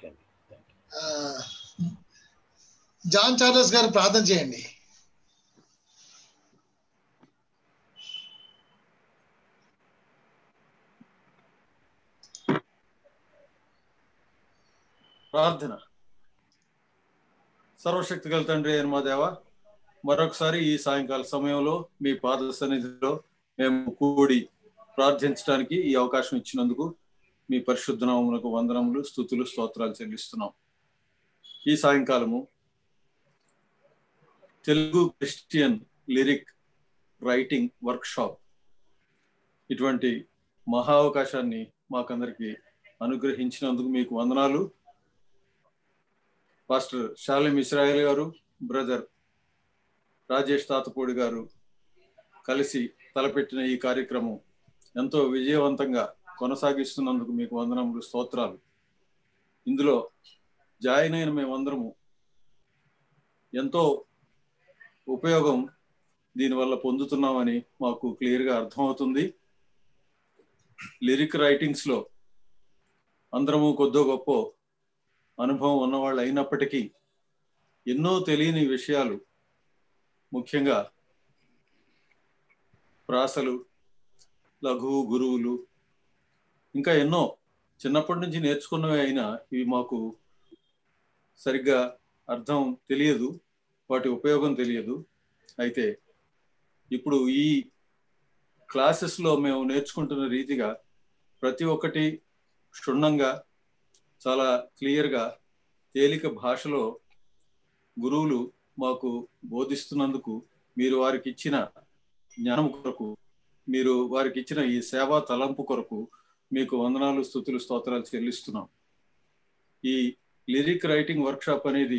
Okay అండి ఆ, John Charles గారు ప్రార్థన చేయండి ప్రార్థన సర్వశక్తి గల తండ్రి అయిన మా దేవ మరొకసారి ఈ సాయంకాల సమయంలో మీ పాద సన్నిధిలో మేము కూడి ప్రార్థించడానికి ఈ అవకాశం ఇచ్చినందుకు మీ పరిశుద్ధ నామమునకు వందనములు స్థుతులు స్తోత్రాలు చెల్లిస్తున్నాం ఈ సాయంకాలము Telugu Christian lyric writing workshop ఇటువంటి మహా అవకాశాన్ని మాకందరికి అనుగ్రహించినందుకు మీకు వందనాలు pastor Shalim Israel garu brother Rajesh Tatapudi garu కలిసి తలపెట్టిన ఈ కార్యక్రమం ఎంతో విజయవంతంగా కొనసాగిస్తున్నందుకు మీకు వందనములు స్తోత్రాలు ఇందులో జాయిన్ అయిన మేమందరము ఎంతో ఉపయోగం దీనివల్ల పొందుతున్నామని మాకు క్లియర్గా అర్థమవుతుంది లిరిక్ రైటింగ్స్లో అందరము కొద్దో గొప్ప అనుభవం ఉన్నవాళ్ళు అయినప్పటికీ ఎన్నో తెలియని విషయాలు ముఖ్యంగా ప్రాసలు లఘువు గురువులు ఇంకా ఎన్నో చిన్నప్పటి నుంచి నేర్చుకున్నవి అయినా ఇవి మాకు సరిగ్గా అర్థం తెలియదు వాటి ఉపయోగం తెలియదు అయితే ఇప్పుడు ఈ క్లాసెస్లో మేము నేర్చుకుంటున్న రీతిగా ప్రతి ఒక్కటి క్షుణ్ణంగా చాలా క్లియర్గా తేలిక భాషలో గురువులు మాకు బోధిస్తున్నందుకు మీరు వారికి ఇచ్చిన జ్ఞానం కొరకు మీరు వారికి ఇచ్చిన ఈ సేవా తలంపు కొరకు మీకు వందనాలు స్థుతులు స్తోత్రాలు చెల్లిస్తున్నాం ఈ లిరిక్ రైటింగ్ వర్క్షాప్ అనేది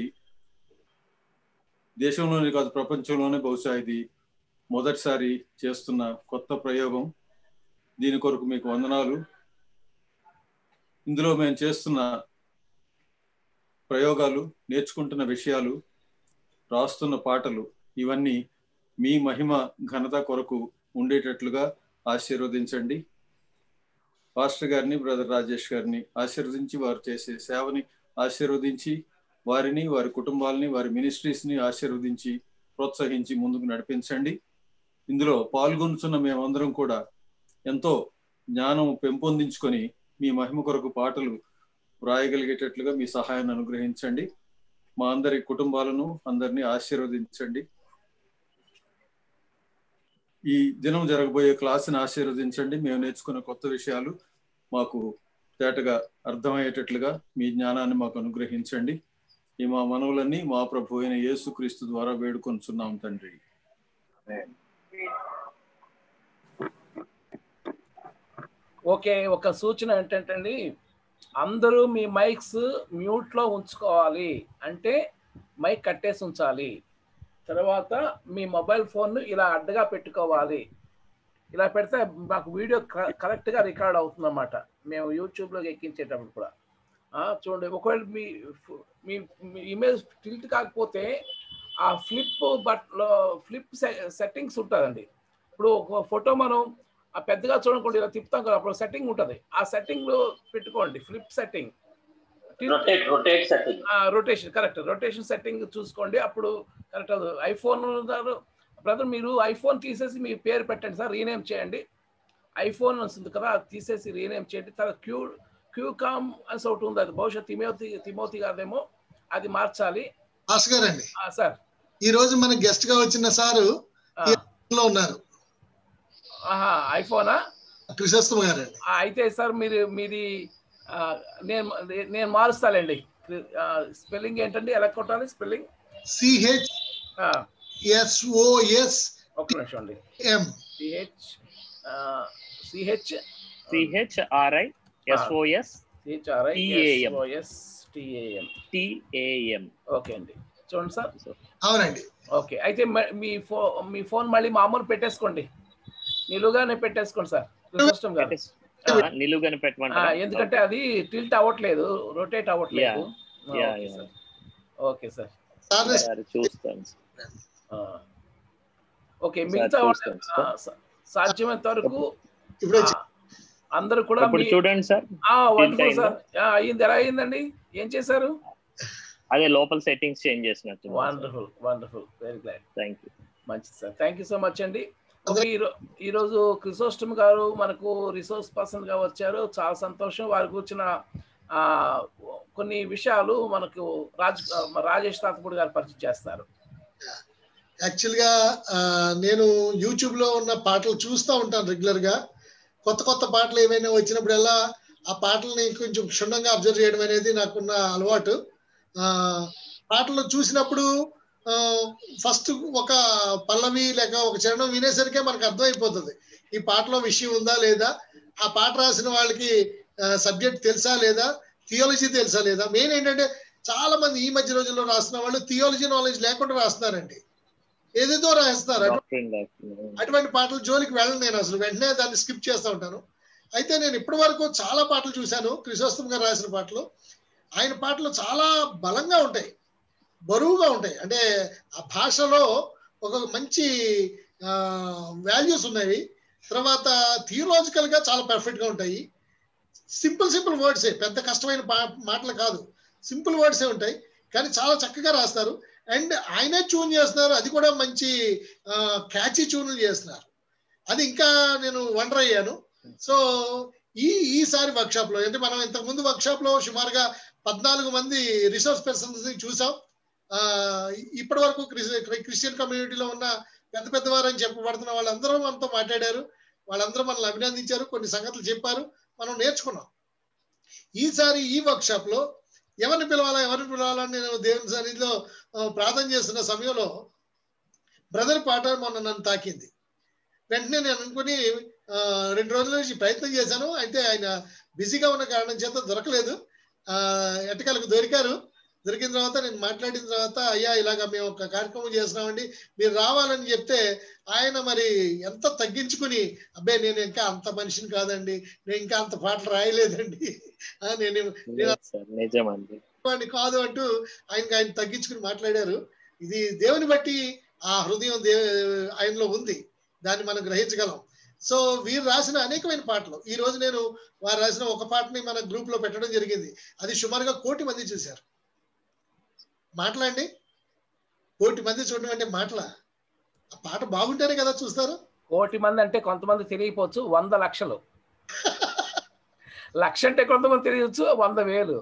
దేశంలోనే కాదు ప్రపంచంలోనే బహుశా ఇది మొదటిసారి చేస్తున్న కొత్త ప్రయోగం దీని కొరకు మీకు వందనాలు ఇందులో మేము చేస్తున్న ప్రయోగాలు నేర్చుకుంటున్న విషయాలు రాస్తున్న పాటలు ఇవన్నీ మీ మహిమ ఘనత కొరకు ఉండేటట్లుగా ఆశీర్వదించండి పాస్టర్ గారిని బ్రదర్ రాజేష్ గారిని ఆశీర్వదించి వారు చేసే సేవని ఆశీర్వదించి వారిని వారి కుటుంబాలని వారి మినిస్ట్రీస్ని ఆశీర్వదించి ప్రోత్సహించి ముందుకు నడిపించండి ఇందులో పాల్గొనుచున్న మేమందరం కూడా ఎంతో జ్ఞానం పెంపొందించుకొని మీ మహిమ కొరకు పాటలు వ్రాయగలిగేటట్లుగా మీ సహాయాన్ని అనుగ్రహించండి మా అందరి కుటుంబాలను అందరినీ ఆశీర్వదించండి ఈ దినం జరగబోయే క్లాసుని ఆశీర్వదించండి మేము నేర్చుకున్న కొత్త విషయాలు మాకు తేటగా అర్థమయ్యేటట్లుగా మీ జ్ఞానాన్ని మాకు అనుగ్రహించండి ఈ మా మనవులన్నీ మా ప్రభు అయిన యేసుక్రీస్తు ద్వారా వేడుకొంచున్నాం తండ్రి ఓకే ఒక సూచన ఏంటంటే అందరూ మీ మైక్స్ మ్యూట్లో ఉంచుకోవాలి అంటే మైక్ కట్టేసి ఉంచాలి తర్వాత మీ మొబైల్ ఫోన్ ఇలా అడ్డగా పెట్టుకోవాలి ఇలా పెడితే మాకు వీడియో కరెక్ట్గా రికార్డ్ అవుతుంది అన్నమాట మేము యూట్యూబ్లోకి ఎక్కించేటప్పుడు కూడా ఆ, చూడండి ఒకవేళ మీ మీ మీ ఇమేజ్ టిల్ట్ కాకపోతే ఆ ఫ్లిప్ బట్లో ఫ్లిప్ సెట్టింగ్స్ ఉంటుందండి ఇప్పుడు ఒక ఫోటో మనం ఆ పెద్దగా చూడకుండా ఇలా తిప్పుతాం కదా అప్పుడు సెట్టింగ్ ఉంటుంది ఆ సెట్టింగ్ లో పెట్టుకోండి flip setting rotate rotate setting rotation correct rotation setting చూసుకోండి అప్పుడు కరెక్ట్ ఐఫోన్ బ్రదర్ మీరు ఐఫోన్ తీసేసి మీ పేరు పెట్టండి సార్ రీనేమ్ చేయండి ఐఫోన్ వస్తుంది కదా అది తీసేసి రీనేమ్ చేయండి తర్వాత క్యూ క్యూ కామ్ అని ఒకటి ఉంది అది బహుశా తిమోతి తిమోతి గారేమో అది మార్చాలి భాస్ గారండి ఆ, సార్ ఈ రోజు మన గెస్ట్ గా వచ్చిన సారు ఆ, లో ఉన్నారు ఆహా ఐఫోనా క్రిసోస్తమ గారండి ఆ, అయితే సార్ మీరు మీది ఆ, నేను నేను మారుస్తానండి స్పెల్లింగ్ ఏంటండి ఎలా కొట్టాలి స్పెల్లింగ్ సిహెచ్ ఎస్ఓఎస్ ఒక నిమిషం అండి M CH CH CHRI SOS CHRI TAM. S TAM TAM okay అండి చూడండి సార్ అవునండి ఓకే అయితే మ- మీ ఫో మీ ఫోన్ మళ్ళీ మామూలు పెట్టేసుకోండి నిలువుగానే పెట్టేసుకోండి సార్ సిస్టమ్ గారు నిలువుగానే ఆ, పెట్టమంటారా ఎందుకంటే అది టిల్ట్ అవ్వట్లేదు రొటేట్ అవ్వట్లేదు ఆ, Yeah, okay yeah. Sir okay sir sir సరే, చూస్తాను ఆ. ఓకే సార్ మిగతా వాళ్ళ- చూస్తాను ఆ, సార్. సా- సాధ్యమైనంత వరకు ఇప్పుడే ఆ, అందరూ కూడా ఇప్పుడు మీ- చూడండి సార్ ఆ, wonderful అయిందా? సార్ ఆ, అయింది ఎలా అయిందండి ఏం చేశారు అదే లోపల సెట్టింగ్స్ చేంజ్ చేసినట్టు wonderful wonderful very glad thank you మంచిది sir thank you so much అండి ఓకే ఈరో ఈరోజు క్రిసోస్టమ్ గారు మనకు రిసోర్స్ పర్సన్ గా వచ్చారు చాలా సంతోషం వారి కూర్చున్న ఆ, కొన్ని విషయాలు మనకు రాజ్ రాజేష్ తాతపూడి గారు పరిచయం చేస్తారు యాక్చువల్ గా ఆ, నేను యూట్యూబ్ లో ఉన్న పాటలు చూస్తూ ఉంటాను రెగ్యులర్ గా కొత్త కొత్త పాటలు ఏమైనా వచ్చినప్పుడల్లా ఆ పాటల్ని కొంచెం క్షుణ్ణంగా అబ్జర్వ్ చేయడం అనేది నాకున్న అలవాటు ఆ పాటలు చూసినప్పుడు ఫస్ట్ ఒక పల్లవి లేక ఒక చరణం వినేసరికే మనకు అర్థమైపోతుంది ఈ పాటలో విషయం ఉందా లేదా ఆ పాట రాసిన వాళ్ళకి సబ్జెక్ట్ తెలుసా లేదా థియాలజీ తెలుసా లేదా మెయిన్ ఏంటంటే చాలా మంది ఈ మధ్య రోజుల్లో రాస్తున్న వాళ్ళు థియాలజీ నాలెడ్జ్ లేకుండా రాస్తున్నారండి ఏదేదో రాస్తారు అటు- డాక్టరింగ్ డాక్టర్ అటువంటి పాటలు జోలికి వెళ్ళను నేను అసలు వెంటనే దాన్ని స్కిప్ చేస్తూ ఉంటాను అయితే నేను ఇప్పటి వరకు చాలా పాటలు చూశాను క్రిసోస్తం గారు రాసిన పాటలు ఆయన పాటలు చాలా బలంగా ఉంటాయి బరువుగా ఉంటాయి అంటే ఆ భాషలో ఒక మంచి వాల్యూస్ ఉన్నాయి తర్వాత థియలాజికల్ గా చాలా పర్ఫెక్ట్ గా ఉంటాయి సింపుల్ సింపుల్ వర్డ్సే పెద్ద కష్టమైన పా- మాటలు కాదు సింపుల్ వర్డ్సే ఉంటాయి కానీ చాలా చక్కగా రాస్తారు అండ్ ఆయనే ట్యూన్ చేస్తున్నారు అది కూడా మంచి క్యాచీ ట్యూన్లు చేస్తున్నారు అది ఇంకా నేను వండర్ అయ్యాను సో ఈ ఈసారి వర్క్షాప్ లో అంటే మనం ఇంతకు ముందు వర్క్షాప్ లో సుమారుగా పద్నాలుగు మంది రిసోర్స్ పర్సన్స్ చూసాం ఆ, ఇప్పటి వరకు క్రిస్- క్రిస్టియన్ కమ్యూనిటీలో ఉన్న పెద్ద పెద్దవారు అని చెప్పబడుతున్న వాళ్ళందరూ మనతో మాట్లాడారు వాళ్ళందరూ మనల్ని అభినందించారు కొన్ని సంగతులు చెప్పారు మనం నేర్చుకున్నాం ఈసారి ఈ వర్క్షాప్ లో ఎవరిని పిలవాలా ఎవరిని పిలవాలని నేను దేవుని సన్నిధిలో ఆ, ప్రార్థన చేస్తున్న సమయంలో బ్రదర్ పాట మొన్న నన్ను తాకింది వెంటనే నేను అనుకుని ఆ, రెండు రోజుల నుంచి ప్రయత్నం చేశాను అయితే ఆయన బిజీగా ఉన్న కారణం చేత దొరకలేదు ఆ, ఎట్టకాలకు దొరికారు దొరికిన తర్వాత నేను మాట్లాడిన తర్వాత అయ్యా ఇలాగ మేము ఒక కార్యక్రమం చేస్తున్నామండి మీరు రావాలని చెప్తే ఆయన మరి ఎంత తగ్గించుకుని అబ్బాయి నేను ఇంకా అంత మనిషిని కాదండి నేను ఇంకా అంత పాటలు రాయలేదండి ఆ, నేను సార్ నిజమండి వాడిని కాదు అంటూ ఆయనకి ఆయన తగ్గించుకుని మాట్లాడారు ఇది దేవుని బట్టి ఆ హృదయం దే ఆయనలో ఉంది దాన్ని మనం గ్రహించగలం సో వీరు రాసిన అనేకమైన పాటలు ఈ రోజు నేను వారు రాసిన ఒక పాటని మన గ్రూప్ లో పెట్టడం జరిగింది అది సుమారుగా కోటి మంది చూశారు మాట్లాడండి కోటి మంది చూడడం అంటే మాటల ఆ పాట బాగుంటేనే కదా చూస్తారు కోటి మంది అంటే కొంతమంది తెలియపోవచ్చు వంద లక్షలు లక్ష అంటే కొంతమంది తెలియచ్చు వంద వేలు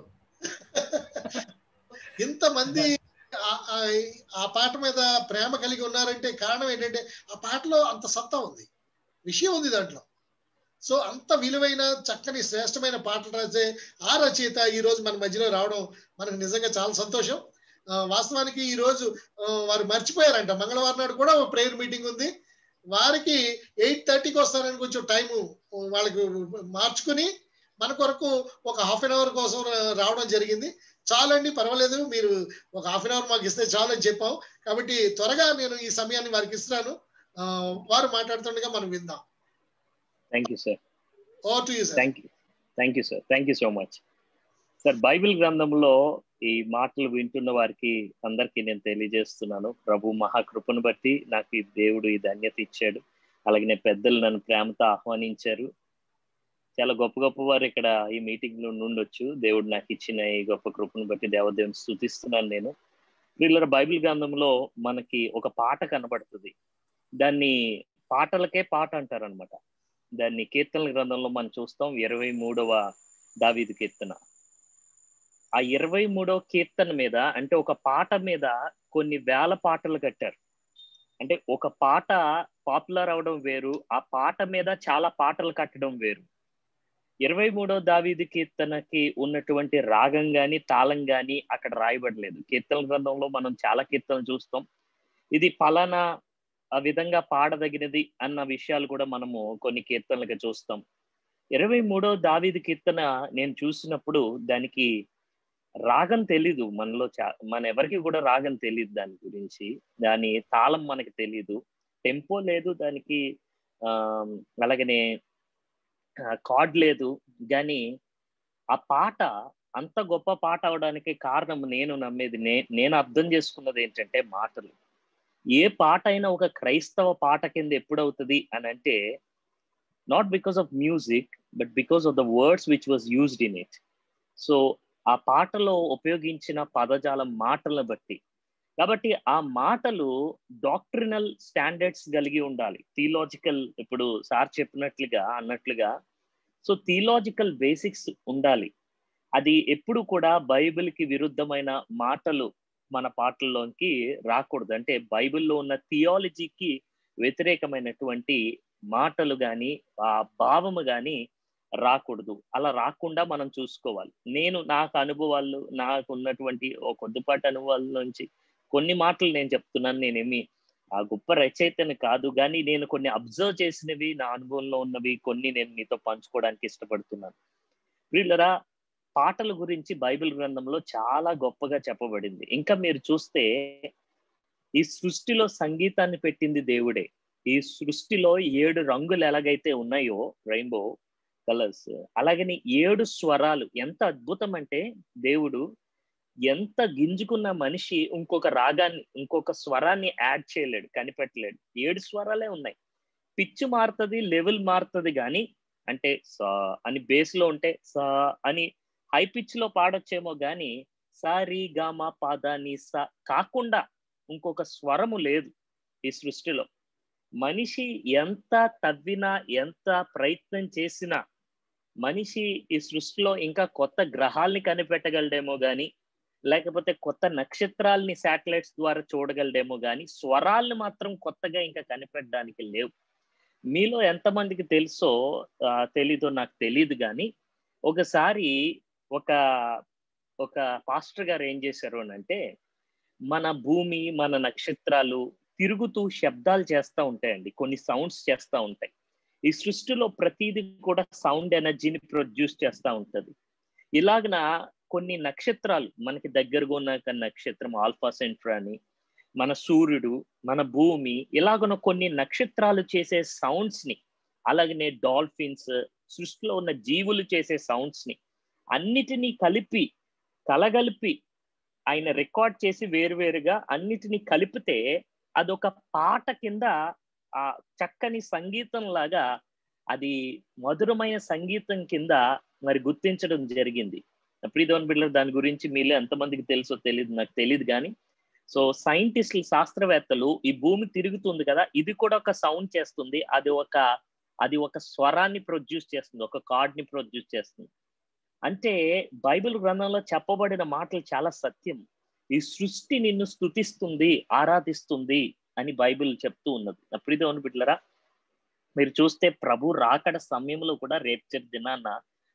ఇంతమంది ఆ- ఆ- ఆ పాట మీద ప్రేమ కలిగి ఉన్నారంటే కారణం ఏంటంటే ఆ పాటలో అంత సత్తా ఉంది విషయం ఉంది దాంట్లో సో అంత విలువైన చక్కని శ్రేష్టమైన పాటలు రాసే ఆ రచయిత ఈ రోజు మన మధ్యలో రావడం మనకు నిజంగా చాలా సంతోషం ఆ, వాస్తవానికి ఈ రోజు ఆ, వారు మర్చిపోయారంట మంగళవారం నాడు కూడా ఒక ప్రేయర్ మీటింగ్ ఉంది వారికి ఎయిట్ థర్టీకి వస్తారని కొంచెం టైము వాళ్ళకి మార్చుకుని మన కొరకు ఒక హాఫ్ అన్ అవర్ కోసం రా- రావడం జరిగింది చాలండి పర్వాలేదు మీరు ఒక హాఫ్ అన్ అవర్ మాకు ఇస్తే చాలు అని చెప్పాం కాబట్టి త్వరగా నేను ఈ సమయాన్ని వారికి ఇస్తున్నాను ఆ, వారు మాట్లాడుతుండగా మనం విందాం thank you sir oh to you sir thank you thank you sir thank you so much sir Bible గ్రంథంలో ఈ మాటలు వింటున్న వారికి అందరికీ నేను తెలియజేస్తున్నాను ప్రభు మహాకృపను బట్టి నాకు ఈ దేవుడు ఈ ధన్యత ఇచ్చాడు అలాగే పెద్దలు నన్ను ప్రేమతో ఆహ్వానించారు చాలా గొప్ప గొప్ప వారు ఇక్కడ ఈ మీటింగ్ లో నుండొచ్చు దేవుడు నాకు ఇచ్చిన ఈ గొప్ప కృపను బట్టి దేవదేవుని స్థుతిస్తున్నాను నేను వీళ్ళ బైబిల్ గ్రంథంలో మనకి ఒక పాట కనబడుతుంది దాన్ని పాటలకే పాట అంటారు అనమాట దాన్ని కీర్తనల గ్రంథంలో మనం చూస్తాం ఇరవై మూడవ దావీదు కీర్తన ఆ ఇరవై మూడవ కీర్తన మీద అంటే ఒక పాట మీద కొన్ని వేల పాటలు కట్టారు అంటే ఒక పాట పాపులర్ అవడం వేరు ఆ పాట మీద చాలా పాటలు కట్టడం వేరు ఇరవై మూడో దావీదు కీర్తనకి ఉన్నటువంటి రాగం గాని తాళం గాని అక్కడ రాయబడలేదు కీర్తన గ్రంథంలో మనం చాలా కీర్తనలు చూస్తాం ఇది ఫలానా ఆ విధంగా పాడదగినది అన్న విషయాలు కూడా మనము కొన్ని కీర్తనలుగా చూస్తాం ఇరవై మూడో దావీదు కీర్తన నేను చూసినప్పుడు దానికి రాగం తెలీదు మనలో చా మన ఎవరికి కూడా రాగం తెలియదు దాని గురించి దాని తాళం మనకి తెలీదు టెంపో లేదు దానికి ఆ అలాగనే కార్డ్ లేదు కానీ ఆ పాట అంత గొప్ప పాట అవడానికి కారణం నేను నమ్మేది నే నేను అర్థం చేసుకున్నది ఏంటంటే మాటలు ఏ పాట అయినా ఒక క్రైస్తవ పాట కింద ఎప్పుడవుతుంది అని అంటే not because of music but because of the words which was used in it so ఆ పాటలో ఉపయోగించిన పదజాలం మాటలను బట్టి కాబట్టి ఆ మాటలు డాక్ట్రినల్ స్టాండర్డ్స్ కలిగి ఉండాలి థియలాజికల్ ఇప్పుడు సార్ చెప్పినట్లుగా అన్నట్లుగా సో థియలాజికల్ బేసిక్స్ ఉండాలి అది ఎప్పుడు కూడా బైబిల్కి విరుద్ధమైన మాటలు మన పాటల్లోకి రాకూడదు అంటే బైబిల్లో ఉన్న థియాలజీకి వ్యతిరేకమైనటువంటి మాటలు కానీ ఆ భావము కానీ రాకూడదు అలా రాకుండా మనం చూసుకోవాలి నేను నాకు అనుభవాలు నాకు ఉన్నటువంటి ఓ కొద్దిపాటి అనుభవాల నుంచి కొన్ని మాటలు నేను చెప్తున్నాను నేనేమి ఆ గొప్ప రచయితని కాదు కానీ నేను కొన్ని అబ్జర్వ్ చేసినవి నా అనుభవంలో ఉన్నవి కొన్ని నేను మీతో పంచుకోవడానికి ఇష్టపడుతున్నాను వీళ్ళరా పాటల గురించి బైబిల్ గ్రంథంలో చాలా గొప్పగా చెప్పబడింది ఇంకా మీరు చూస్తే ఈ సృష్టిలో సంగీతాన్ని పెట్టింది దేవుడే ఈ సృష్టిలో ఏడు రంగులు ఎలాగైతే ఉన్నాయో రెయిన్బో కలర్స్ అలాగని ఏడు స్వరాలు ఎంత అద్భుతం అంటే దేవుడు ఎంత గింజుకున్న మనిషి ఇంకొక రాగాన్ని ఇంకొక స్వరాన్ని యాడ్ చేయలేడు కనిపెట్టలేడు ఏడు స్వరాలే ఉన్నాయి పిచ్చు మారుతుంది లెవెల్ మారుతుంది కానీ అంటే సా అని బేస్ లో ఉంటే సా అని హై పిచ్ లో పాడొచ్చేమో కానీ సారి గామ పాదాని సా కాకుండా ఇంకొక స్వరము లేదు ఈ సృష్టిలో మనిషి ఎంత తవ్వినా ఎంత ప్రయత్నం చేసినా మనిషి ఈ సృష్టిలో ఇంకా కొత్త గ్రహాల్ని కనిపెట్టగలడేమో గాని లేకపోతే కొత్త నక్షత్రాల్ని శాటిలైట్స్ ద్వారా చూడగలడేమో గాని స్వరాల్ని మాత్రం కొత్తగా ఇంకా కనిపెట్టడానికి లేవు మీలో ఎంతమందికి తెలుసో తెలీదో నాకు తెలియదు కానీ ఒకసారి ఒక ఒక పాస్టర్ గారు ఏం చేశారు అని అంటే మన భూమి మన నక్షత్రాలు తిరుగుతూ శబ్దాలు చేస్తూ ఉంటాయండి కొన్ని సౌండ్స్ చేస్తూ ఉంటాయి ఈ సృష్టిలో ప్రతిదీ కూడా సౌండ్ ఎనర్జీని ప్రొడ్యూస్ చేస్తూ ఉంటుంది ఇలాగన కొన్ని నక్షత్రాలు మనకి దగ్గరగా ఉన్న నక్షత్రం ఆల్ఫా సెంట్రా అని మన సూర్యుడు మన భూమి ఇలాగన కొన్ని నక్షత్రాలు చేసే సౌండ్స్ ని అలాగనే డాల్ఫిన్స్ సృష్టిలో ఉన్న జీవులు చేసే సౌండ్స్ ని అన్నిటినీ కలిపి కలగలిపి ఆయన రికార్డ్ చేసి వేరువేరుగా అన్నిటినీ కలిపితే అదొక పాట కింద ఆ చక్కని సంగీతం లాగా అది మధురమైన సంగీతం కింద మరి గుర్తించడం జరిగింది ప్రీధవన్ బిడ్డలు దాని గురించి మీలో ఎంతమందికి తెలుసో తెలియదు నాకు తెలియదు కానీ సో సైంటిస్టులు శాస్త్రవేత్తలు ఈ భూమి తిరుగుతుంది కదా ఇది కూడా ఒక సౌండ్ చేస్తుంది అది ఒక అది ఒక స్వరాన్ని ప్రొడ్యూస్ చేస్తుంది ఒక కార్డ్ ని ప్రొడ్యూస్ చేస్తుంది అంటే బైబిల్ గ్రంథంలో చెప్పబడిన మాటలు చాలా సత్యం ఈ సృష్టి నిన్ను స్థుతిస్తుంది ఆరాధిస్తుంది అని బైబిల్ చెప్తూ ఉన్నది ప్రీతోని బిడ్డలరా మీరు చూస్తే ప్రభు రాకడ సమయంలో కూడా రేపటి దినాన్న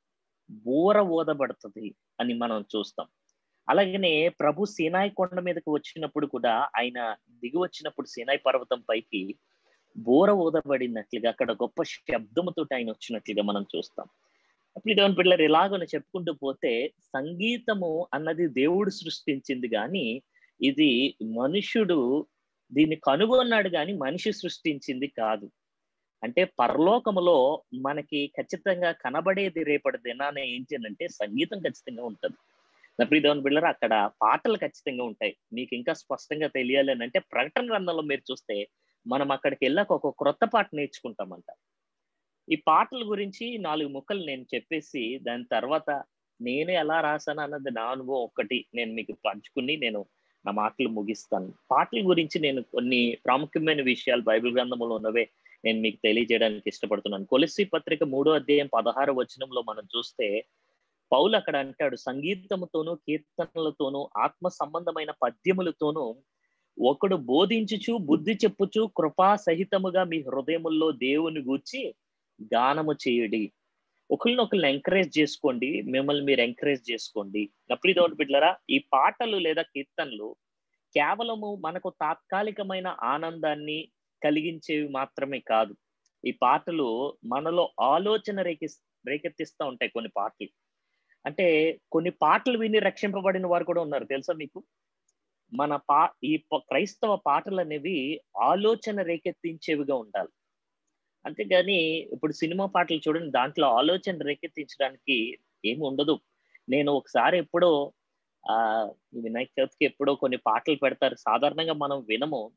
బోర ఓదబడుతుంది అని మనం చూస్తాం అలాగనే ప్రభు సీనాయి కొండ మీదకి వచ్చినప్పుడు కూడా ఆయన దిగి వచ్చినప్పుడు సీనాయి పర్వతం పైకి బోర ఊదబడినట్లుగా అక్కడ గొప్ప శబ్దముతో ఆయన వచ్చినట్లుగా మనం చూస్తాం అప్పుడు దేవుని పిల్లలు ఎలాగని చెప్పుకుంటూ పోతే సంగీతము అన్నది దేవుడు సృష్టించింది కానీ ఇది మనుషుడు దీన్ని కనుగొన్నాడు కానీ మనిషి సృష్టించింది కాదు అంటే పరలోకములో మనకి ఖచ్చితంగా కనబడేది రేపటి దినాన ఏంటంటే సంగీతం ఖచ్చితంగా ఉంటుంది నప్రీదేవన్ బిళ్ళర్ అక్కడ పాటలు ఖచ్చితంగా ఉంటాయి మీకు ఇంకా స్పష్టంగా తెలియాలి అని అంటే ప్రకటన గ్రంథంలో మీరు చూస్తే మనం అక్కడికి వెళ్ళాక ఒక క్రొత్త పాట నేర్చుకుంటామంట ఈ పాటల గురించి నాలుగు ముక్కలు నేను చెప్పేసి దాని తర్వాత నేనే ఎలా రాశాను అన్నది నా అనుభవం ఒక్కటి నేను మీకు పంచుకుని నేను నా మాటలు ముగిస్తాను పాటల గురించి నేను కొన్ని ప్రాముఖ్యమైన విషయాలు బైబిల్ గ్రంథంలో ఉన్నవే నేను మీకు తెలియజేయడానికి ఇష్టపడుతున్నాను కొలసి పత్రిక మూడో అధ్యాయం పదహారు వచనంలో మనం చూస్తే పౌలు అక్కడ అంటాడు సంగీతముతోనూ కీర్తనలతోనూ ఆత్మ సంబంధమైన పద్యములతోనూ ఒకడు బోధించుచు బుద్ధి చెప్పుచు కృపా సహితముగా మీ హృదయముల్లో దేవుని గూర్చి గానము చేయుడి ఒకరిని ఒకరిని ఎంకరేజ్ చేసుకోండి మిమ్మల్ని మీరు ఎంకరేజ్ చేసుకోండి నప్పుడు ఇదొకటి బిడ్డలరా ఈ పాటలు లేదా కీర్తనలు కేవలము మనకు తాత్కాలికమైన ఆనందాన్ని కలిగించేవి మాత్రమే కాదు ఈ పాటలు మనలో ఆలోచన రేకి రేకెత్తిస్తూ ఉంటాయి కొన్ని పాటలు అంటే కొన్ని పాటలు విని రక్షింపబడిన వారు కూడా ఉన్నారు తెలుసా మీకు మన పా ఈ క్రైస్తవ పాటలు అనేవి ఆలోచన రేకెత్తించేవిగా ఉండాలి అంతేగాని ఇప్పుడు సినిమా పాటలు చూడండి దాంట్లో ఆలోచన రేకెత్తించడానికి ఏమి ఉండదు నేను ఒకసారి ఎప్పుడో ఆ వినాయక చవితికి ఎప్పుడో కొన్ని పాటలు పెడతారు సాధారణంగా మనం వినము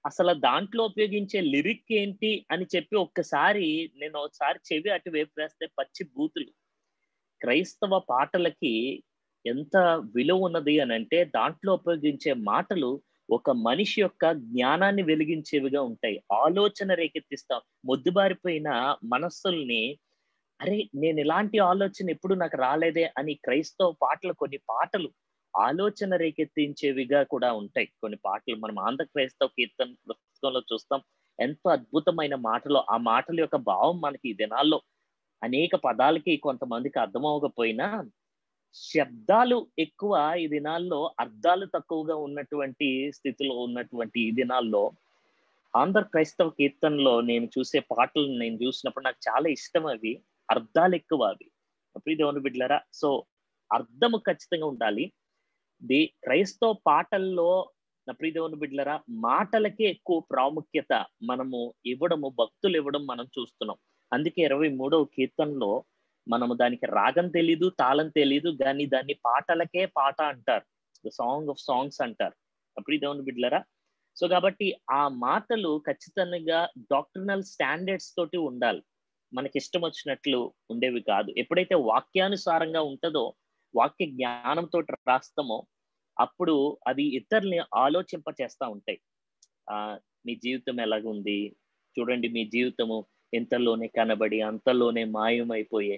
అసలు దాంట్లో ఉపయోగించే లిరిక్ ఏంటి అని చెప్పి ఒక్కసారి నేను ఒకసారి చెవి అటు వైపు వేస్తే పచ్చి బూతులు క్రైస్తవ పాటలకి ఎంత విలువ ఉన్నది అని అంటే దాంట్లో ఉపయోగించే మాటలు ఒక మనిషి యొక్క జ్ఞానాన్ని వెలిగించేవిగా ఉంటాయి ఆలోచన రేకెత్తిస్తాం మొద్దుబారిపోయిన మనస్సుల్ని అరే నేను ఇలాంటి ఆలోచన ఎప్పుడు నాకు రాలేదే అని క్రైస్తవ పాటలు కొన్ని పాటలు ఆలోచన రేకెత్తించేవిగా కూడా ఉంటాయి కొన్ని పాటలు మనం ఆంధ్ర క్రైస్తవ కీర్తన పుస్తకంలో చూస్తాం ఎంతో అద్భుతమైన మాటలు ఆ మాటల యొక్క భావం మనకి ఈ దినాల్లో అనేక పదాలకి కొంతమందికి అర్థమవకపోయినా శబ్దాలు ఎక్కువ ఈ దినాల్లో అర్థాలు తక్కువగా ఉన్నటువంటి స్థితిలో ఉన్నటువంటి ఈ దినాల్లో ఆంధ్ర క్రైస్తవ కీర్తనలో నేను చూసే పాటలు నేను చూసినప్పుడు నాకు చాలా ఇష్టం అవి అర్థాలు ఎక్కువ అవి ప్రియదేవుని బిడ్డలరా సో అర్థము ఖచ్చితంగా ఉండాలి ది క్రైస్తవ పాటల్లో నా ప్రియదేవుని బిడ్డలరా మాటలకే ఎక్కువ ప్రాముఖ్యత మనము ఇవ్వడము భక్తులు ఇవ్వడం మనం చూస్తున్నాం అందుకే ఇరవై మూడవ కీర్తనలో మనము దానికి రాగం తెలీదు తాళం తెలీదు కానీ దాన్ని పాటలకే పాట అంటారు ద సాంగ్ ఆఫ్ సాంగ్స్ అంటారు ప్రియదేవుని బిడ్డలరా సో కాబట్టి ఆ మాటలు ఖచ్చితంగా డాక్టర్నల్ స్టాండర్డ్స్ తోటి ఉండాలి మనకి ఇష్టం వచ్చినట్లు ఉండేవి కాదు ఎప్పుడైతే వాక్యానుసారంగా ఉంటుందో వాక్య జ్ఞానంతో రాస్తామో అప్పుడు అది ఇతరుల్ని ఆలోచింప చేస్తూ ఉంటాయి ఆ మీ జీవితం ఎలాగుంది చూడండి మీ జీవితము ఎంతలోనే కనబడి అంతలోనే మాయమైపోయే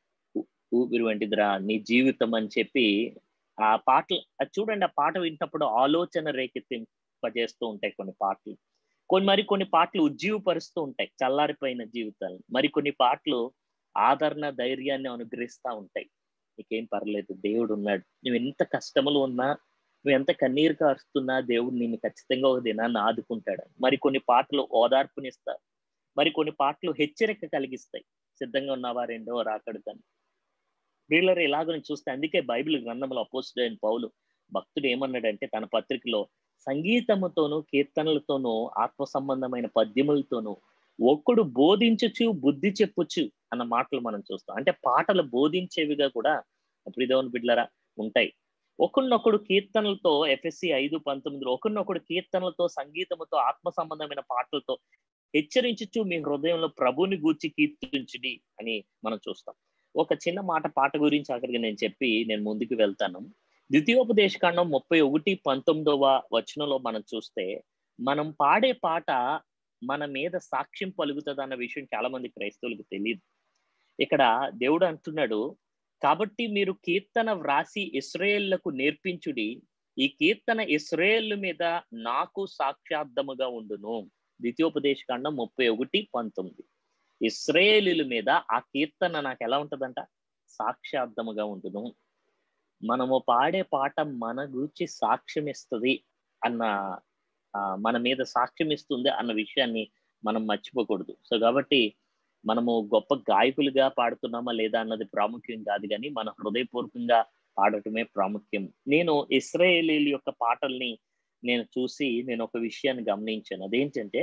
ఊపిరి వంటిదిరా నీ జీవితం అని చెప్పి ఆ పాటలు అది చూడండి ఆ పాట వింటప్పుడు ఆలోచన రేకెత్తింపజేస్తూ ఉంటాయి కొన్ని పాటలు కొన్ని మరి కొన్ని పాటలు ఉజ్జీవపరుస్తూ ఉంటాయి చల్లారిపోయిన జీవితాలు మరి కొన్ని పాటలు ఆదరణ ధైర్యాన్ని అనుగ్రహిస్తూ ఉంటాయి నీకేం పర్లేదు దేవుడు ఉన్నాడు నువ్వు ఎంత కష్టములు ఉన్నా నువ్వు ఎంత కన్నీరు కారుస్తున్నా దేవుడు నిన్ను ఖచ్చితంగా ఒక దినాన్ని ఆదుకుంటాడు మరి కొన్ని పాటలు ఓదార్పునిస్తారు మరి కొన్ని పాటలు హెచ్చరిక కలిగిస్తాయి సిద్ధంగా ఉన్నవా రెండవ రాకడుకని వీళ్ళరు ఇలాగని చూస్తే అందుకే బైబిల్ గ్రంథంలో అపోజిట్ అయిన పౌలు భక్తుడు ఏమన్నాడంటే తన పత్రికలో సంగీతముతోనూ కీర్తనలతోనూ ఆత్మ సంబంధమైన పద్యములతోనూ ఒక్కడు బోధించచ్చు బుద్ధి చెప్పుచ్చు అన్న మాటలు మనం చూస్తాం అంటే పాటలు బోధించేవిగా కూడా ప్రిదేవన్ బిడ్లరా ఉంటాయి ఒకరినొకడు కీర్తనలతో ఎఫ్ఎస్సి ఐదు పంతొమ్మిదిలో ఒకరినొకడు కీర్తనలతో సంగీతముతో ఆత్మ సంబంధమైన పాటలతో హెచ్చరించచ్చు మీ హృదయంలో ప్రభుని గూర్చి కీర్తించుడి అని మనం చూస్తాం ఒక చిన్న మాట పాట గురించి అక్కడికి నేను చెప్పి నేను ముందుకు వెళ్తాను ద్వితీయోపదేశకాండం ముప్పై ఒకటి పంతొమ్మిదవ వచనంలో మనం చూస్తే మనం పాడే పాట మన మీద సాక్ష్యం పలుకుతుంది అన్న విషయం చాలా మంది క్రైస్తవులకు తెలియదు ఇక్కడ దేవుడు అంటున్నాడు కాబట్టి మీరు కీర్తన వ్రాసి ఇస్రాయేళ్లకు నేర్పించుడి ఈ కీర్తన ఇస్రాయేల్ మీద నాకు సాక్షార్థముగా ఉండును ద్వితీయోపదేశకాండం ముప్పై ఒకటి పంతొమ్మిది ఇస్రాయేలీల మీద ఆ కీర్తన నాకు ఎలా ఉంటదంట సాక్షార్థముగా ఉండును మనము పాడే పాట మన గురించి సాక్ష్యం ఇస్తుంది అన్న మన మీద సాక్ష్యం ఇస్తుంది అన్న విషయాన్ని మనం మర్చిపోకూడదు సో కాబట్టి మనము గొప్ప గాయకులుగా పాడుతున్నామా లేదా అన్నది ప్రాముఖ్యం కాదు కానీ మన హృదయపూర్వకంగా పాడటమే ప్రాముఖ్యం నేను ఇస్రాయేలీల యొక్క పాటల్ని నేను చూసి నేను ఒక విషయాన్ని గమనించాను అదేంటంటే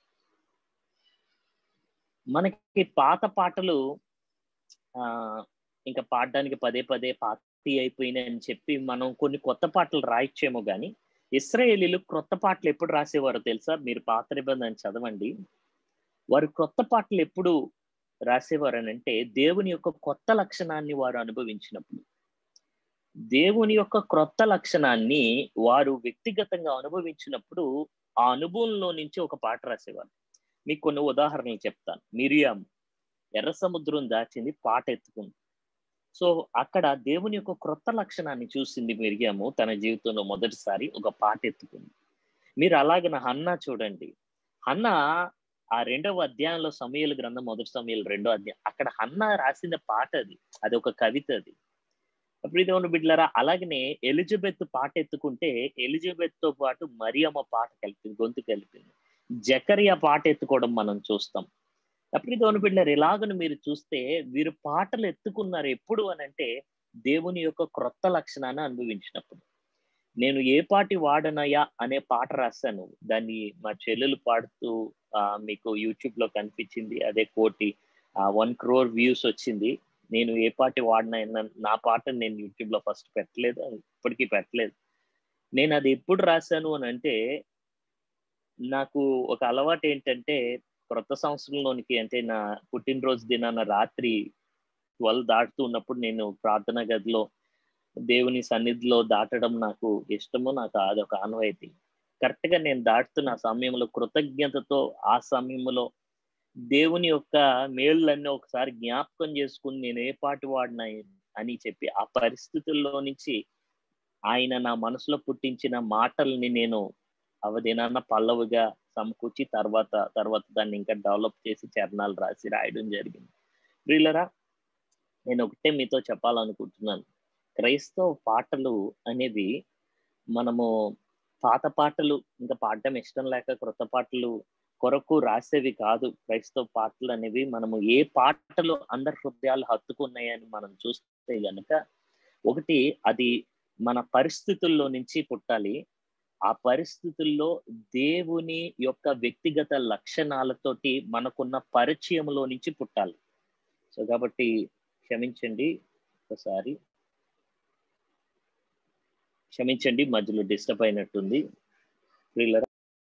మనకి పాత పాటలు ఆ ఇంకా పాడడానికి పదే పదే పాతి అయిపోయినాయి అని చెప్పి మనం కొన్ని కొత్త పాటలు రాయొచ్చేమో కానీ ఇస్రాయేలీలు క్రొత్త పాటలు ఎప్పుడు రాసేవారో తెలుసా మీరు పాత నిబంధన చదవండి వారు క్రొత్త పాటలు ఎప్పుడు రాసేవారు అని అంటే దేవుని యొక్క కొత్త లక్షణాన్ని వారు అనుభవించినప్పుడు దేవుని యొక్క క్రొత్త లక్షణాన్ని వారు వ్యక్తిగతంగా అనుభవించినప్పుడు ఆ అనుభవంలో నుంచి ఒక పాట రాసేవారు మీకు కొన్ని ఉదాహరణలు చెప్తాను మిరియాం ఎర్ర సముద్రం దాచింది పాట ఎత్తుకుంది సో అక్కడ దేవుని యొక్క క్రొత్త లక్షణాన్ని చూసింది మిరియాము తన జీవితంలో మొదటిసారి ఒక పాట ఎత్తుకుంది మీరు అలాగే హన్నా చూడండి హన్నా ఆ రెండవ అధ్యాయంలో సమయల గ్రంథం మొదటి సమయాలు రెండో అధ్యాయం అక్కడ హన్నా రాసిన పాట అది అది ఒక కవిత అది ప్రియదేవుని బిడ్డలారా అలాగనే ఎలిజబెత్ పాట ఎత్తుకుంటే ఎలిజబెత్ తో పాటు మరియమ్మ పాట కలిపింది గొంతు కలిపింది జకరియా పాట ఎత్తుకోవడం మనం చూస్తాం ప్రియదేవుని బిడ్డలారు ఎలాగను మీరు చూస్తే వీరు పాటలు ఎత్తుకున్నారు ఎప్పుడు అని అంటే దేవుని యొక్క క్రొత్త లక్షణాన్ని అనుభవించినప్పుడు నేను ఏ పాటి వాడనయా అనే పాట రాశాను దాన్ని మా చెల్లెలు పాడుతూ మీకు యూట్యూబ్ లో కనిపించింది అదే కోటి వన్ క్రోర్ వ్యూస్ వచ్చింది నేను ఏ పాటి వాడిన నా పాటను నేను యూట్యూబ్ లో ఫస్ట్ పెట్టలేదు ఇప్పటికీ పెట్టలేదు నేను అది ఎప్పుడు రాశాను అని అంటే నాకు ఒక అలవాటు ఏంటంటే క్రొత్త సంవత్సరంలోనికి అంటే నా పుట్టినరోజు దినాన రాత్రి ట్వెల్వ్ దాటుతూ ఉన్నప్పుడు నేను ప్రార్థన గదిలో దేవుని సన్నిధిలో దాటడం నాకు ఇష్టము నాకు అదొక ఆనవాయితీ కరెక్ట్ గా నేను దాటుతున్న ఆ సమయంలో కృతజ్ఞతతో ఆ సమయంలో దేవుని యొక్క మేళ్ళన్నీ ఒకసారి జ్ఞాపకం చేసుకుని నేను ఏ పాటి వాడినా అని చెప్పి ఆ పరిస్థితుల్లో నుంచి ఆయన నా మనసులో పుట్టించిన మాటల్ని నేను అవదినాన్న పల్లవిగా సమకూర్చి తర్వాత తర్వాత దాన్ని ఇంకా డెవలప్ చేసి చరణాలు రాసి రాయడం జరిగింది ప్రియులరా నేను ఒకటే మీతో చెప్పాలనుకుంటున్నాను క్రైస్తవ పాటలు అనేవి మనము పాత పాటలు ఇంకా పాడటం ఇష్టం లేక క్రొత్త పాటలు కొరకు రాసేవి కాదు క్రైస్తవ పాటలు అనేవి మనము ఏ పాటలు అందరి హృదయాలు హత్తుకున్నాయని మనం చూస్తే గనక ఒకటి అది మన పరిస్థితుల్లో నుంచి పుట్టాలి ఆ పరిస్థితుల్లో దేవుని యొక్క వ్యక్తిగత లక్షణాలతోటి మనకున్న పరిచయంలో నుంచి పుట్టాలి సో కాబట్టి క్షమించండి ఒకసారి క్షమించండి మధ్యలో డిస్టర్బ్ అయినట్టుంది ప్రియులరా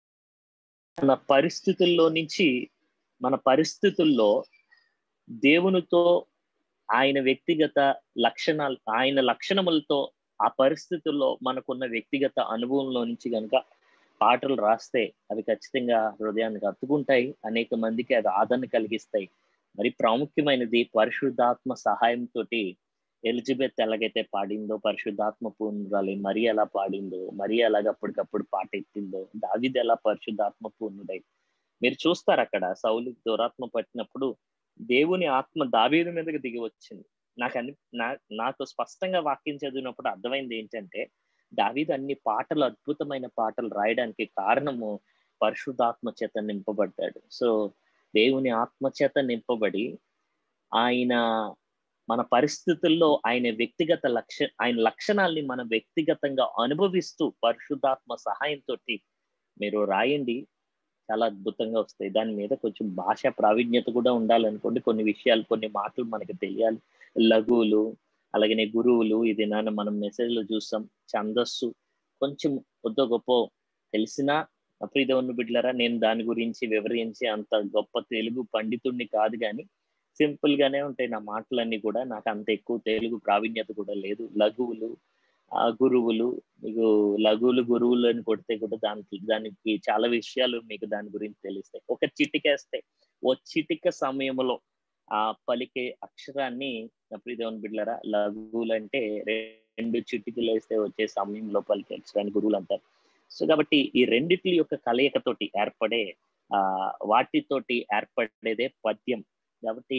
మన పరిస్థితుల్లో నుంచి మన పరిస్థితుల్లో దేవునితో ఆయన వ్యక్తిగత లక్షణాలు ఆయన లక్షణములతో ఆ పరిస్థితుల్లో మనకున్న వ్యక్తిగత అనుభవంలో నుంచి కనుక పాటలు రాస్తే అవి ఖచ్చితంగా హృదయానికి హత్తుకుంటాయి అనేక మందికి అవి ఆదరణ కలిగిస్తాయి మరి ప్రాముఖ్యమైనది పరిశుద్ధాత్మ సహాయంతో ఎలిజబెత్ ఎలాగైతే పాడిందో పరిశుద్ధాత్మ పూర్ణురాలి మరి ఎలా పాడిందో మరి ఎలాగ అప్పటికప్పుడు పాట ఎత్తిందో దావిది ఎలా పరిశుద్ధాత్మ పూర్ణుడై మీరు చూస్తారు అక్కడ సౌలికి దురాత్మ పట్టినప్పుడు దేవుని ఆత్మ దావీదు మీదకి దిగి వచ్చింది నాకు అని నా నాకు స్పష్టంగా వాక్యం చదివినప్పుడు అర్థమైంది ఏంటంటే దావీదు అన్ని పాటలు అద్భుతమైన పాటలు రాయడానికి కారణము పరిశుద్ధాత్మ చేత నింపబడ్డాడు సో దేవుని ఆత్మ చేత నింపబడి ఆయన మన పరిస్థితుల్లో ఆయన వ్యక్తిగత లక్ష ఆయన లక్షణాల్ని మనం వ్యక్తిగతంగా అనుభవిస్తూ పరిశుద్ధాత్మ సహాయంతో మీరు రాయండి చాలా అద్భుతంగా వస్తాయి దాని మీద కొంచెం భాష ప్రావీణ్యత కూడా ఉండాలనుకోండి కొన్ని విషయాలు కొన్ని మాటలు మనకి తెలియాలి లఘువులు అలాగనే గురువులు ఇది నాన్న మనం మెసేజ్లో చూస్తాం ఛందస్సు కొంచెం కొద్ది గొప్ప తెలిసినా అప్రీదేవుని బిడ్డలరా నేను దాని గురించి వివరించి అంత గొప్ప తెలుగు పండితుడిని కాదు కానీ సింపుల్ గానే ఉంటాయి నా మాటలన్నీ కూడా నాకు అంత ఎక్కువ తెలుగు ప్రావీణ్యత కూడా లేదు లఘువులు ఆ గురువులు మీకు లఘువులు గురువులు అని కొడితే కూడా దానికి దానికి చాలా విషయాలు మీకు దాని గురించి తెలుస్తాయి ఒక చిటికేస్తే ఓ చిటిక సమయంలో ఆ పలికే అక్షరాన్ని ప్రియదేవన్ బిడ్లరా లఘువులు అంటే రెండు చిటికలు వేస్తే వచ్చే సమయంలో పలికే అక్షరాన్ని గురువులు అంటారు సో కాబట్టి ఈ రెండిటి యొక్క కలయికతోటి ఏర్పడే ఆ వాటితోటి ఏర్పడేదే పద్యం కాబట్టి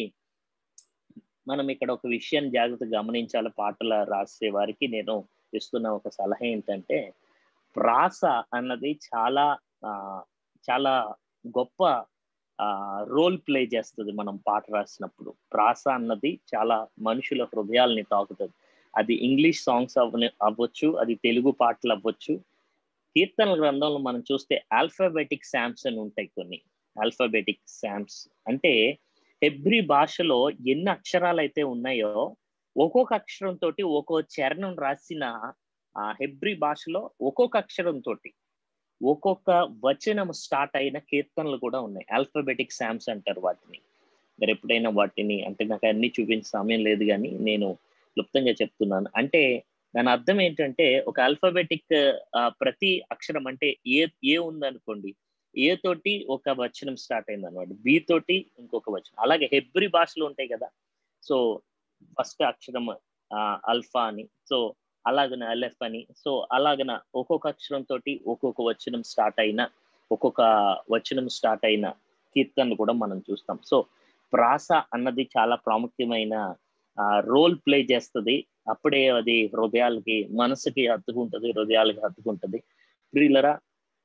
మనం ఇక్కడ ఒక విషయాన్ని జాగ్రత్త గమనించాలి పాటలు రాసే వారికి నేను ఇస్తున్న ఒక సలహా ఏంటంటే ప్రాస అన్నది చాలా చాలా గొప్ప రోల్ ప్లే చేస్తుంది మనం పాట రాసినప్పుడు ప్రాస అన్నది చాలా మనుషుల హృదయాల్ని తాకుతుంది అది ఇంగ్లీష్ సాంగ్స్ అవ్వ అవ్వచ్చు అది తెలుగు పాటలు అవ్వచ్చు కీర్తనల గ్రంథంలో మనం చూస్తే ఆల్ఫాబెటిక్ శామ్స్ అని ఉంటాయి కొన్ని ఆల్ఫాబెటిక్ శామ్స్ అంటే హెబ్రి భాషలో ఎన్ని అక్షరాలు అయితే ఉన్నాయో ఒక్కొక్క అక్షరం తోటి ఒక్కో చరణం రాసిన ఆ హెబ్రి భాషలో ఒక్కొక్క అక్షరం తోటి ఒక్కొక్క వచనం స్టార్ట్ అయిన కీర్తనలు కూడా ఉన్నాయి ఆల్ఫాబెటిక్ శామ్స్ అంటారు వాటిని మీరు ఎప్పుడైనా వాటిని అంటే నాకు అన్ని చూపించే సమయం లేదు కానీ నేను క్లుప్తంగా చెప్తున్నాను అంటే దాని అర్థం ఏంటంటే ఒక ఆల్ఫాబెటిక్ ప్రతి అక్షరం అంటే ఏ ఏ ఉందనుకోండి ఏ తోటి ఒక వచనం స్టార్ట్ అయింది అనమాట బి తోటి ఇంకొక వచనం అలాగే హెబ్రి భాషలో ఉంటాయి కదా సో ఫస్ట్ అక్షరం అల్ఫా అని సో అలాగన ఎల్ఎఫ్ అని సో అలాగన ఒక్కొక్క అక్షరం తోటి ఒక్కొక్క వచనం స్టార్ట్ అయిన ఒక్కొక్క వచనం స్టార్ట్ అయిన కీర్తనలు కూడా మనం చూస్తాం సో ప్రాస అన్నది చాలా ప్రాముఖ్యమైన రోల్ ప్లే చేస్తుంది అప్పుడే అది హృదయాలకి మనసుకి హత్తుకుంటుంది హృదయాలకి హత్తుకుంటుంది ప్రియులరా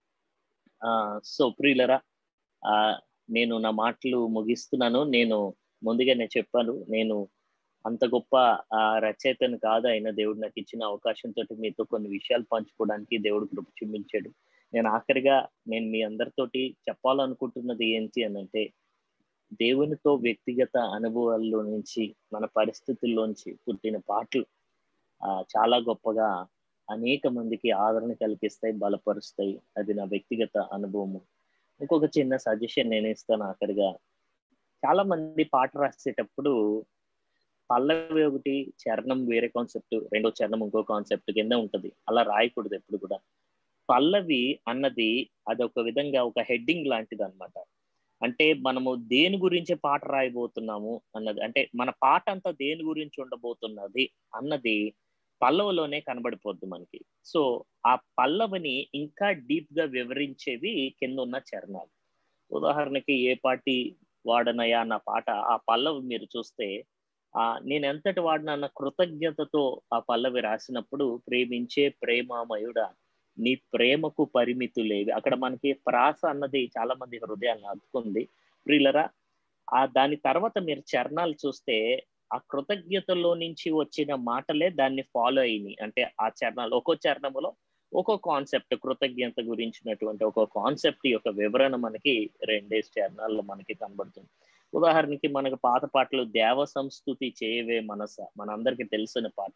సో ప్రియులరా నేను నా మాటలు ముగిస్తున్నాను నేను ముందుగానే చెప్పాను నేను అంత గొప్ప రచయితను కాదు అయినా దేవుడు నాకు ఇచ్చిన అవకాశంతో మీతో కొన్ని విషయాలు పంచుకోవడానికి దేవుడు కృప చూపించాడు నేను ఆఖరిగా నేను మీ అందరితోటి చెప్పాలనుకుంటున్నది ఏంటి అని అంటే దేవునితో వ్యక్తిగత అనుభవాల్లో నుంచి మన పరిస్థితుల్లోంచి పుట్టిన పాటలు చాలా గొప్పగా అనేక మందికి ఆదరణ కల్పిస్తాయి బలపరుస్తాయి అది నా వ్యక్తిగత అనుభవము ఇంకొక చిన్న సజెషన్ నేను ఇస్తాను ఆఖరిగా చాలా మంది పాట రాసేటప్పుడు పల్లవి ఒకటి చరణం వేరే కాన్సెప్ట్ రెండో చరణం ఇంకో కాన్సెప్ట్ కింద ఉంటది అలా రాయకూడదు ఎప్పుడు కూడా పల్లవి అన్నది అది ఒక విధంగా ఒక హెడ్డింగ్ లాంటిది అనమాట అంటే మనము దేని గురించి పాట రాయబోతున్నాము అన్నది అంటే మన పాట అంతా దేని గురించి ఉండబోతున్నది అన్నది పల్లవలోనే కనబడిపోద్ది మనకి సో ఆ పల్లవిని ఇంకా డీప్ గా వివరించేవి కింద ఉన్న చరణాలు ఉదాహరణకి ఏ పాటి వాడనయా అన్న పాట ఆ పల్లవి మీరు చూస్తే ఆ నేను ఎంతటి వాడిన అన్న కృతజ్ఞతతో ఆ పల్లవి రాసినప్పుడు ప్రేమించే ప్రేమామయుడ నీ ప్రేమకు పరిమితులేవి అక్కడ మనకి ప్రాస అన్నది చాలా మంది హృదయాన్ని అద్దుకుంది ప్రియులరా ఆ దాని తర్వాత మీరు చరణాలు చూస్తే ఆ కృతజ్ఞతలో నుంచి వచ్చిన మాటలే దాన్ని ఫాలో అయినాయి అంటే ఆ చరణాలు ఒక్కో చరణములో ఒక్కో కాన్సెప్ట్ కృతజ్ఞత గురించినటువంటి ఒక కాన్సెప్ట్ యొక్క వివరణ మనకి రెండే చరణాల్లో మనకి కనబడుతుంది ఉదాహరణకి మనకు పాత పాటలు దేవ సంస్కృతి చేయవే మనస మనందరికి తెలిసిన పాట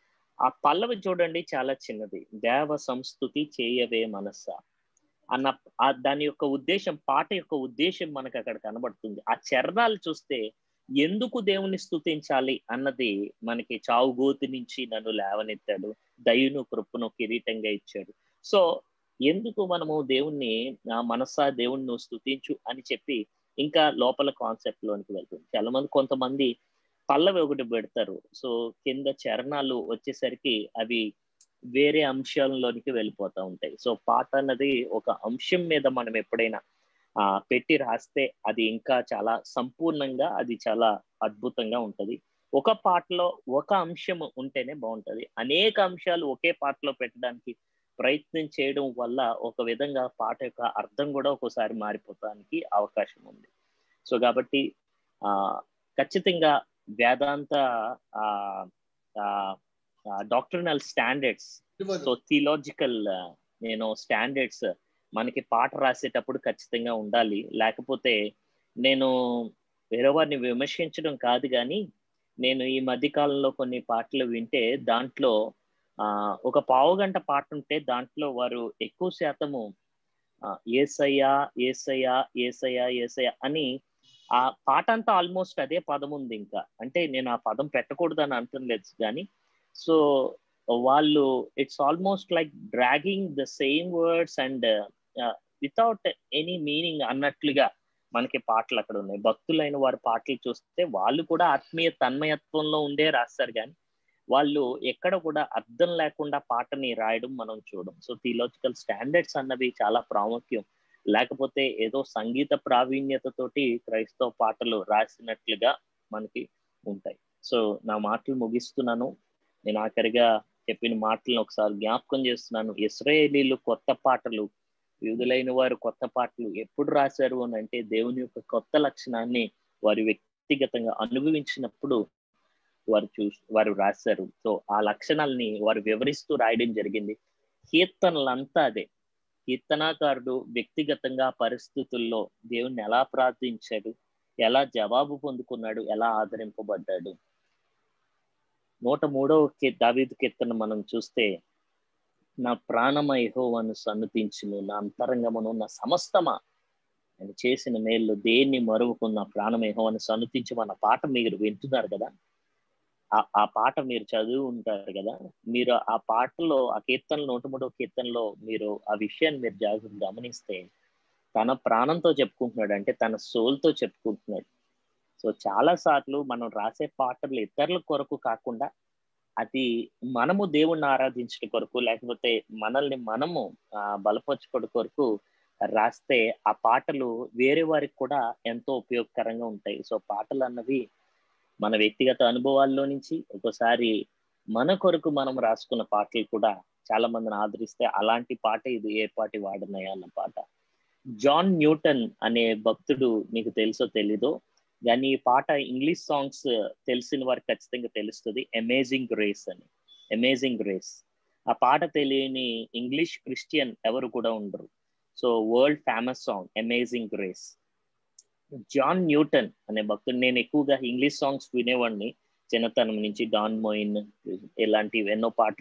ఆ పల్లవి చూడండి చాలా చిన్నది దేవ సంస్కృతి చేయవే మనస అన్న ఆ దాని యొక్క ఉద్దేశం పాట యొక్క ఉద్దేశం మనకు అక్కడ కనబడుతుంది ఆ చరణాలు చూస్తే ఎందుకు దేవుని స్తుతించాలి అన్నది మనకి చావుగోతి నుంచి నన్ను లేవనెత్తాడు దయును కృపను కిరీటంగా ఇచ్చాడు సో ఎందుకు మనము దేవుణ్ణి నా మనసా దేవుణ్ణి స్తుతించు అని చెప్పి ఇంకా లోపల కాన్సెప్ట్ లోనికి వెళ్తుంది చాలా మంది కొంతమంది పల్లవి ఒకటి పెడతారు సో కింద చరణాలు వచ్చేసరికి అవి వేరే అంశాలలోనికి వెళ్ళిపోతూ ఉంటాయి సో పాట అన్నది ఒక అంశం మీద మనం ఎప్పుడైనా ఆ పెట్టి రాస్తే అది ఇంకా చాలా సంపూర్ణంగా అది చాలా అద్భుతంగా ఉంటది ఒక పాటలో ఒక అంశం ఉంటేనే బాగుంటది అనేక అంశాలు ఒకే పాటలో పెట్టడానికి ప్రయత్నం చేయడం వల్ల ఒక విధంగా పాట యొక్క అర్థం కూడా ఒక్కోసారి మారిపోవడానికి అవకాశం ఉంది సో కాబట్టి ఆ ఖచ్చితంగా వేదాంత డాక్టర్నల్ స్టాండర్డ్స్ సో థియలాజికల్ నేను స్టాండర్డ్స్ మనకి పాట రాసేటప్పుడు ఖచ్చితంగా ఉండాలి లేకపోతే నేను వేరే వారిని విమర్శించడం కాదు కానీ నేను ఈ మధ్య కాలంలో కొన్ని పాటలు వింటే దాంట్లో ఆ ఒక పావు గంట పాట ఉంటే దాంట్లో వారు ఎక్కువ శాతము ఏసయ్యా ఏసయ్యా ఏసయ్యా ఏసయ్యా అని ఆ పాట అంతా ఆల్మోస్ట్ అదే పదం ఉంది ఇంకా అంటే నేను ఆ పదం పెట్టకూడదని అంటలేదు కానీ సో వాళ్ళు it's almost like dragging the same words and without any meaning అన్నట్లుగా మనకి పాటలు అక్కడ ఉన్నాయి భక్తులైన వారి పాటలు చూస్తే వాళ్ళు కూడా ఆత్మీయ తన్మయత్వంలో ఉండే రాస్తారు కానీ వాళ్ళు ఎక్కడ కూడా అర్థం లేకుండా పాటని రాయడం మనం చూడం సో థియలాజికల్ స్టాండర్డ్స్ అన్నవి చాలా ప్రాముఖ్యం లేకపోతే ఏదో సంగీత ప్రావీణ్యతతోటి క్రైస్తవ పాటలు రాసినట్లుగా మనకి ఉంటాయి సో నా మాటలు ముగిస్తున్నాను నేను ఆఖరిగా చెప్పిన మాటలను ఒకసారి జ్ఞాపకం చేస్తున్నాను ఇస్రాయేలీలు కొత్త పాటలు విడుదలైన వారు కొత్త పాటలు ఎప్పుడు రాశారు అని అంటే దేవుని యొక్క కొత్త లక్షణాన్ని వారు వ్యక్తిగతంగా అనుభవించినప్పుడు వారు చూ వారు రాశారు సో ఆ లక్షణాలని వారు వివరిస్తూ రాయడం జరిగింది కీర్తనలంతా అదే కీర్తనాకారుడు వ్యక్తిగతంగా పరిస్థితుల్లో దేవుణ్ణి ఎలా ప్రార్థించాడు ఎలా జవాబు పొందుకున్నాడు ఎలా ఆదరింపబడ్డాడు నూట మూడవ దావీదు కీర్తన మనం చూస్తే నా ప్రాణమ యహోవాను సన్నుతించును నా అంతరంగమును నా సమస్తమా నేను చేసిన మేళ్ళు దేన్ని మరువకున్న ప్రాణం యహోవాను సన్నుతించి మన పాట మీరు వింటున్నారు కదా ఆ పాట మీరు చదివి ఉంటారు కదా మీరు ఆ పాటలో ఆ కీర్తనలో నూట మూడవ కీర్తనలో మీరు ఆ విషయాన్ని మీరు జాగ్రత్త గమనిస్తే తన ప్రాణంతో చెప్పుకుంటున్నాడు అంటే తన సోల్తో చెప్పుకుంటున్నాడు సో చాలా సార్లు మనం రాసే పాటలు ఇతరుల కొరకు కాకుండా అది మనము దేవుణ్ణి ఆరాధించడం కొరకు లేకపోతే మనల్ని మనము బలపరచుకోవడం కొరకు రాస్తే ఆ పాటలు వేరే వారికి కూడా ఎంతో ఉపయోగకరంగా ఉంటాయి సో పాటలు అన్నవి మన వ్యక్తిగత అనుభవాల్లో నుంచి ఒకసారి మన కొరకు మనం రాసుకున్న పాటలు కూడా చాలా మందిని ఆదరిస్తే అలాంటి పాట ఇది ఏ పాటి వాడినాయా అన్న పాట జాన్ న్యూటన్ అనే భక్తుడు మీకు తెలుసో తెలీదో కానీ ఈ పాట ఇంగ్లీష్ సాంగ్స్ తెలిసిన వారికి ఖచ్చితంగా తెలుస్తుంది అమేజింగ్ గ్రేస్ అని అమేజింగ్ గ్రేస్ ఆ పాట తెలియని ఇంగ్లీష్ క్రిస్టియన్ ఎవరు కూడా ఉండరు so world famous song amazing grace John Newton అనే భక్తుడు నేను ఎక్కువగా ఇంగ్లీష్ సాంగ్స్ వినేవాడిని చిన్నతనం నుంచి డాన్ మోయిన్ ఇలాంటివి ఎన్నో పాటలు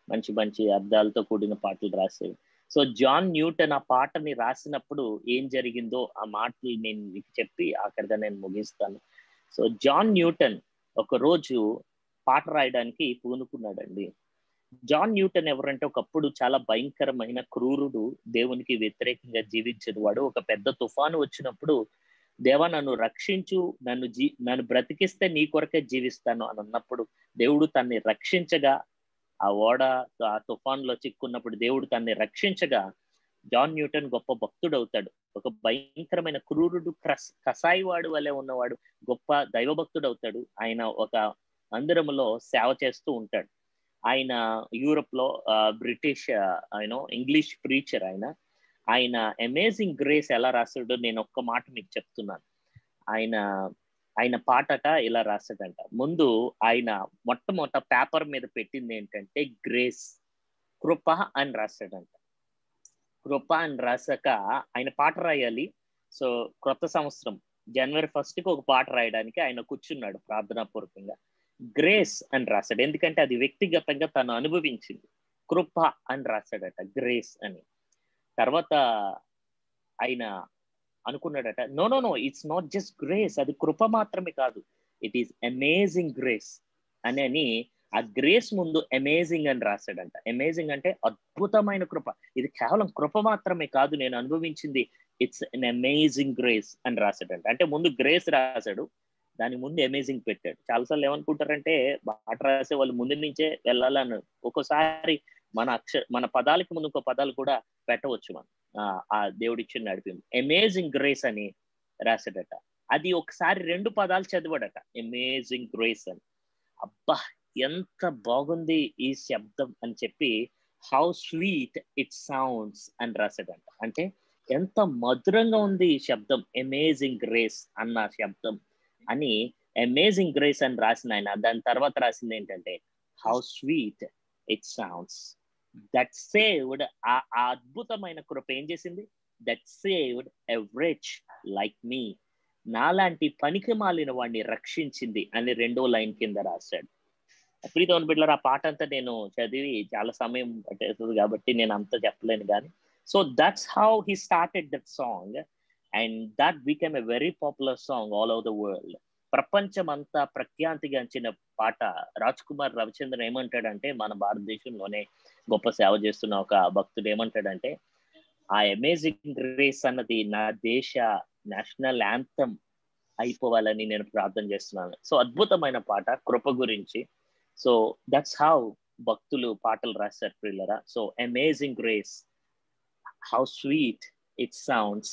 మంచి మంచి అర్థాలతో కూడిన పాటలు రాసేవి సో జాన్ న్యూటన్ ఆ పాటని రాసినప్పుడు ఏం జరిగిందో ఆ మాటలు నేను మీకు చెప్పి అక్కడిగా నేను ముగిస్తాను సో జాన్ న్యూటన్ ఒక రోజు పాట రాయడానికి పూనుకున్నాడండి జాన్ న్యూటన్ ఎవరంటే ఒకప్పుడు చాలా భయంకరమైన క్రూరుడు దేవునికి వ్యతిరేకంగా జీవించిన వాడు ఒక పెద్ద తుఫాను వచ్చినప్పుడు దేవా నన్ను రక్షించు నన్ను జీ నన్ను బ్రతికిస్తే నీ కొరకే జీవిస్తాను అని అన్నప్పుడు దేవుడు తన్ని రక్షించగా ఆ ఓడ ఆ తుఫాన్లో చిక్కున్నప్పుడు దేవుడు తన్ని రక్షించగా జాన్ న్యూటన్ గొప్ప భక్తుడు అవుతాడు ఒక భయంకరమైన క్రూరుడు క్రస్ కసాయివాడు వలె ఉన్నవాడు గొప్ప దైవభక్తుడు అవుతాడు ఆయన ఒక మందిరములో సేవ చేస్తూ ఉంటాడు ఆయన యూరోప్ లో బ్రిటిష్ ఆయన ఇంగ్లీష్ ప్రీచర్ ఆయన ఆయన అమేజింగ్ గ్రేస్ ఎలా రాశాడో నేను ఒక్క మాట మీకు చెప్తున్నాను ఆయన ఆయన పాటట ఇలా రాశాడంట ముందు ఆయన మొట్టమొదట పేపర్ మీద పెట్టింది ఏంటంటే గ్రేస్ కృప అని రాశాడంట కృప అని రాసాక ఆయన పాట రాయాలి సో క్రొత్త సంవత్సరం జనవరి ఫస్ట్ కి ఒక పాట రాయడానికి ఆయన కూర్చున్నాడు ప్రార్థనాపూర్వకంగా గ్రేస్ అని రాశాడు ఎందుకంటే అది వ్యక్తిగతంగా తను అనుభవించింది కృప అని రాశాడట గ్రేస్ అని తర్వాత ఆయన అనుకున్నాడట no no no it's not just grace అది కృప మాత్రమే కాదు ఇట్ ఈస్ అమేజింగ్ గ్రేస్ అని అని ఆ గ్రేస్ ముందు అమేజింగ్ అని రాశాడంట అమేజింగ్ అంటే అద్భుతమైన కృప ఇది కేవలం కృప మాత్రమే కాదు నేను అనుభవించింది ఇట్స్ అన్ అమేజింగ్ గ్రేస్ అని రాశాడంట అంటే ముందు గ్రేస్ రాశాడు దాని ముందు అమేజింగ్ పెట్టాడు చాలాసార్లు ఏమనుకుంటారంటే పాట రాసే వాళ్ళు ముందు నుంచే వెళ్ళాలని ఒక్కోసారి మన అక్ష మన పదాలకి ముందు ఇంకో పదాలు కూడా పెట్టవచ్చు మనం ఆ దేవుడిచ్చిన నడిపింది అమేజింగ్ గ్రేస్ అని రాశాడట అది ఒకసారి రెండు పదాలు చదివాడట అమేజింగ్ గ్రేస్ అని అబ్బా ఎంత బాగుంది ఈ శబ్దం అని చెప్పి హౌ స్వీట్ ఇట్ సౌండ్స్ అని రాశాడంట అంటే ఎంత మధురంగా ఉంది ఈ శబ్దం అమేజింగ్ గ్రేస్ అన్న శబ్దం అని అమేజింగ్ గ్రేస్ అని రాసిన ఆయన దాని తర్వాత రాసింది ఏంటంటే how sweet it sounds that saved ఆ అద్భుతమైన కృప ఏం చేసింది that saved a wretch like me నాలాంటి పనికి మాలిన వాడిని రక్షించింది అని రెండో లైన్ కింద రాశాడు ప్రీతోన్ బిడ్డలర్ ఆ పాట అంతా నేను చదివి చాలా సమయం పట్టేస్తుంది కాబట్టి నేను అంత చెప్పలేను కానీ so that's how he started that song and that become a very popular song all over the world ప్రపంచం అంతా ప్రఖ్యాతిగాంచిన పాట రాజ్ కుమార్ రవిచంద్రన్ ఏమంటాడంటే మన భారతదేశంలోనే గొప్ప సేవ చేస్తున్న ఒక భక్తుడు ఏమంటాడంటే ఆ అమేజింగ్ గ్రేస్ అన్నది నా దేశ నేషనల్ యాంథమ్ అయిపోవాలని నేను ప్రార్థన చేస్తున్నాను సో అద్భుతమైన పాట కృప గురించి సో దట్స్ హౌ భక్తులు పాటలు రాశారు ప్రిల్లరా so amazing grace how sweet it sounds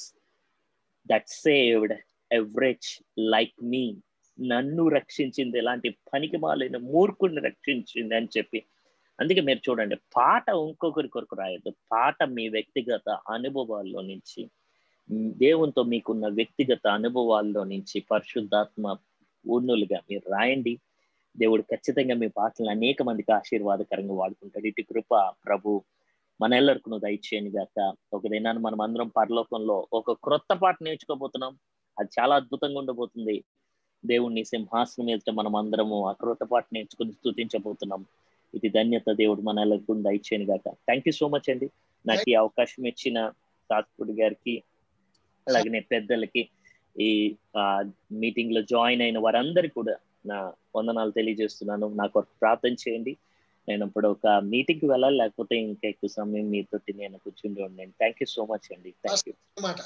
that saved a wretch like me నన్ను రక్షించింది ఎలాంటి పనికి మాలిన మూర్ఖుడిని రక్షించింది అని చెప్పి అందుకే మీరు చూడండి పాట ఇంకొకరి కొరకు రాయద్దు పాట మీ వ్యక్తిగత అనుభవాల్లో నుంచి దేవునితో మీకున్న వ్యక్తిగత అనుభవాల్లో నుంచి పరిశుద్ధాత్మ పూర్ణులుగా మీరు రాయండి దేవుడు ఖచ్చితంగా మీ పాటలను అనేక మందికి ఆశీర్వాదకరంగా వాడుకుంటాడు ఇటు కృప ప్రభు మన ఎల్లరికి దయచేయని గాక ఒక దినాన్ని మనం అందరం పరలోకంలో ఒక క్రొత్త పాట నేర్చుకోబోతున్నాం అది చాలా అద్భుతంగా ఉండబోతుంది దేవుణ్ణి సింహాసనం ఎదుట మనం అందరము ఆ క్రొత్త పాట నేర్చుకుని స్థుతించబోతున్నాం ఇది ధన్యత దేవుడు మన ఎల్లరికి దయచేయని గాక థ్యాంక్ యూ సో మచ్ అండి నాకు ఈ అవకాశం ఇచ్చిన సాత్పుడి గారికి అలాగే పెద్దలకి ఈ మీటింగ్ లో జాయిన్ అయిన వారందరికీ కూడా నా వందనాలు తెలియజేస్తున్నాను నాకు ప్రార్థన చేయండి నేను ఇప్పుడు ఒక మీటింగ్ కి వెళ్ళాలి లేకపోతే ఇంకా ఎక్కువ సమయం మీతో నేను కూర్చుండి ఉండండి థ్యాంక్ యూ సో మచ్ అండి థ్యాంక్ యూ మాట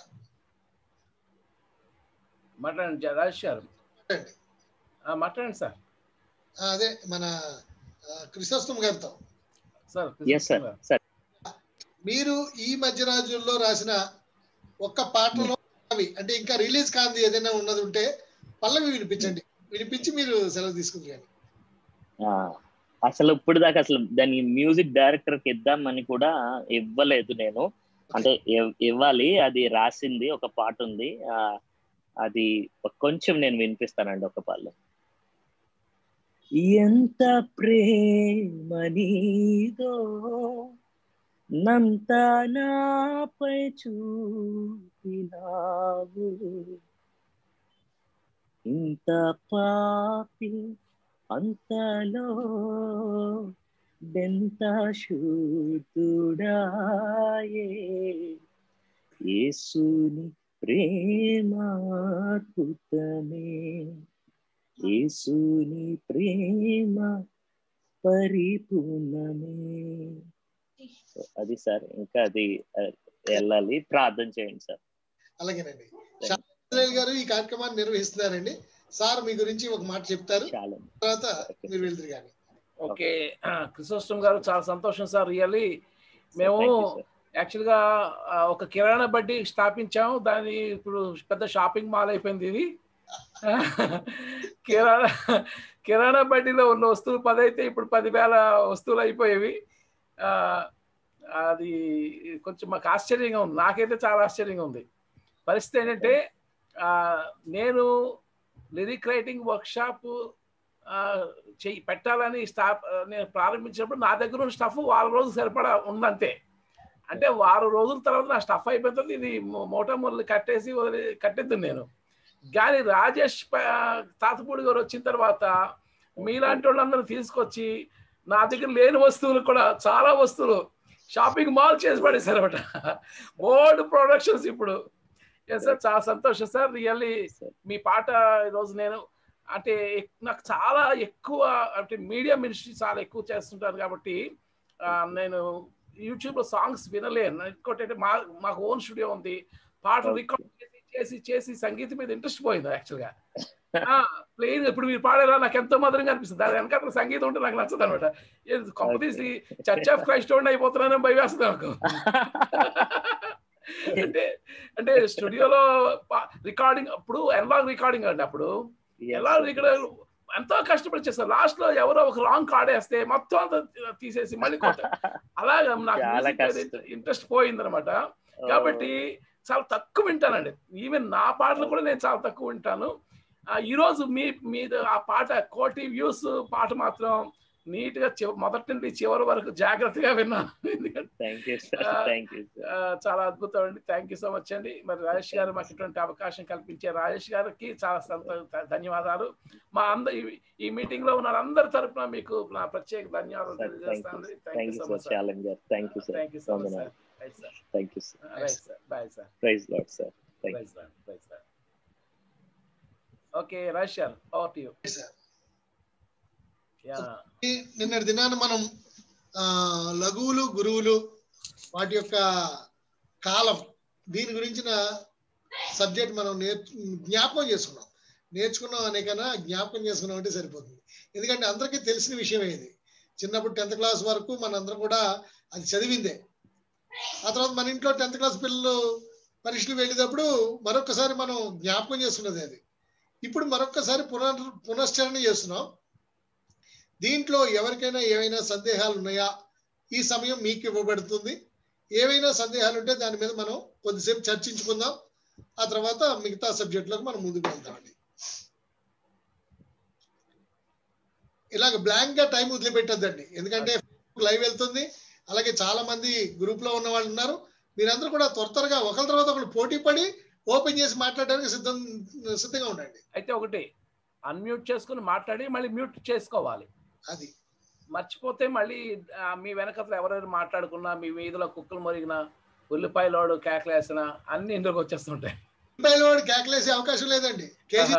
మాట్లాడండి రాజేష్ గారు మాట్లాడండి సార్ అదే మన క్రిసోస్తం గారితో సార్ ఎస్ సార్ సార్ మీరు ఈ మధ్య రాజ్యంలో రాసిన ఒక్క పాటలో అవి అంటే ఇంకా రిలీజ్ కాంది ఏదైనా ఉన్నది ఉంటే పల్లవి వినిపించండి వినిపించి మీరు సెలవు తీసుకుంది కానీ అసలు ఇప్పుడు దాకా అసలు దాని మ్యూజిక్ డైరెక్టర్ కి ఇద్దామని కూడా ఇవ్వలేదు నేను అంటే ఇవ్వాలి అది రాసింది ఒక పాట ఉంది అది కొంచెం నేను వినిపిస్తానండి ఒక పాలు ఎంత ప్రేమ నీదో నంత నాపై చూపినావు ఇంత పాపి అంతలో బెంత శుద్ధుడాయే యేసుని ప్రేమాద్భుతమే యేసుని ప్రేమ పరిపూర్ణమే So, అది సార్ ఇంకా అది ఆ, వెళ్ళాలి ప్రార్థన చేయండి సార్ అలాగేనండి శాస్త్రి గారు ఈ కార్యక్రమాన్ని నిర్వహిస్తున్నారండి సార్ మీ గురించి ఒక మాట చెప్తారు చాలా తర్వాత మీరు వెళ్తారు కానీ ఓకే క్రిసోస్టమ్ గారు చాలా సంతోషం సార్ రియల్లీ మేము Thank you, sir. యాక్చువల్గా ఆ, ఒక కిరాణా బడ్డీ స్థాపించాము దాని ఇప్పుడు పెద్ద షాపింగ్ మాల్ అయిపోయింది ఇది కిరాణా కిరాణా బడ్డీలో ఉన్న వస్తువులు పది అయితే ఇప్పుడు పదివేల వస్తువులు అయిపోయేవి ఆ, అది కొంచెం మాకు ఆశ్చర్యంగా ఉంది నాకైతే చాలా ఆశ్చర్యంగా ఉంది పరిస్థితి ఏంటంటే ఆ, నేను లిరిక్ రైటింగ్ వర్క్షాప్ చెయ్యి పెట్టాలని స్టాప్ నేను ప్రారంభించినప్పుడు నా దగ్గర ఉన్న స్టఫ్ వారం రోజులు సరిపడా ఉందంతే అంటే వారం రోజుల తర్వాత నా స్టఫ్ అయిపోతుంది ఇది మో- మోటా మురళి కట్టేసి వదిలి కట్టేద్దు నేను కానీ రాజేష్ ప- తాతపూడి గారు వచ్చిన తర్వాత మీలాంటి వాళ్ళందరూ తీసుకొచ్చి నా దగ్గర లేని వస్తువులు కూడా చాలా వస్తువులు షాపింగ్ మాల్ చేసి పడేశారు అనమాట ఓల్డ్ ప్రొడక్షన్స్ ఇప్పుడు ఎస్ సార్ చాలా సంతోషం సార్ రియల్లీ Sir. మీ పాట ఈరోజు నేను అంటే ఎక్- నాకు చాలా ఎక్కువ అంటే మీడియా మినిస్ట్రీ చాలా ఎక్కువ చేస్తుంటాను కాబట్టి ఆ, నేను యూట్యూబ్లో సాంగ్స్ వినలేను ఇంకోటి అంటే మా మాకు ఓన్ స్టూడియో ఉంది పాటలు Okay. రికార్డ్ చేసి చేసి చేసి సంగీతం మీద ఇంట్రెస్ట్ పోయింది యాక్చువల్గా ప్లేన్ ఇప్పుడు మీరు పాడేలా నాకు ఎంతో మధురంగా అనిపిస్తుంది దాని వెనకాల సంగీతం ఉంటే నాకు నచ్చదు అనమాట కంపెనీస్ చర్చ్ ఆఫ్ క్రైస్ట్ అయిపోతున్నానని భయం వేస్తుంది నాకు అంటే అంటే స్టూడియోలో రికార్డింగ్ అప్పుడు ఎనలాగ్ రికార్డింగ్ అండి అప్పుడు Yes, ఎలా sir. ఇక్కడ ఎంతో కష్టపడి చేస్తారు లాస్ట్ లో ఎవరో ఒక రాంగ్ కార్డ్ వేస్తే మొత్తం అంతా తీసేసి మళ్ళీ కొత్త అలాగా చాలా నాకు కష్టం. ఇంట్రెస్ట్ పోయింది అనమాట కాబట్టి చాలా తక్కువ వింటానండి ఈవెన్ నా పాటలు కూడా నేను చాలా తక్కువ వింటాను ఆ, ఈ రోజు మీ మీద ఆ పాట కోటి వ్యూస్ పాట మాత్రం నీట్ గా చివ- మొదటి నుండి చివరి వరకు జాగ్రత్తగా విన్నాను ఎందుకంటే థ్యాంక్ యూ సార్ ఆ, థ్యాంక్ యూ ఆ, చాలా అద్భుతం అండి థ్యాంక్ యూ సో మచ్ అండి మరి రాజేష్ గారు మాకు ఇటువంటి అవకాశం కల్పించే రాజేష్ గారికి చాలా సంతో- ధన్యవాదాలు మా అందరి ఈ మీటింగ్ లో ఉన్న అందరి తరపున మీకు నా ప్రత్యేక ధన్యవాదాలు సార్ థ్యాంక్ తెలియజేస్తాను you thank thank you you so sir much sir చాలన్ garu thank you sir thank you so much sir right sir thank you sir right sir bye sir praise lord sir thank you right sir right sir okay Rajesh garu over to you sir yeah ఈ నిన్నటి దినాన మనం ఆ, లఘువులు గురువులు వాటి యొక్క కాలం దీని గురించిన సబ్జెక్ట్ మనం నేర్ జ్ఞాపకం చేసుకున్నాం నేర్చుకున్నాం అనే కన్నా జ్ఞాపకం చేసుకున్నాం అంటే సరిపోతుంది ఎందుకంటే అందరికీ తెలిసిన విషయమే ఇది చిన్నప్పుడు టెన్త్ క్లాస్ వరకు మనందరం కూడా అది చదివిందే ఆ తర్వాత మన ఇంట్లో టెన్త్ క్లాస్ పిల్లలు పరీక్షలు వెళ్ళేటప్పుడు మరొకసారి మనం జ్ఞాపకం చేసుకున్నది అది ఇప్పుడు మరొకసారి పునర్ పునశ్చరణ చేస్తున్నాం దీంట్లో ఎవరికైనా ఏవైనా సందేహాలు ఉన్నాయా ఈ సమయం మీకు ఇవ్వబడుతుంది ఏవైనా సందేహాలు ఉంటే దాని మీద మనం కొద్దిసేపు చర్చించుకుందాం ఆ తర్వాత మిగతా సబ్జెక్టులకు మనం ముందుకు వెళ్తామండి ఇలాగ బ్లాంక్ గా టైం వదిలిపెట్టద్దండి ఎందుకంటే లైవ్ వెళ్తుంది అలాగే చాలా మంది గ్రూప్ లో ఉన్న వాళ్ళు ఉన్నారు మీరందరూ కూడా త్వర త్వరగా ఒకరి తర్వాత ఒకరు పోటీ పడి ఓపెన్ చేసి మాట్లాడడానికి సిద్ధం సిద్ధంగా ఉండండి అయితే ఒకటి అన్మ్యూట్ చేసుకుని మాట్లాడి మళ్ళీ మ్యూట్ చేసుకోవాలి అది మర్చిపోతే మళ్ళీ ఆ, మీ వెనకతలు ఎవరెవరు మాట్లాడుకున్నా మీ వీధిలో కుక్కలు మొరిగినా ఉల్లిపాయలోడు కేకలేసిన అన్ని ఇంట్లోకి వచ్చేస్తుంటాయి రూపాయల వాడు కేకలేసే అవకాశం లేదండి కేజీ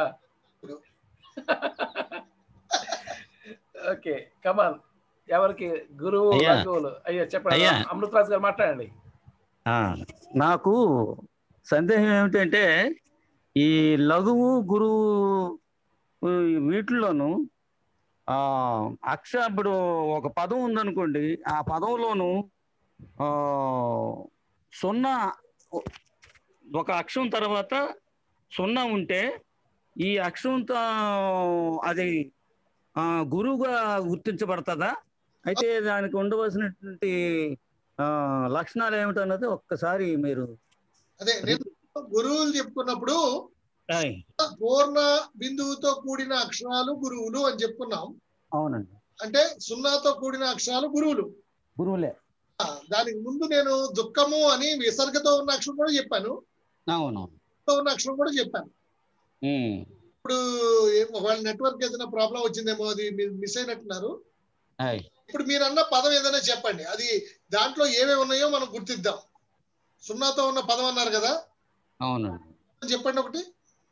ఓకే కమాన్ ఎవరికి గురువు అయ్యా. లఘువులు అయ్యో చెప్పండి అయ్యా. అమృతరాజు గారు మాట్లాడండి ఆ, నాకు సందేహం ఏమిటంటే ఈ లఘువు గురువు ఈ వీటిల్లోనూ ఆ అక్ష ఇప్పుడు ఒక పదం ఉందనుకోండి ఆ పదంలోను ఆ సున్నా ఒక అక్షరం తర్వాత సున్నా ఉంటే ఈ అక్షరంతో అది ఆ, గురువుగా గుర్తించబడుతుందా అయితే దానికి ఉండవలసినటువంటి ఆ, లక్షణాలు ఏమిటన్నది ఒక్కసారి మీరు అదే నేను గురువులు చెప్పుకున్నప్పుడు ఆయ్, పూర్ణ బిందువుతో కూడిన అక్షరాలు గురువులు అని చెప్పుకున్నాం అవునండి అంటే సున్నాతో కూడిన అక్షరాలు గురువులు గురువులే ఆ, దానికి ముందు నేను దుఃఖము అని విసర్గతో ఉన్న అక్షరం కూడా చెప్పాను అవును తో ఉన్న అక్షరం కూడా చెప్పాను ఉమ్, ఇప్పుడు ఏ- ఒకవేళ నెట్వర్క్ ఏదైనా ప్రాబ్లం వచ్చిందేమో అది మీరు మిస్ అయినట్టున్నారు ఆయ్, ఇప్పుడు మీరు అన్న పదం ఏదైనా చెప్పండి అది దాంట్లో ఏమేమి ఉన్నాయో మనం గుర్తిద్దాం సున్నాతో ఉన్న పదం అన్నారు కదా అవునండి చెప్పండి ఒకటి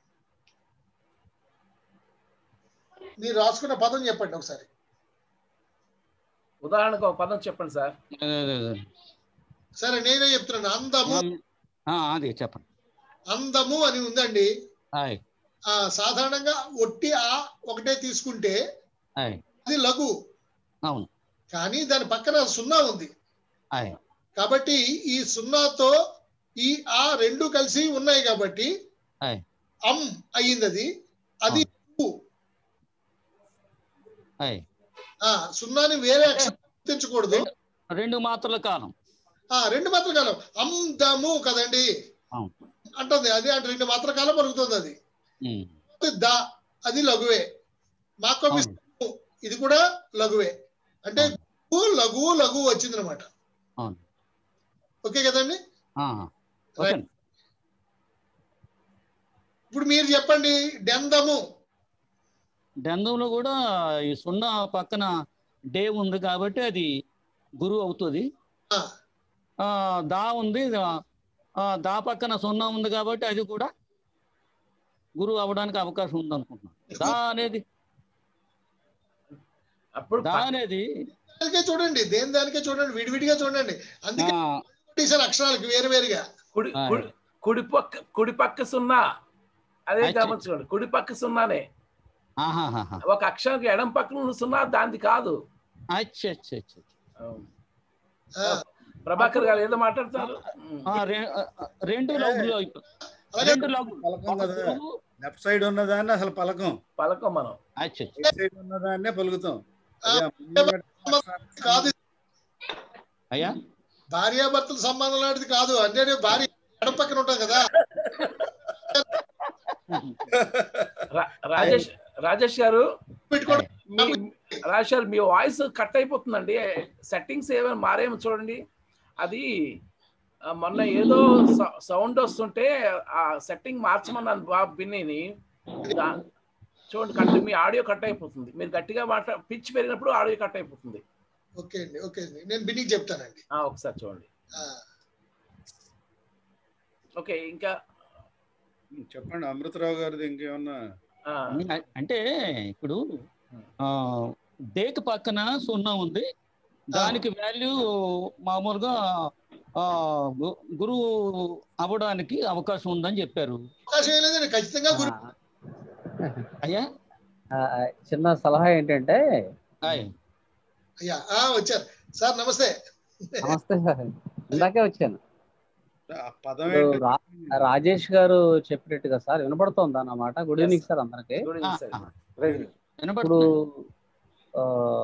మీరు రాసుకున్న పదం చెప్పండి ఒకసారి ఉదాహరణకు ఒక పదం చెప్పండి సార్ అదే, అదే, అదే. సరే నేనే చెప్తున్నాను అందము ఆ, అది చెప్పండి అందము అని ఉందండి ఆయ్ ఆ సాధారణంగా ఒట్టి ఆ ఒకటే తీసుకుంటే ఆయ్ అది లఘు అవును కానీ దాని పక్కన సున్నా ఉంది ఆయ్ కాబట్టి ఈ సున్నాతో ఈ ఆ రెండు కలిసి ఉన్నాయి కాబట్టి ఆయ్ అమ్ అయ్యింది అది అది ఊ. ఆయ్ ఆ సున్నాని వేరే అక్షరం గుర్తించకూడదు రెండు మాత్రల కాలం ఆ రెండు మాత్ర కాలం అందము కదండి అవును అంటుంది అది అంటే రెండు మాత్ర కాలం పలుకుతుంది అది ఉమ్. ద అది లఘువే మాకోమి అవును ఇది కూడా లఘువే అంటే గు, లఘు లఘు వచ్చింది అనమాట అవును ఓకే కదండి ఆ, ఓకే ఇప్పుడు మీరు చెప్పండి డెందము డెందంలో కూడా ఈ సున్నా పక్కన డే ఉంది కాబట్టి అది గురువు అవుతుంది ఆ, ఆ, దా ఉంది ఆ, దా పక్కన సున్నా ఉంది కాబట్టి అది కూడా గురువు అవ్వడానికి అవకాశం ఉంది అనుకుంటున్నాను దా అనేది అప్పుడు దా పక్క- అనేది దానికే చూడండి దేని దానికే చూడండి విడివిడిగా చూడండి అందుకే ఆ, కొట్టేశారు అక్షరాలకి వేరు వేరుగా కుడి ఆ. కుడి కుడి పక్క కుడి పక్క సున్నా అదే అచ్చా. గమనించుకోండి కుడి పక్క సున్నానే ఆహాహాహా. ఒక అక్షరానికి ఎడం పక్కన ఉన్న సున్నా దాంది కాదు అచ్చ అచ్చ అచ్చ అచ్చ. ఆ, ప్రభాకర్ గారు ఏదో మాట్లాడుతున్నారు ఆ, రె- ఆ, రెండు లఘులు అయిపో- అలాగే రెండు లఘు పలకం ఒక కదా గురువు, లెఫ్ట్ సైడ్ ఉన్నదాన్ని అసలు పలకం పలకం మనం అచ్చ అచ్చ. రైట్ సైడ్ ఉన్నదాన్నే పలుకుతాం అదే ఆ ముందు పెట్టిన కాదు అయ్యా భార్యాభర్తల సంబంధం లాంటిది కాదు అంటే భార్య ఎడం పక్కన ఉంటుంది కదా రా- రాజేష్ రాజేష్ గారు పెట్టుకోండి మీ రాజేష్ గారు మీ వాయిస్ కట్ అయిపోతుందండి సెట్టింగ్స్ ఏమైనా మారేమో చూడండి అది ఆ, మొన్న ఏదో సౌండ్ వస్తుంటే ఆ సెట్టింగ్ మార్చమన్నాను బాబు బిన్నీని దా- చూడండి కట్ మీ ఆడియో కట్ అయిపోతుంది మీరు గట్టిగా మాట్లా పిచ్ పెరిగినప్పుడు ఆడియో కట్ అయిపోతుంది ఓకే అండి ఓకే అండి నేను బిన్నికి చెప్తానండి ఆ, ఒకసారి చూడండి ఆ, ఓకే ఇంకా చెప్పండి అమృతరావు గారిది ఇంకేమన్నా ఆ, అంటే ఇప్పుడు ఆ డేక్ పక్కన సున్నా ఉంది దానికి వాల్యూ మామూలుగా ఆ గు- గురువు అవ్వడానికి అవకాశం ఉందని చెప్పారు అవకాశం ఏం లేదండి ఖచ్చితంగా గురి అయ్యా ఆ, చిన్న సలహా ఏంటంటే ఆయ్ అయ్యా ఆ, వచ్చారు సార్ నమస్తే నమస్తే సార్ ఇందాకే వచ్చాను ఆ పదం ఇప్పుడు ఏంటి రా- రాజేష్ గారు చెప్పినట్టుగా సార్ వినపడుతోంది అన్నమాట గుడ్ ఈవినింగ్ సార్ అందరికి గుడ్ ఆ, ఈవినింగ్ సార్ ఆ, ఇప్పుడు వినపడుతుంది ఆ,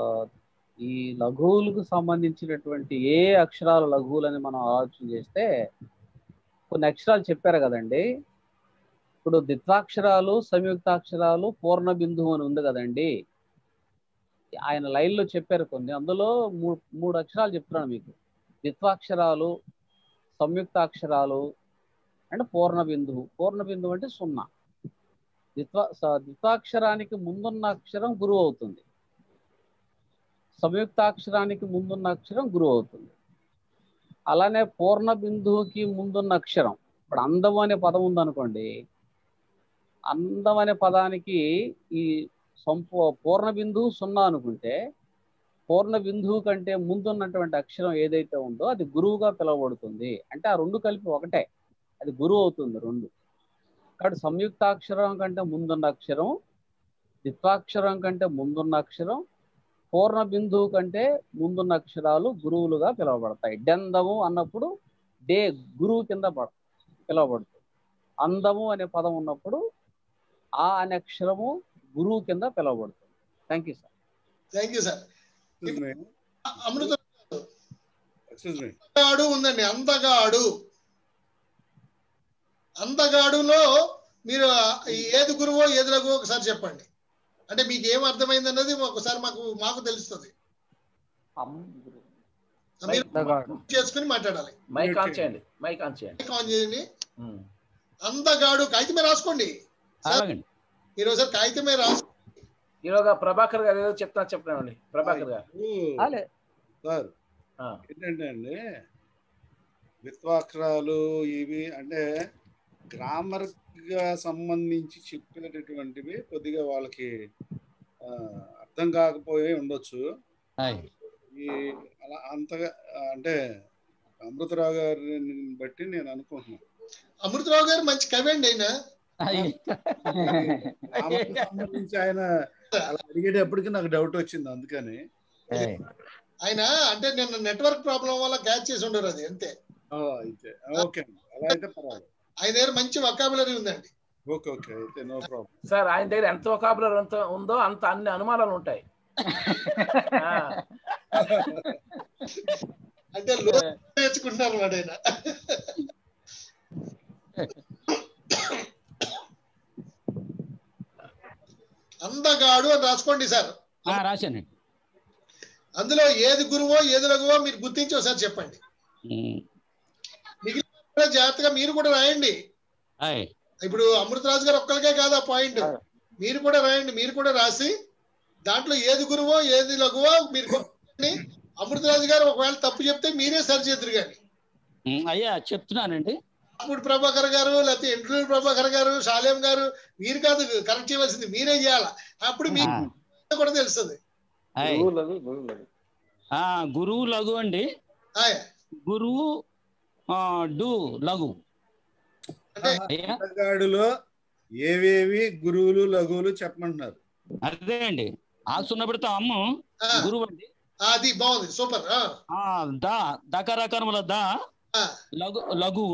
ఈ లఘువులకు సంబంధించినటువంటి ఏ అక్షరాలు లఘువులని మనం ఆలోచన చేస్తే కొన్ని అక్షరాలు చెప్పారు కదండి ఇప్పుడు ద్విత్వాక్షరాలు సంయుక్తాక్షరాలు పూర్ణ బిందువు అని ఉంది కదండి ఆయన లైన్లో చెప్పారు కొన్ని అందులో మూడు మూడు అక్షరాలు చెప్తున్నాను మీకు ద్విత్వాక్షరాలు సంయుక్తాక్షరాలు అంటే పూర్ణ బిందువు పూర్ణ బిందువు అంటే సున్నా ద్విత్వ స- ద్విత్వాక్షరానికి ముందున్న అక్షరం గురువు అవుతుంది సంయుక్తాక్షరానికి ముందున్న అక్షరం గురువు అవుతుంది అలానే పూర్ణ బిందువుకి ముందున్న అక్షరం ఇప్పుడు అందం అనే పదం ఉందనుకోండి అందం అనే పదానికి ఈ సంపూ పూర్ణ బిందువు సున్నా అనుకుంటే పూర్ణ బిందువు కంటే ముందున్నటువంటి అక్షరం ఏదైతే ఉందో అది గురువుగా పిలువబడుతుంది అంటే ఆ రెండు కలిపి ఒకటే అది గురువు అవుతుంది రెండు కాబట్టి సంయుక్తాక్షరం కంటే ముందున్న అక్షరం ద్విత్వాక్షరం కంటే ముందున్న అక్షరం పూర్ణ బిందువు కంటే ముందున్న అక్షరాలు గురువులుగా పిలువబడతాయి డెందము అన్నప్పుడు డే గురువు కింద పడ పిలువబడుతుంది అందము అనే పదం ఉన్నప్పుడు ఆ అనే అక్షరము గురువు కింద పిలువబడుతుంది thank you sir thank you sir Excuse me. Amrita Excuse me. అందగాడు ఉందండి అందగాడు అందగాడులో మీరు ఏది గురువో ఏది లఘువో ఒకసారి చెప్పండి అంటే మీకు ఏం అర్థమైంది అన్నది ఒకసారి మాకు మాకు తెలుస్తుంది మీరు అందగాడు చేసుకుని మాట్లాడాలి మైక్ ఆన్ చేయండి మైక్ ఆన్ చేయండి ఆన్ చేయండి ఉమ్. అందగాడు కాగితమే రాసుకోండి సార్ అలాగండి మీరు ఒకసారి కాగితమే రాసు ఈలోగా ప్రభాకర్ గారు ఏదో చెప్తున్నా చెప్పినామండి ప్రభాకర్ గారు అలే సార్ ఆ, ఏంటంటే అండి విత్వాక్షరాలు ఇవి అంటే గ్రామర్ గా సంబంధించి చెప్పేటటువంటివి కొద్దిగా వాళ్ళకి ఆ, అర్థం కాకపోయి ఉండొచ్చు ఆయ్. ఈ అలా అంతగా ఆ, అంటే అమృతరావు గారిని బట్టి నేను అనుకుంటున్నాను అమృతరావు గారు మంచి కవి అండి ఆయన ఆయ్. గ్రామర్కి సంబంధించి ఆయన అలా అడిగేటప్పటికి నాకు డౌట్ వచ్చింది అందుకని ఆయ్. ఆయన అంటే నిన్న నెట్వర్క్ ప్రాబ్లం వల్ల క్యాచ్ చేసి ఉండరు అది అంతే ఆ, అయితే ఓకే అండి అలా అయితే పర్వాలేదు ఆయన దగ్గర మంచి వకాబులరీ ఉందండి ఓకే ఓకే అయితే నో ప్రాబ్లం సార్ ఆయన దగ్గర ఎంత వొకాబులర్ ఎంత ఉందో అంత అన్ని అనుమానాలు ఉంటాయి ఆ, అంటే లో నేర్చుకుంటున్నారు అన్నమాట ఆయన అందగాడు అని రాసుకోండి సార్ ఆ, రాశానండి అందులో ఏది గురువో ఏది లఘువో మీరు గుర్తించి ఒకసారి చెప్పండి ఉమ్. కూడా జాగ్రత్తగా మీరు కూడా రాయండి ఆయ్. ఇప్పుడు అమృతరాజు గారు ఒక్కరికే కాదు ఆ పాయింట్ మీరు కూడా రాయండి మీరు కూడా రాసి దాంట్లో ఏది గురువో ఏది లఘువో మీరు గుర్తించండి. అమృతరాజు గారు ఒకవేళ తప్పు చెప్తే మీరే సరి చేద్దరు కానీ ఉమ్, అయ్యా చెప్తున్నానండి అప్పుడు ప్రభాకర్ గారు లేకపోతే ఎంట్రూరు ప్రభాకర్ గారు శాలేం గారు మీరు కాదు కరెక్ట్ చేయవలసింది మీరే చేయాలా అప్పుడు ఆ, మీకు కూడా తెలుస్తుంది ఆయ్. ఆ, గురువు లఘు అండి ఆయ్. గురువు ఆ, డు లఘు అంటే అయ్యా అందగాడులో ఏవేవి గురువులు లఘువులు చెప్పమంటున్నారు అదే అండి ఆ సున్నబడితే అమ్మ ఆ, గురువు అండి అది బాగుంది సూపర్ ఆ, ఆ దా దకరకరముల దా ఆ, లఘు లఘు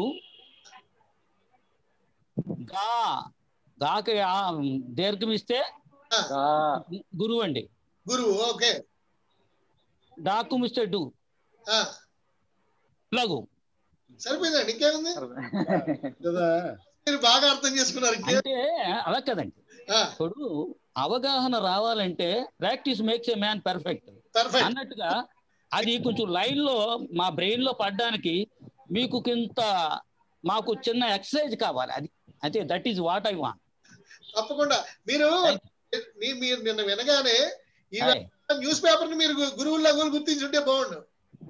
గా గాకి ఆ దీర్ఘం ఇస్తే ఆ, గురువు అండి గురువు ఓకే డాకుం ఇస్తే డు ఆ, లఘు సరిపోయిందండి ఇంకేముంది కదా మీరు బాగా అర్థం చేసుకున్నారు ఇంకే అంటే అలా కదండి ఆ, ఇప్పుడు అవగాహన రావాలంటే practice makes a man perfect perfect అన్నట్టుగా అది కొంచెం లైన్ లో మా బ్రెయిన్ లో పడడానికి మీకు ఇంత మాకు చిన్న ఎక్సర్సైజ్ కావాలి అది అయితే that is what I want తప్పకుండా మీరు మీ- మీరు నిన్న వినగానే ఈ న్యూస్ పేపర్ ని మీరు గు- గురువుల లఘువులు గుర్తించుంటే బాగుండు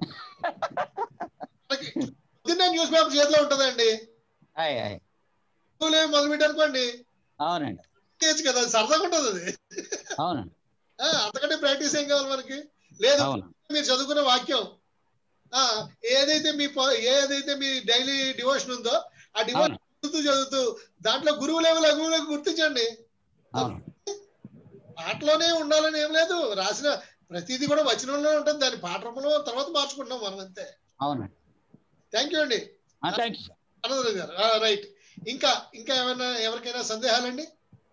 మనకి పొద్దున్నే న్యూస్ పేపర్ చేతిలో ఉంటదండి గురువులు మొదలు పెట్టనుకోండి అవునండి చేయొచ్చు కదా అది సరదాగా ఉంటుంది అది అవునండి ఆ, అంతకంటే ప్రాక్టీస్ ఏం కావాలి మనకి లేదు అవును మీరు చదువుకున్న వాక్యం ఆ ఏదైతే మీ ప- ఏదైతే మీ డైలీ డివోషన్ ఉందో ఆ డివోషన్ అవును చదువుతూ చదువుతూ దాంట్లో గురువు లేవు లఘువులకు గుర్తించండి అవును పాటలోనే ఉండాలని ఏం లేదు రాసిన ప్రతిదీ కూడా వచనంలో ఉంటుంది దాని పాఠంలో తర్వాత మార్చుకుంటున్నాం మనం అంతే అవునండి థ్యాంక్ యూ అండి thank you Anantharam garu right ఇంకా ఇంకా ఏమైనా ఎవరికైనా సందేహాలండి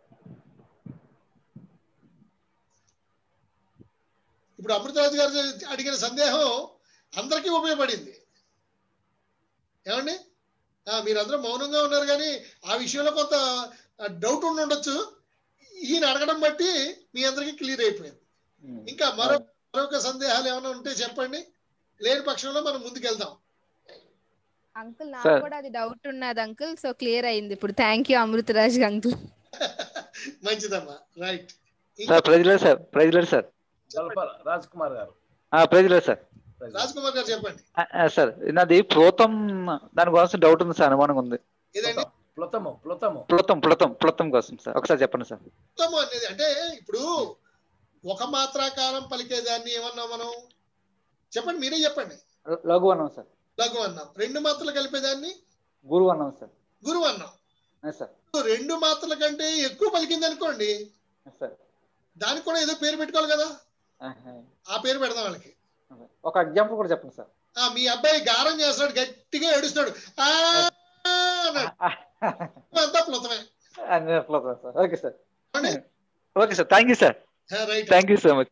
ఇప్పుడు అమృతరాజు గారు అడిగిన సందేహం అందరికీ ఉపయోగపడింది ఏమండి ఆ, మీరందరూ మౌనంగా ఉన్నారు కానీ ఆ విషయంలో కొంత డౌట్ ఉండి ఉండొచ్చు ఈయన అడగడం బట్టి మీ అందరికీ క్లియర్ అయిపోయింది ఇంకా మరో మరొక సందేహాలు ఏమైనా ఉంటే చెప్పండి లేని పక్షంలో మనం ముందుకెళ్దాం అంకుల్ నాకు సార్. కూడా అది డౌట్ ఉన్నది అంకుల్ సో క్లియర్ అయింది ఇప్పుడు థ్యాంక్ యూ అమృతరాజ్ అంకుల్ మంచిదమ్మా right sir praise lord sir praise lord sir జల్ప రాజ్ కుమార్ గారు ప్రైజ్లర్ సార్ రాజ్ కుమార్ గారు చెప్పండి ఆ, ఆ, సార్ నాది ప్లోతం దాని కోసం డౌట్ ఉంది సార్ అనుమానం ఉంది ఇదండి ప్లుతము ప్లుతము ప్లుతం ప్లుతం ప్లుతం కోసం సార్ ఒకసారి చెప్పండి సార్ ఉత్తమం అనేది అంటే ఇప్పుడు ఒక మాత్రాకారం పలికేదాన్ని ఏమన్నా మనం చెప్పండి మీరే చెప్పండి లఘు అన్నాం సార్ లఘు అన్నాం రెండు మాత్రలు కలిపేదాన్ని గురువు అన్నాం సార్ గురువు అన్నాం ఆ, సార్ రెండు మాత్రల కంటే ఎక్కువ పలికింది అనుకోండి ఆ, సార్ దానికి కూడా ఏదో పేరు పెట్టుకోవాలి కదా ఆహా. ఆ పేరు పెడదాం వాళ్ళకి ఒక ఎగ్జాంపుల్ కూడా చెప్పండి సార్ ఆ మీ అబ్బాయి గారం చేస్తున్నాడు గట్టిగా ఏడుస్తున్నాడు ఆ అన్నాడు అంతా ప్లుతమే అన్ని ప్లుతం సార్ ఓకే సార్ ఏమండి? Okay sir thank you sir ఆ, right thank you so much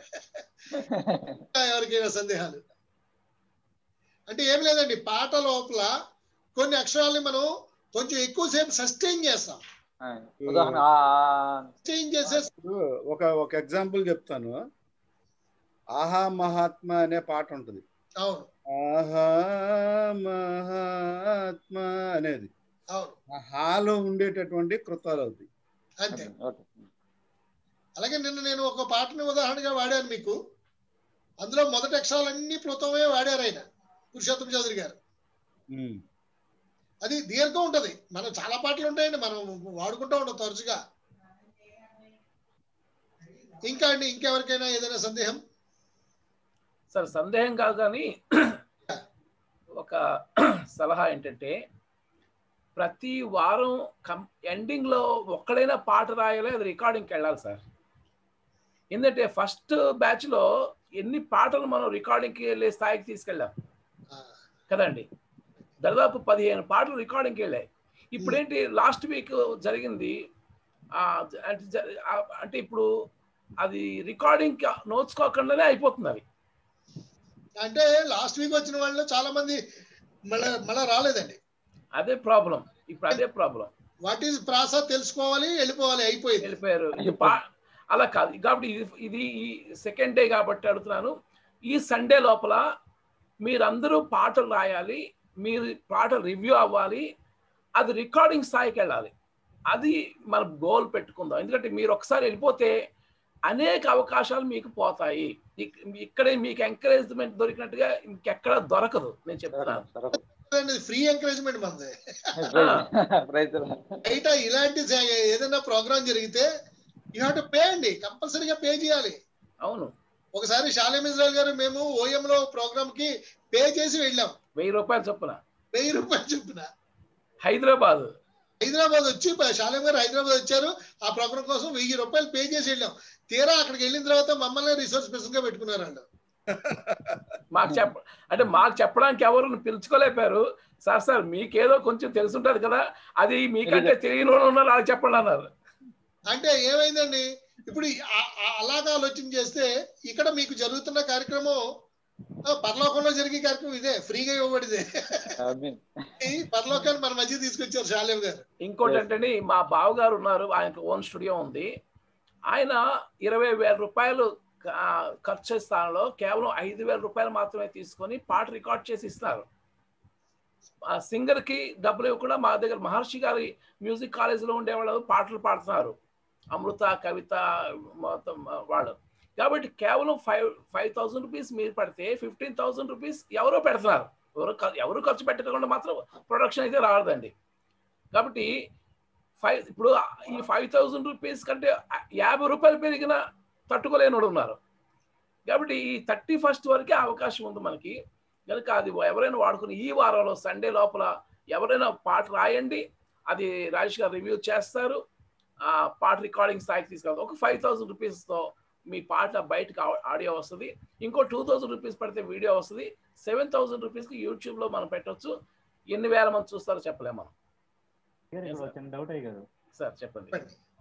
ఇంకా ఎవరికైనా సందేహాలు అంటే ఏం లేదండి పాట లోపల కొన్ని అక్షరాల్ని మనం కొంచెం ఎక్కువసేపు సస్టైన్ చేస్తాం ఉదాహరణ ఆ, సస్టైన్ చేసే ఇప్పుడు ఒక ఒక ఎగ్జాంపుల్ చెప్తాను ఆహా మహాత్మ అనే పాట ఉంటుంది అవును ఆహా మహాత్మ అనేది అవును ఆ హాలో ఉండేటటువంటి కృతాలు అవుతాయి అంతే ఓకే అలాగే నిన్న నేను ఒక పాటని ఉదాహరణగా వాడాను మీకు అందులో మొదటి అక్షరాలన్నీ ప్లుతమే వాడారు ఆయన పురుషోత్తం చౌదరి గారు అది దీర్ఘం ఉంటది మనం చాలా పాటలు ఉంటాయండి మనం వాడుకుంటూ ఉంటాం తరచుగా ఇంకా అండి ఇంకెవరికైనా ఏదైనా సందేహం సార్ సందేహం కాదు కానీ ఒక సలహా ఏంటంటే ప్రతి వారం కం ఎండింగ్లో ఒక్కడైనా పాట రాయాలి అది రికార్డింగ్కి వెళ్ళాలి సార్ ఎందుకంటే ఫస్ట్ బ్యాచ్లో ఎన్ని పాటలు మనం రికార్డింగ్కి వెళ్ళే స్థాయికి తీసుకెళ్ళాం కదండి దాదాపు పదిహేను పాటలు రికార్డింగ్కి వెళ్ళాయి ఇప్పుడేంటి లాస్ట్ వీక్ జరిగింది ఆ, అంటే జ- ఆ, అంటే ఇప్పుడు అది రికార్డింగ్ నోచుకోకుండానే అయిపోతుంది అవి అంటే లాస్ట్ వీక్ వచ్చిన వాళ్ళు చాలా మంది మళ్ళా మళ్ళా రాలేదండి అదే ప్రాబ్లం ఇప్పుడు అదే ప్రాబ్లం వాట్ ఈస్ ప్రాస తెలుసుకోవాలి వెళ్ళిపోవాలి అయిపోయింది వెళ్ళిపోయారు ఇది పా- అలా కాదు కాబట్టి ఇది ఇది ఈ సెకండ్ డే కాబట్టి అడుగుతున్నాను ఈ సండే లోపల మీరందరూ పాటలు రాయాలి మీరు పాటలు రివ్యూ అవ్వాలి అది రికార్డింగ్ స్థాయికి వెళ్ళాలి అది మన గోల్ పెట్టుకుందాం ఎందుకంటే మీరు ఒకసారి వెళ్ళిపోతే అనేక అవకాశాలు మీకు పోతాయి ఇక్- ఇక్కడే మీకు ఎంకరేజ్మెంట్ దొరికినట్టుగా ఇంకెక్కడ దొరకదు నేను చెప్తున్నాను ఫ్రీ ఎంకరేజ్మెంట్ మనది ప్రైజ్ బయట ఇలాంటి జ- ఏదైనా ప్రోగ్రామ్ జరిగితే యూ హ్యావ్ టు పే అండి కంపల్సరీగా పే చేయాలి అవును ఒకసారి షాలేం ఇజ్రాయల్ గారు మేము ఓఎం లో ప్రోగ్రామ్ కి పే చేసి వెళ్ళాం వెయ్యి రూపాయలు చొప్పున వెయ్యి రూపాయలు చొప్పున హైదరాబాద్ హైదరాబాద్ వచ్చి ప- షాలేం గారు హైదరాబాద్ వచ్చారు ఆ ప్రోగ్రామ్ కోసం వెయ్యి రూపాయలు పే చేసి వెళ్ళాం తీరా అక్కడికి వెళ్ళిన తర్వాత మమ్మల్ని రిసోర్స్ పర్సన్ గా పెట్టుకున్నారు వాళ్ళు మాకు చెప్ప అంటే మాకు చెప్పడానికి ఎవరు పిలుచుకోలేపారు సార్ సార్ మీకేదో కొంచెం తెలుసుంటది కదా అది మీకంటే తెలియని వాళ్ళు ఉన్నారు అది చెప్పండి అన్నారు అంటే ఏమైందండి ఇప్పుడు ఈ- ఆ- ఆ- అలాగా ఆలోచన చేస్తే ఇక్కడ మీకు జరుగుతున్న కార్యక్రమం ఆ, పరలోకంలో జరిగే కార్యక్రమం ఇదే ఫ్రీగా ఇవ్వబడిదే ఈ పరలోకాన్ని మన మధ్య తీసుకొచ్చారు షాలేం గారు ఇంకోటి ఏంటంటే మా బావగారు ఉన్నారు ఆయనకు ఓన్ స్టూడియో ఉంది ఆయన ఇరవై వేల రూపాయలు ఆ, ఖర్చు చేసే స్థానంలో కేవలం ఐదు వేల రూపాయలు మాత్రమే తీసుకొని పాట రికార్డ్ చేసి ఇస్తున్నారు ఆ సింగర్ కి డబ్బులు ఇవ్వకుండా మా దగ్గర మహర్షి గారి మ్యూజిక్ కాలేజీలో ఉండేవాళ్ళు పాటలు పాడుతున్నారు అమృత కవిత మొత్తం వాళ్ళు కాబట్టి కేవలం ఫైవ్ ఫైవ్ థౌసండ్ రూపీస్ మీరు పడితే ఫిఫ్టీన్ థౌసండ్ రూపీస్ ఎవరో పెడుతున్నారు ఎవరు ఖ- ఎవరు ఖర్చు పెట్టకుండా మాత్రం ప్రొడక్షన్ అయితే రాదండి కాబట్టి ఫైవ్ ఇప్పుడు ఈ ఫైవ్ థౌసండ్ రూపీస్ కంటే యాభై రూపాయలు పెరిగిన తట్టుకోలేనోడు ఉన్నారు కాబట్టి ఈ థర్టీ ఫస్ట్ వరకే అవకాశం ఉంది మనకి కనుక అది ఎవరైనా వాడుకుని ఈ వారంలో సండే లోపల ఎవరైనా పాట రాయండి అది రాజేష్ గారు రివ్యూ చేస్తారు ఆ పాట రికార్డింగ్ స్థాయికి తీసుకెళ్తాం ఒక ఫైవ్ థౌసండ్ రూపీస్తో మీ పాట బయటకు ఆ- ఆడియో వస్తుంది ఇంకో టూ థౌసండ్ రూపీస్ పడితే వీడియో వస్తుంది సెవెన్ థౌసండ్ రూపీస్కి యూట్యూబ్లో మనం పెట్టొచ్చు ఎన్ని వేల మంది చూస్తారో చెప్పలేము మనం గారు ఇక్కడ ఒక చిన్న డౌట్ అయ్యి గారు సార్ చెప్పండి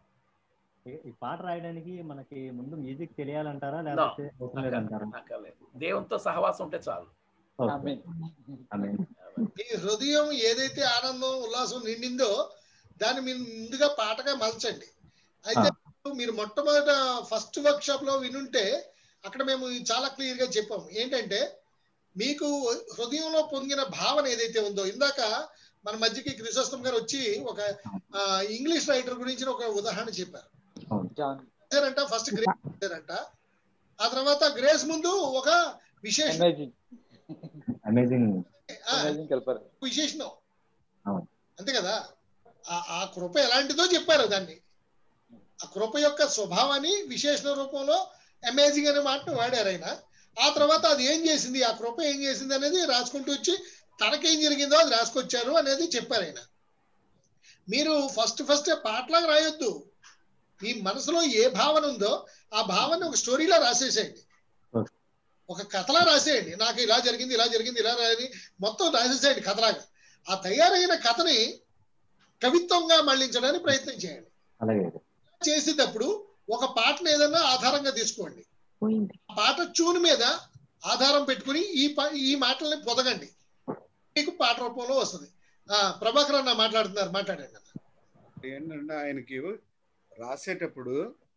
ఈ- ఈ పాట రాయడానికి మనకి ముందు మ్యూజిక్ తెలియాలంటారా No, లేకపోతే అవసరం లేదంటారా అక్కర్లేదు. దేవునితో సహవాసం ఉంటే చాలు ఓకే. ఆమేన్. మీ హృదయం ఏదైతే ఆనందం ఉల్లాసం నిండిందో దాన్ని మీరు ముందుగా పాటగా మలచండి అయితే మీరు మొట్టమొదట ఫస్ట్ వర్క్ షాప్ లో వినుంటే అక్కడ మేము చాలా క్లియర్ గా చెప్పాము ఏంటంటే మీకు హృదయంలో పొంగిన భావన ఏదైతే ఉందో ఇందాక మన మధ్యకి క్రిసోస్తం గారు వచ్చి ఒక ఆ, ఇంగ్లీష్ రైటర్ గురించి ఒక ఉదాహరణ చెప్పారు అంట ఫస్ట్ గ్రేస్ అంట ఆ తర్వాత గ్రేస్ ముందు ఒక విశేష అమేజింగ్ ఆ, విశేషణం అవును. అంతే కదా ఆ- ఆ కృప ఎలాంటిదో చెప్పారు దాన్ని ఆ కృప యొక్క స్వభావాన్ని విశేషణ రూపంలో అమేజింగ్ అనే మాటను వాడారు ఆయన ఆ తర్వాత అది ఏం చేసింది ఆ కృప ఏం చేసింది అనేది రాసుకుంటూ వచ్చి తనకేం జరిగిందో అది రాసుకొచ్చారు అనేది చెప్పారు ఆయన మీరు ఫస్ట్ ఫస్ట్ పాటలాగా రాయొద్దు మీ మనసులో ఏ భావన ఉందో ఆ భావన ఒక స్టోరీలా రాసేసేయండి ఒక కథలా రాసేయండి నాకు ఇలా జరిగింది ఇలా జరిగింది ఇలా రాని మొత్తం రాసేసేయండి కథలాగా ఆ తయారైన కథని కవిత్వంగా మళ్ళించడానికి ప్రయత్నం చేయండి అలాగే చేసేటప్పుడు ఒక పాటను ఏదన్నా ఆధారంగా తీసుకోండి ఆ పాట ట్యూన్ మీద ఆధారం పెట్టుకుని ఈ పా- ఈ మాటల్ని పొదగండి మీకు పాట రూపంలో వస్తుంది ఆ ప్రభాకర్ అన్న మాట్లాడుతున్నారు మాట్లాడండి అన్న. ఏంటంటే ఆయనకి రాసేటప్పుడు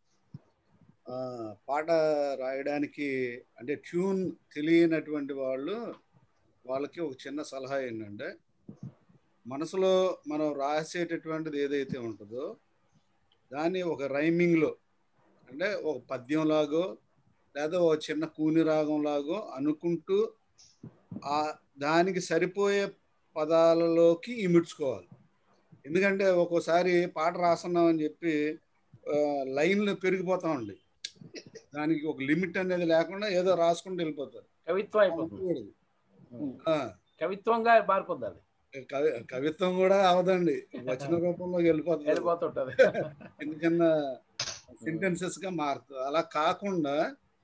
ఆ, పాట రాయడానికి అంటే ట్యూన్ తెలియనటువంటి వాళ్ళు వాళ్ళకి ఒక చిన్న సలహా ఏంటంటే మనసులో మనం రాసేటటువంటిది ఏదైతే ఉంటుందో దాన్ని ఒక రైమింగ్లో అంటే ఒక పద్యం లాగో లేదా ఒక చిన్న కూని రాగం లాగో అనుకుంటూ ఆ దానికి సరిపోయే పదాలలోకి ఇమిడ్చుకోవాలి ఎందుకంటే ఒక్కోసారి పాట రాస్తున్నామని చెప్పి ఆ, లైన్లు పెరిగిపోతా ఉండి దానికి ఒక లిమిట్ అనేది లేకుండా ఏదో రాసుకుంటూ వెళ్ళిపోతారు కవిత్వం అయిపోతుంది అనుకోకూడదు. ఆ, కవిత్వంగా మారిపోద్ది అది కవి కవిత్వం కూడా అవదండి వచన రూపంలోకి వెళ్ళిపోతుంది వెళ్ళిపోతుంటది చిన్న చిన్న సెంటెన్సెస్ గా మారుతుంది అలా కాకుండా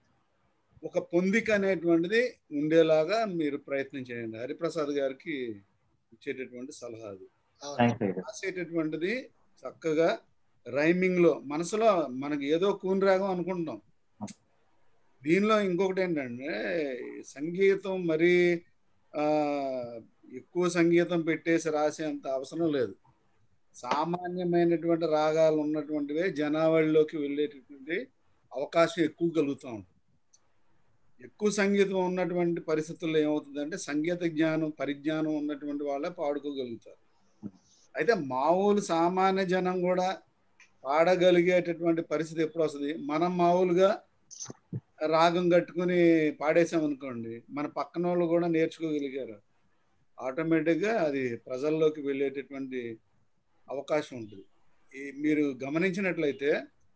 ఒక పొందిక అనేటువంటిది ఉండేలాగా మీరు ప్రయత్నం చేయండి హరిప్రసాద్ గారికి ఇచ్చేటటువంటి సలహా అది థ్యాంక్స్ అయ్యారు రాసేటటువంటిది చక్కగా రైమింగ్ లో మనసులో మనకి ఏదో కూని రాగం అనుకుంటాం దీనిలో ఇంకొకటి ఏంటంటే సంగీతం మరీ ఆ, ఎక్కువ సంగీతం పెట్టేసి రాసేంత అవసరం లేదు సామాన్యమైనటువంటి రాగాలు ఉన్నటువంటివే జనావళిలోకి వెళ్ళేటటువంటి అవకాశం ఎక్కువ కలుగుతూ ఉంటుంది ఎక్కువ సంగీతం ఉన్నటువంటి పరిస్థితుల్లో ఏమవుతుందంటే సంగీత జ్ఞానం పరిజ్ఞానం ఉన్నటువంటి వాళ్ళే పాడుకోగలుగుతారు అయితే మామూలు సామాన్య జనం కూడా పాడగలిగేటటువంటి పరిస్థితి ఎప్పుడు వస్తుంది మనం మామూలుగా రాగం కట్టుకుని పాడేసాం అనుకోండి మన పక్కన వాళ్ళు కూడా నేర్చుకోగలిగారు ఆటోమేటిక్గా అది ప్రజల్లోకి వెళ్ళేటటువంటి అవకాశం ఉంటుంది ఈ మీరు గమనించినట్లయితే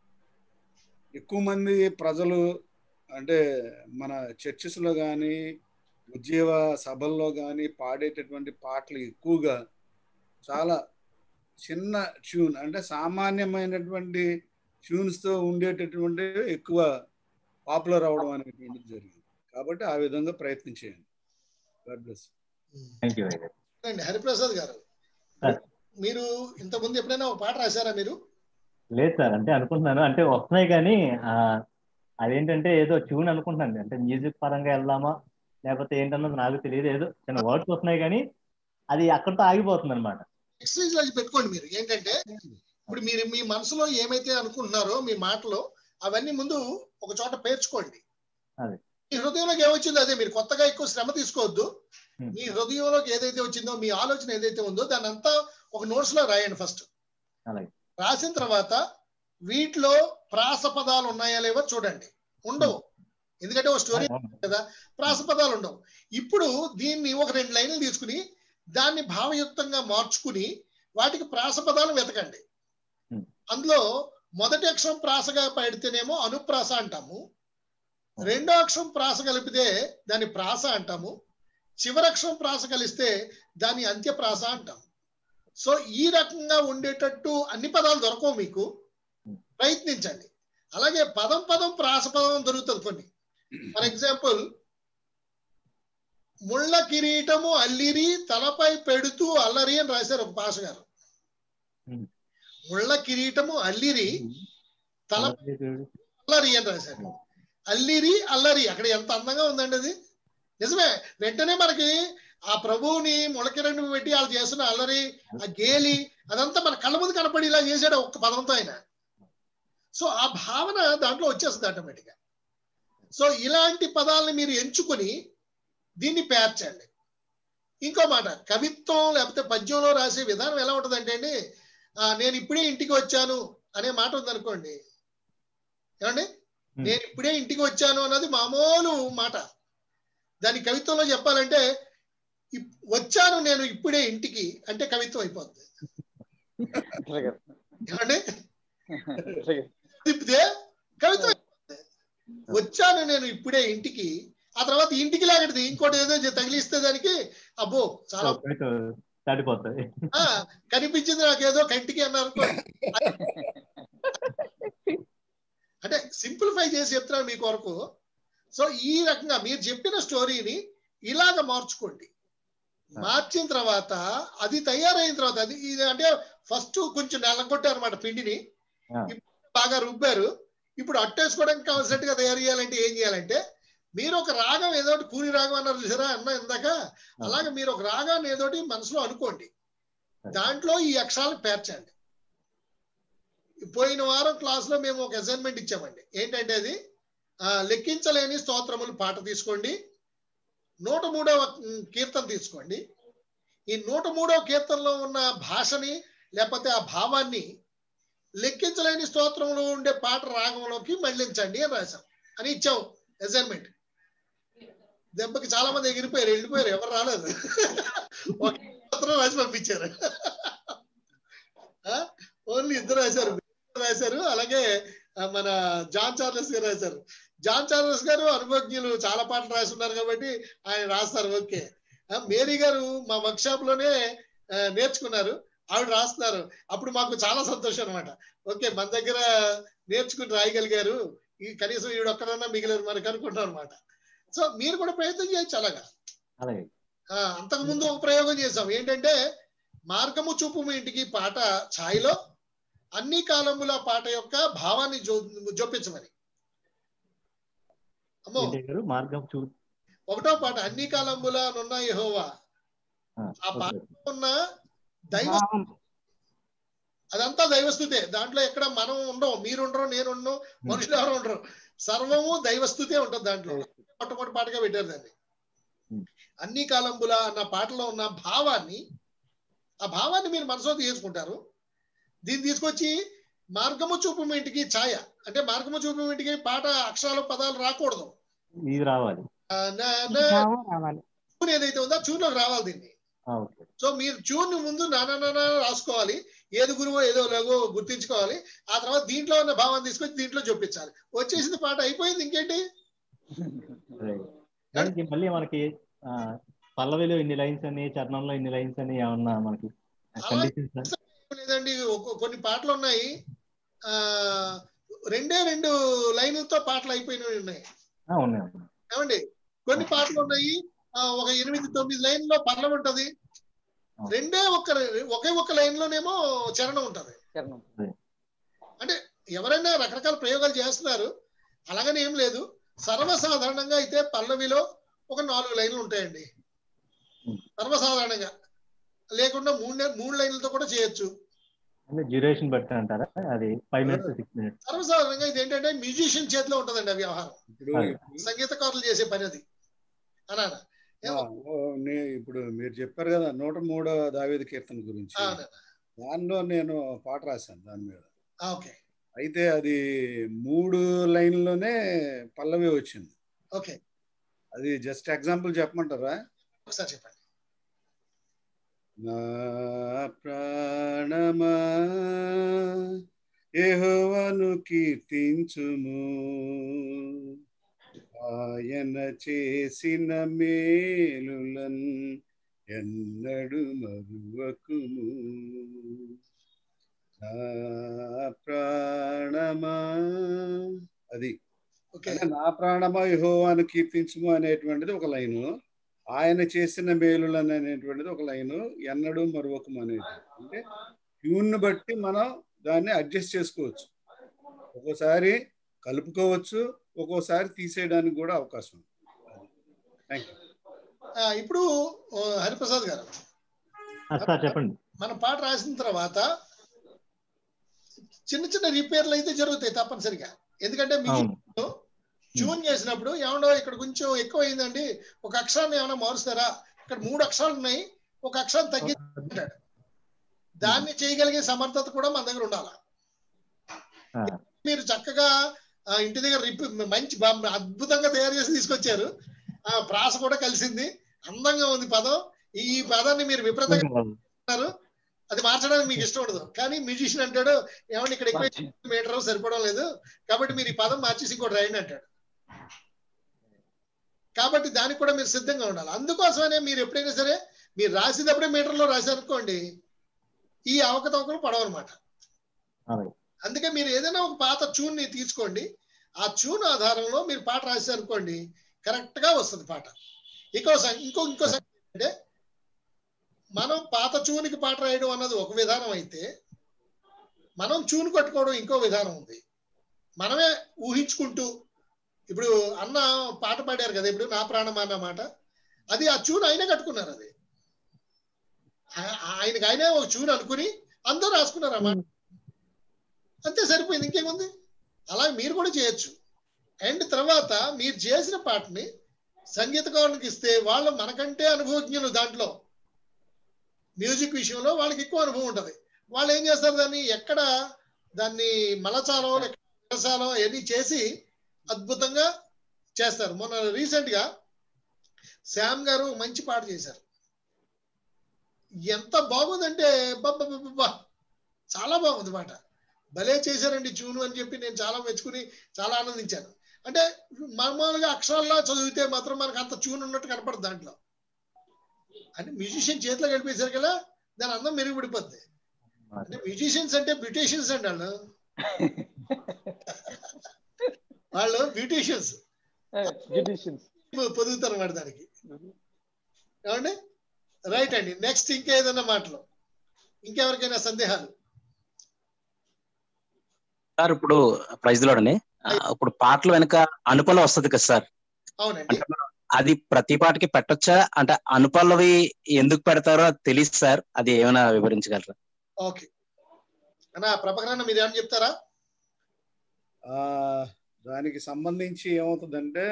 ఎక్కువ మంది ప్రజలు అంటే మన చర్చెస్లో కానీ ఉద్యోగ సభల్లో కానీ పాడేటటువంటి పాటలు ఎక్కువగా చాలా చిన్న ట్యూన్ అంటే సామాన్యమైనటువంటి ట్యూన్స్తో ఉండేటటువంటి ఎక్కువ పాపులర్ అవడం అనేటువంటిది జరిగింది కాబట్టి ఆ విధంగా ప్రయత్నం చేయండి గాడ్ బ్లెస్ థ్యాంక్ యూ అయ్యారు అండి హరిప్రసాద్ గారు సార్ మీరు ఇంతకుముందు ఎప్పుడైనా ఒక పాట రాశారా మీరు లేదు సార్ అంటే అనుకుంటున్నాను అంటే వస్తున్నాయి కానీ ఆ, అదేంటంటే ఏదో ట్యూన్ అనుకుంటున్నాను అంటే మ్యూజిక్ పరంగా వెళ్దామా లేకపోతే ఏంటన్నది నాకు తెలియదు ఏదో చిన్న వర్డ్స్ వస్తున్నాయి కానీ అది అక్కడితో ఆగిపోతుంది అనమాట ఎక్సర్సైజ్ అది పెట్టుకోండి మీరు ఏంటంటే ఇప్పుడు మీరు మీ మనసులో ఏమైతే అనుకుంటున్నారో మీ మాటలో అవన్నీ ముందు ఒక చోట పేర్చుకోండి అదే మీ హృదయంలోకి ఏమొచ్చిందో అదే మీరు కొత్తగా ఎక్కువ శ్రమ తీసుకోవద్దు Hmm. మీ హృదయంలోకి ఏదైతే వచ్చిందో మీ ఆలోచన ఏదైతే ఉందో దాన్ని అంతా ఒక నోట్స్ లో రాయండి ఫస్ట్ అలాగే రాసిన తర్వాత వీటిలో ప్రాస పదాలు ఉన్నాయా లేవో చూడండి ఉండవు ఎందుకంటే ఒక స్టోరీ కదా ప్రాస పదాలు ఉండవు ఇప్పుడు దీన్ని ఒక రెండు లైన్లు తీసుకుని దాన్ని భావయుక్తంగా మార్చుకుని వాటికి ప్రాస పదాలు వెతకండి Hmm. అందులో మొదటి అక్షరం ప్రాసగా పెడితేనేమో అనుప్రాస అంటాము రెండో అక్షరం ప్రాస కలిపితే దాన్ని ప్రాస అంటాము చివరి అక్షరం ప్రాస కలిస్తే దాన్ని అంత్యప్రాస అంటాం సో ఈ రకంగా ఉండేటట్టు అన్ని పదాలు దొరకవు మీకు ప్రయత్నించండి అలాగే పదం పదం ప్రాస పదం దొరుకుతుంది కొన్ని ఫర్ ఎగ్జాంపుల్ ముళ్ళ కిరీటము అల్లిరి తలపై పెడుతూ అల్లరి అని రాశారు ఒక భాష గారు ముళ్ళ కిరీటము అల్లిరి తలపై అల్లరి అని రాశారు అల్లిరి అల్లరి అక్కడ ఎంత అందంగా ఉందండి అది నిజమే వెంటనే మనకి ఆ ప్రభువుని మొలకిరణి పెట్టి వాళ్ళు చేస్తున్న అల్లరి ఆ గేలి అదంతా మన కళ్ళ ముందు కనపడి ఇలా చేశాడు ఒక్క పదంతో ఆయన సో ఆ భావన దాంట్లో వచ్చేస్తుంది ఆటోమేటిక్ గా సో ఇలాంటి పదాలని మీరు ఎంచుకొని దీన్ని పేర్చండి ఇంకో మాట కవిత్వం లేకపోతే పద్యంలో రాసే విధానం ఎలా ఉంటుందంటే అండి ఆ, నేను ఇప్పుడే ఇంటికి వచ్చాను అనే మాట ఉందనుకోండి ఏమండి నేను ఇప్పుడే ఇంటికి వచ్చాను అన్నది మామూలు మాట దాని కవిత్వంలో చెప్పాలంటే ఇప్- వచ్చాను నేను ఇప్పుడే ఇంటికి అంటే కవిత్వం అయిపోతుంది ఏమండి తిప్పితే కవిత్వం అయిపోతుంది. వచ్చాను నేను ఇప్పుడే ఇంటికి ఆ తర్వాత ఇంటికి లాగటిది ఇంకోటి ఏదో చే- తగిలిస్తే దానికి అబ్బో చాలా దాటిపోతుంది ఆ, కనిపించింది నాకేదో కంటికి అన్నారు అనుకోండి. అంటే సింప్లిఫై చేసి చెప్తున్నాను మీ కొరకు సో ఈ రకంగా మీరు చెప్పిన స్టోరీని ఇలాగ మార్చుకోండి మార్చిన తర్వాత అది తయారైన తర్వాత అది ఇది అంటే ఫస్ట్ కొంచెం నల్లగొట్టారు అనమాట పిండిని ఇప్పుడు బాగా రుబ్బారు ఇప్పుడు అట్టేసుకోవడానికి కావాల్సినట్టుగా తయారు చేయాలంటే ఏం చేయాలంటే మీరు ఒక రాగం ఏదో ఒకటి కూని రాగం అన్నారు చూసారా అన్న ఇందాక అలాగే మీరు ఒక రాగాన్ని ఏదో ఒకటి మనసులో అనుకోండి దాంట్లో ఈ అక్షరాలు పేర్చండి పోయిన వారం క్లాస్ లో మేము ఒక అసైన్మెంట్ ఇచ్చామండి ఏంటంటే అది ఆ, లెక్కించలేని స్తోత్రములు పాట తీసుకోండి నూట మూడవ ఉమ్, కీర్తన తీసుకోండి ఈ నూట మూడవ కీర్తనలో ఉన్న భాషని లేకపోతే ఆ భావాన్ని లెక్కించలేని స్తోత్రంలో ఉండే పాట రాగంలోకి మళ్ళించండి అని రాశాం అని ఇచ్చాం అసైన్మెంట్ దెబ్బకి చాలా మంది ఎగిరిపోయారు వెళ్ళిపోయారు ఎవరు రాలేదు ఒక స్తోత్రం రాసి పంపించారు ఓన్లీ ఇద్దరు రాశారు రాశారు అలాగే ఆ, మన జాన్ చార్లెస్ గారు రాశారు జాన్ చార్లెస్ గారు అనుభవజ్ఞులు చాలా పాటలు రాసి ఉన్నారు కాబట్టి ఆయన రాస్తారు ఓకే ఆ, మేరీ గారు మా వర్క్ షాప్ లోనే ఆ, నేర్చుకున్నారు ఆవిడ రాస్తున్నారు అప్పుడు మాకు చాలా సంతోషం అనమాట ఓకే మన దగ్గర నేర్చుకుని రాయగలిగారు ఈ కనీసం ఈవిడ ఒక్కడన్నా మిగిలిన మనకు అనుకుంటాం అనమాట సో మీరు కూడా ప్రయత్నం చేయొచ్చు అలాగా అలాగే ఆ, అంతకు ముందు ఒక ప్రయోగం చేసాం ఏంటంటే మార్గము చూపు మీ ఇంటికి పాట ఛాయలో అన్ని కాలముల పాట యొక్క భావాన్ని జో జొప్పించమని అమ్మో ఏంటి గారు మార్గం చూ ఒకటో పాట అన్ని కాలముల నున్న యెహోవా ఆ, ఆ ఓకే. పాట ఉన్న దైవ అదంతా దైవస్థుతే దాంట్లో ఎక్కడ మనం ఉండవు మీరు ఉండరు నేను ఉండను మనుషులు ఎవరు ఉండరు సర్వము దైవస్థుతే ఉంటుంది దాంట్లో మొట్టమొదటి పాటగా పెట్టారు దాన్ని Hmm. అన్ని కాలంబుల అన్న పాటలో ఉన్న భావాన్ని ఆ భావాన్ని మీరు మనసులో తీసుకుంటారు దీన్ని తీసుకొచ్చి మార్గము చూపు మీ ఇంటికి ఛాయ అంటే మార్గము చూపు మీ ఇంటికి పాట అక్షరాలు పదాలు రాకూడదు ఇది రావాలి ఆ, నా- నా- రావాలి ట్యూన్ ఏదైతే ఉందో ట్యూన్ లోకి రావాలి దీన్ని ఆ, ఓకే సో మీరు ట్యూన్ ముందు నానా నానా రాసుకోవాలి ఏది గురువో ఏదో లేగో గుర్తించుకోవాలి ఆ తర్వాత దీంట్లో ఉన్న భావాన్ని తీసుకొచ్చి దీంట్లో చూపించాలి వచ్చేసింది పాట అయిపోయింది ఇంకేంటి అలాగే. దానికి మళ్ళీ మనకి ఆ, పల్లవిలో ఇన్ని లైన్స్ అని చరణంలో ఇన్ని లైన్స్ అని ఏమన్నా మనకి కండిషన్స్ లేదండి ఒక- కొన్ని పాటలు ఉన్నాయి ఆ రెండే రెండు లైన్లతో పాటలు అయిపోయినవి ఉన్నాయి ఉన్నాయి ఏమండి కొన్ని పాటలు ఉన్నాయి ఆ, ఒక ఎనిమిది తొమ్మిది లైన్ లో పర్లం ఉంటది రెండే ఒక్క ఒకే ఒక్క లైన్ లోనేమో చరణం ఉంటది అంటే ఎవరైనా రకరకాల ప్రయోగాలు చేస్తున్నారు అలాగని ఏం లేదు సర్వసాధారణంగా అయితే పల్లవిలో ఒక నాలుగు లైన్లు ఉంటాయండి సర్వసాధారణంగా లేకుండా మూడు లై- మూడు లైన్లతో కూడా చేయొచ్చు అంటే డ్యూరేషన్ బట్టి అంటారా అది ఫైవ్ మినిట్స్ సిక్స్ మినిట్స్ సర్వసాధారణంగా ఇది ఏంటంటే మ్యూజిషియన్ చేతిలో ఉంటదండి ఆ వ్యవహారం ఇప్పుడు సంగీతకారులు చేసే పని అది అనానా ఆ, ఓ, నే- ఇప్పుడు మీరు చెప్పారు కదా నూట మూడో దావేది కీర్తన గురించి ఆ, అదే. దానిలో నేను పాట రాశాను దాని మీద ఆ, ఓకే అయితే అది మూడు లైన్లోనే పల్లవి వచ్చింది ఓకే అది జస్ట్ ఎగ్జాంపుల్ చెప్పమంటారా ఒకసారి చెప్పండి నా ప్రాణమా యెహోవాను కీర్తించుము ఆయన చేసిన మేలులన్ ఎన్నడు మరువకుము నా ప్రాణమా అది ఓకే అంటే నా ప్రాణమా యెహోవాను కీర్తించుము అనేటువంటిది ఒక లైను ఆయన చేసిన మేలులను అనేటువంటిది ఒక లైను ఎన్నడూ మరొకము అనేది అంటే ట్యూన్ బట్టి మనం దాన్ని అడ్జస్ట్ చేసుకోవచ్చు ఒక్కోసారి కలుపుకోవచ్చు ఒక్కోసారి తీసేయడానికి కూడా అవకాశం ఉంది థ్యాంక్ యూ ఆ, ఇప్పుడు ఓ, హరిప్రసాద్ గారు సార్ చెప్పండి మన పాట రాసిన తర్వాత చిన్న చిన్న రిపేర్లు అయితే జరుగుతాయి తప్పనిసరిగా ఎందుకంటే అవును మీకు ట్యూన్ చేసినప్పుడు ఏమన్నా ఇక్కడ కొంచెం ఎక్కువ అయిందండి ఒక అక్షరాన్ని ఏమైనా మారుస్తారా ఇక్కడ మూడు అక్షరాలు ఉన్నాయి ఒక అక్షరం తగ్గించాడు దాన్ని చేయగలిగే సమర్థత కూడా మన దగ్గర ఉండాలి ఆ, మీరు చక్కగా ఆ, ఇంటి దగ్గర రిపి మంచి బా- అద్భుతంగా తయారు చేసి తీసుకొచ్చారు ఆ ప్రాస కూడా కలిసింది అందంగా ఉంది పదం ఈ పదాన్ని మీరు విపరీతంగా చేస్తున్నారు. అది మార్చడానికి మీకు ఇష్టం ఉండదు కానీ మ్యూజిషియన్ అంటాడు ఏమంటే ఇక్కడ ఎక్కువ మీటర్ సరిపోవడం లేదు కాబట్టి మీరు ఈ పదం మార్చేసి ఇంకోటి రాయండి అంటాడు కాబట్టి దానికి కూడా మీరు సిద్ధంగా ఉండాలి అందుకోసమనే మీరు ఎప్పుడైనా సరే మీరు రాసేటప్పుడే మీటర్లో రాశారనుకోండి ఈ అవకతవకలు పడవన్నమాట అలాగే అందుకే మీరు ఏదైనా ఒక పాత ట్యూన్ ని తీసుకోండి ఆ ట్యూన్ ఆధారంలో మీరు పాట రాశారనుకోండి కరెక్ట్ గా వస్తుంది పాట ఇంకో సం- ఇంకో ఇంకో సంగతి ఏంటంటే మనం పాత ట్యూన్కి పాట రాయడం అన్నది ఒక విధానం అయితే మనం ట్యూన్ కట్టుకోవడం ఇంకో విధానం ఉంది మనమే ఊహించుకుంటూ ఇప్పుడు అన్న పాట పాడారు కదా ఇప్పుడు నా ప్రాణం అన్న మాట అది ఆ ట్యూన్ ఆయనే కట్టుకున్నారు అది ఆ- ఆయనకి ఆయనే ఒక ట్యూన్ అనుకుని అందరూ రాసుకున్నారు అన్నమాట అంతే సరిపోయింది ఇంకేముంది అలా మీరు కూడా చేయొచ్చు అండ్ తర్వాత మీరు చేసిన పాటని సంగీతకారునికి ఇస్తే వాళ్ళు మనకంటే అనుభవజ్ఞులు దాంట్లో మ్యూజిక్ విషయంలో వాళ్ళకి ఎక్కువ అనుభవం ఉంటది వాళ్ళు ఏం చేస్తారు దాన్ని ఎక్కడ దాన్ని మలచాలం మలచాలం అవన్నీ చేసి అద్భుతంగా చేస్తారు మొన్న రీసెంట్ గా శ్యామ్ గారు మంచి పాట చేశారు ఎంత బాగుందంటే బబ్బా చాలా బాగుంది పాట భలే చేశారండి ట్యూన్ అని చెప్పి నేను చాలా మెచ్చుకుని చాలా ఆనందించాను అంటే మామూలుగా అక్షరాల్లో చదివితే మాత్రం మనకు అంత ట్యూన్ ఉన్నట్టు కనపడదు దాంట్లో అంటే మ్యూజిషియన్ చేతిలో గడిపేశారు కదా దాని అందం మెరుగుపడిపోద్ది అంటే మ్యూజిషియన్స్ అంటే బ్యూటీషియన్స్ అండి వాళ్ళు వాళ్ళు బ్యూటీషియన్స్ పొదుగుతారు అన్నమాట దానికి ఏమండి రైట్ అండి నెక్స్ట్ ఇంకేదన్నా మాటలు ఇంకెవరికైనా సందేహాలు సార్ ఇప్పుడు ప్రైజ్ లోడని ఇప్పుడు పాటలు వెనక అనుపల్లవి వస్తుంది కదా సార్ అవునండి అది ప్రతి పాటకి పెట్టొచ్చా అంటే అనుపల్లవి ఎందుకు పెడతారో అది తెలియదు సార్ అది ఏమైనా వివరించగలరా ఓకే అన్న ప్రభాకర్ అన్న మీరు ఏమని చెప్తారా ఆ దానికి సంబంధించి ఏమవుతుందంటే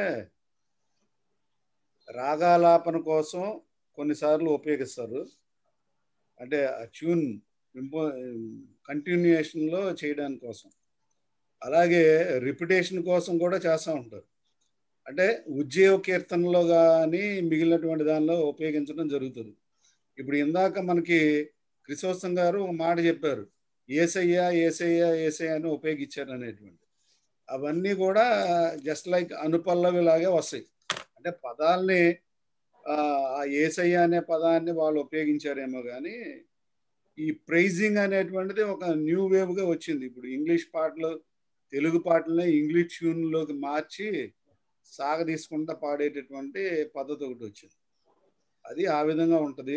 రాగాలాపన కోసం కొన్నిసార్లు ఉపయోగిస్తారు అంటే ఆ ట్యూన్ ఇంపో కంటిన్యూషన్లో చేయడానికి కోసం అలాగే రిపిటేషన్ కోసం కూడా చేస్తూ ఉంటారు అంటే ఉజ్జీవ కీర్తనలో కానీ మిగిలినటువంటి దానిలో ఉపయోగించడం జరుగుతుంది ఇప్పుడు ఇందాక మనకి క్రిసోస్తం గారు ఒక మాట చెప్పారు ఏసయ్య ఏసయ్య ఏసయ్య అని ఉపయోగించారు అనేటువంటి అవన్నీ కూడా జస్ట్ లైక్ అనుపల్లవి లాగే వస్తాయి అంటే పదాల్ని ఆ ఏసయ్య అనే పదాన్ని వాళ్ళు ఉపయోగించారేమో కానీ ఈ ప్రైజింగ్ అనేటువంటిది ఒక న్యూ వేవ్గా వచ్చింది ఇప్పుడు ఇంగ్లీష్ పాటలు తెలుగు పాటలని ఇంగ్లీష్ ట్యూన్లోకి మార్చి సాగ తీసుకుంటా పాడేటటువంటి పద్ధతి ఒకటి వచ్చింది అది ఆ విధంగా ఉంటుంది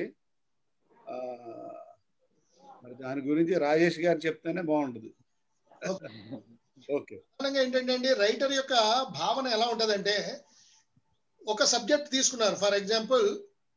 మరి దాని గురించి రాజేష్ గారు చెప్తేనే బాగుంటుంది ఓకే ప్రధానంగా ఏంటంటే అండి రైటర్ యొక్క భావన ఎలా ఉంటుందంటే ఒక సబ్జెక్ట్ తీసుకున్నారు for example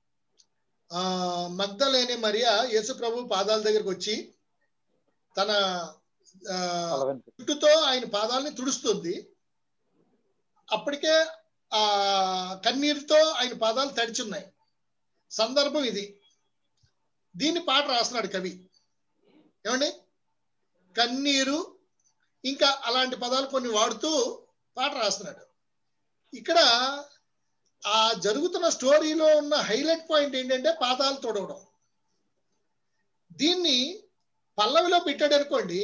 Magdalene Maria Yesu ప్రభు పాదాల దగ్గరికి వచ్చి తన జుట్టుతో ఆయన పాదాలని తుడుస్తుంది అప్పటికే ఆ కన్నీరుతో ఆయన పాదాలు తడిచున్నాయి సందర్భం ఇది దీన్ని పాట రాస్తున్నాడు కవి ఏమండి కన్నీరు ఇంకా అలాంటి పదాలు కొన్ని వాడుతూ పాట రాస్తున్నాడు ఇక్కడ ఆ జరుగుతున్న స్టోరీలో ఉన్న హైలైట్ పాయింట్ ఏంటంటే పాదాలు తొడవడం దీన్ని పల్లవిలో పెట్టాడు అనుకోండి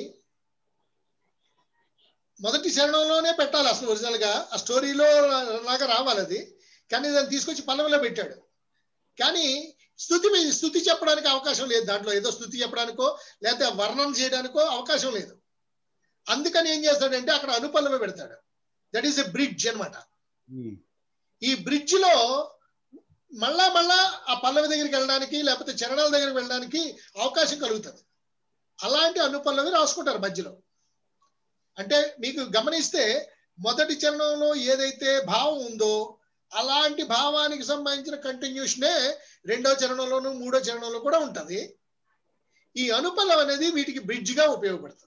మొదటి చరణంలోనే పెట్టాలి అసలు ఒరిజినల్ గా ఆ స్టోరీలో లాగా రావాలి అది కానీ దాన్ని తీసుకొచ్చి పల్లవిలో పెట్టాడు కానీ స్థుతి స్థుతి చెప్పడానికి అవకాశం లేదు దాంట్లో ఏదో స్థుతి చెప్పడానికో లేకపోతే వర్ణన చేయడానికో అవకాశం లేదు అందుకని ఏం చేస్తాడంటే అక్కడ అనుపల్లవి పెడతాడు దట్ ఈస్ ఎ బ్రిడ్జ్ అనమాట ఈ బ్రిడ్జ్ లో మళ్ళా మళ్ళా ఆ పల్లవి దగ్గరికి వెళ్ళడానికి లేకపోతే చరణాల దగ్గరికి వెళ్ళడానికి అవకాశం కలుగుతుంది అలాంటి అనుపల్లవి రాసుకుంటారు మధ్యలో అంటే మీకు గమనిస్తే మొదటి చరణంలో ఏదైతే భావం ఉందో అలాంటి భావానికి సంబంధించిన కంటిన్యూషనే రెండో చరణంలోను మూడో చరణంలో కూడా ఉంటది ఈ అనుపలం అనేది వీటికి బ్రిడ్జ్ గా ఉపయోగపడుతుంది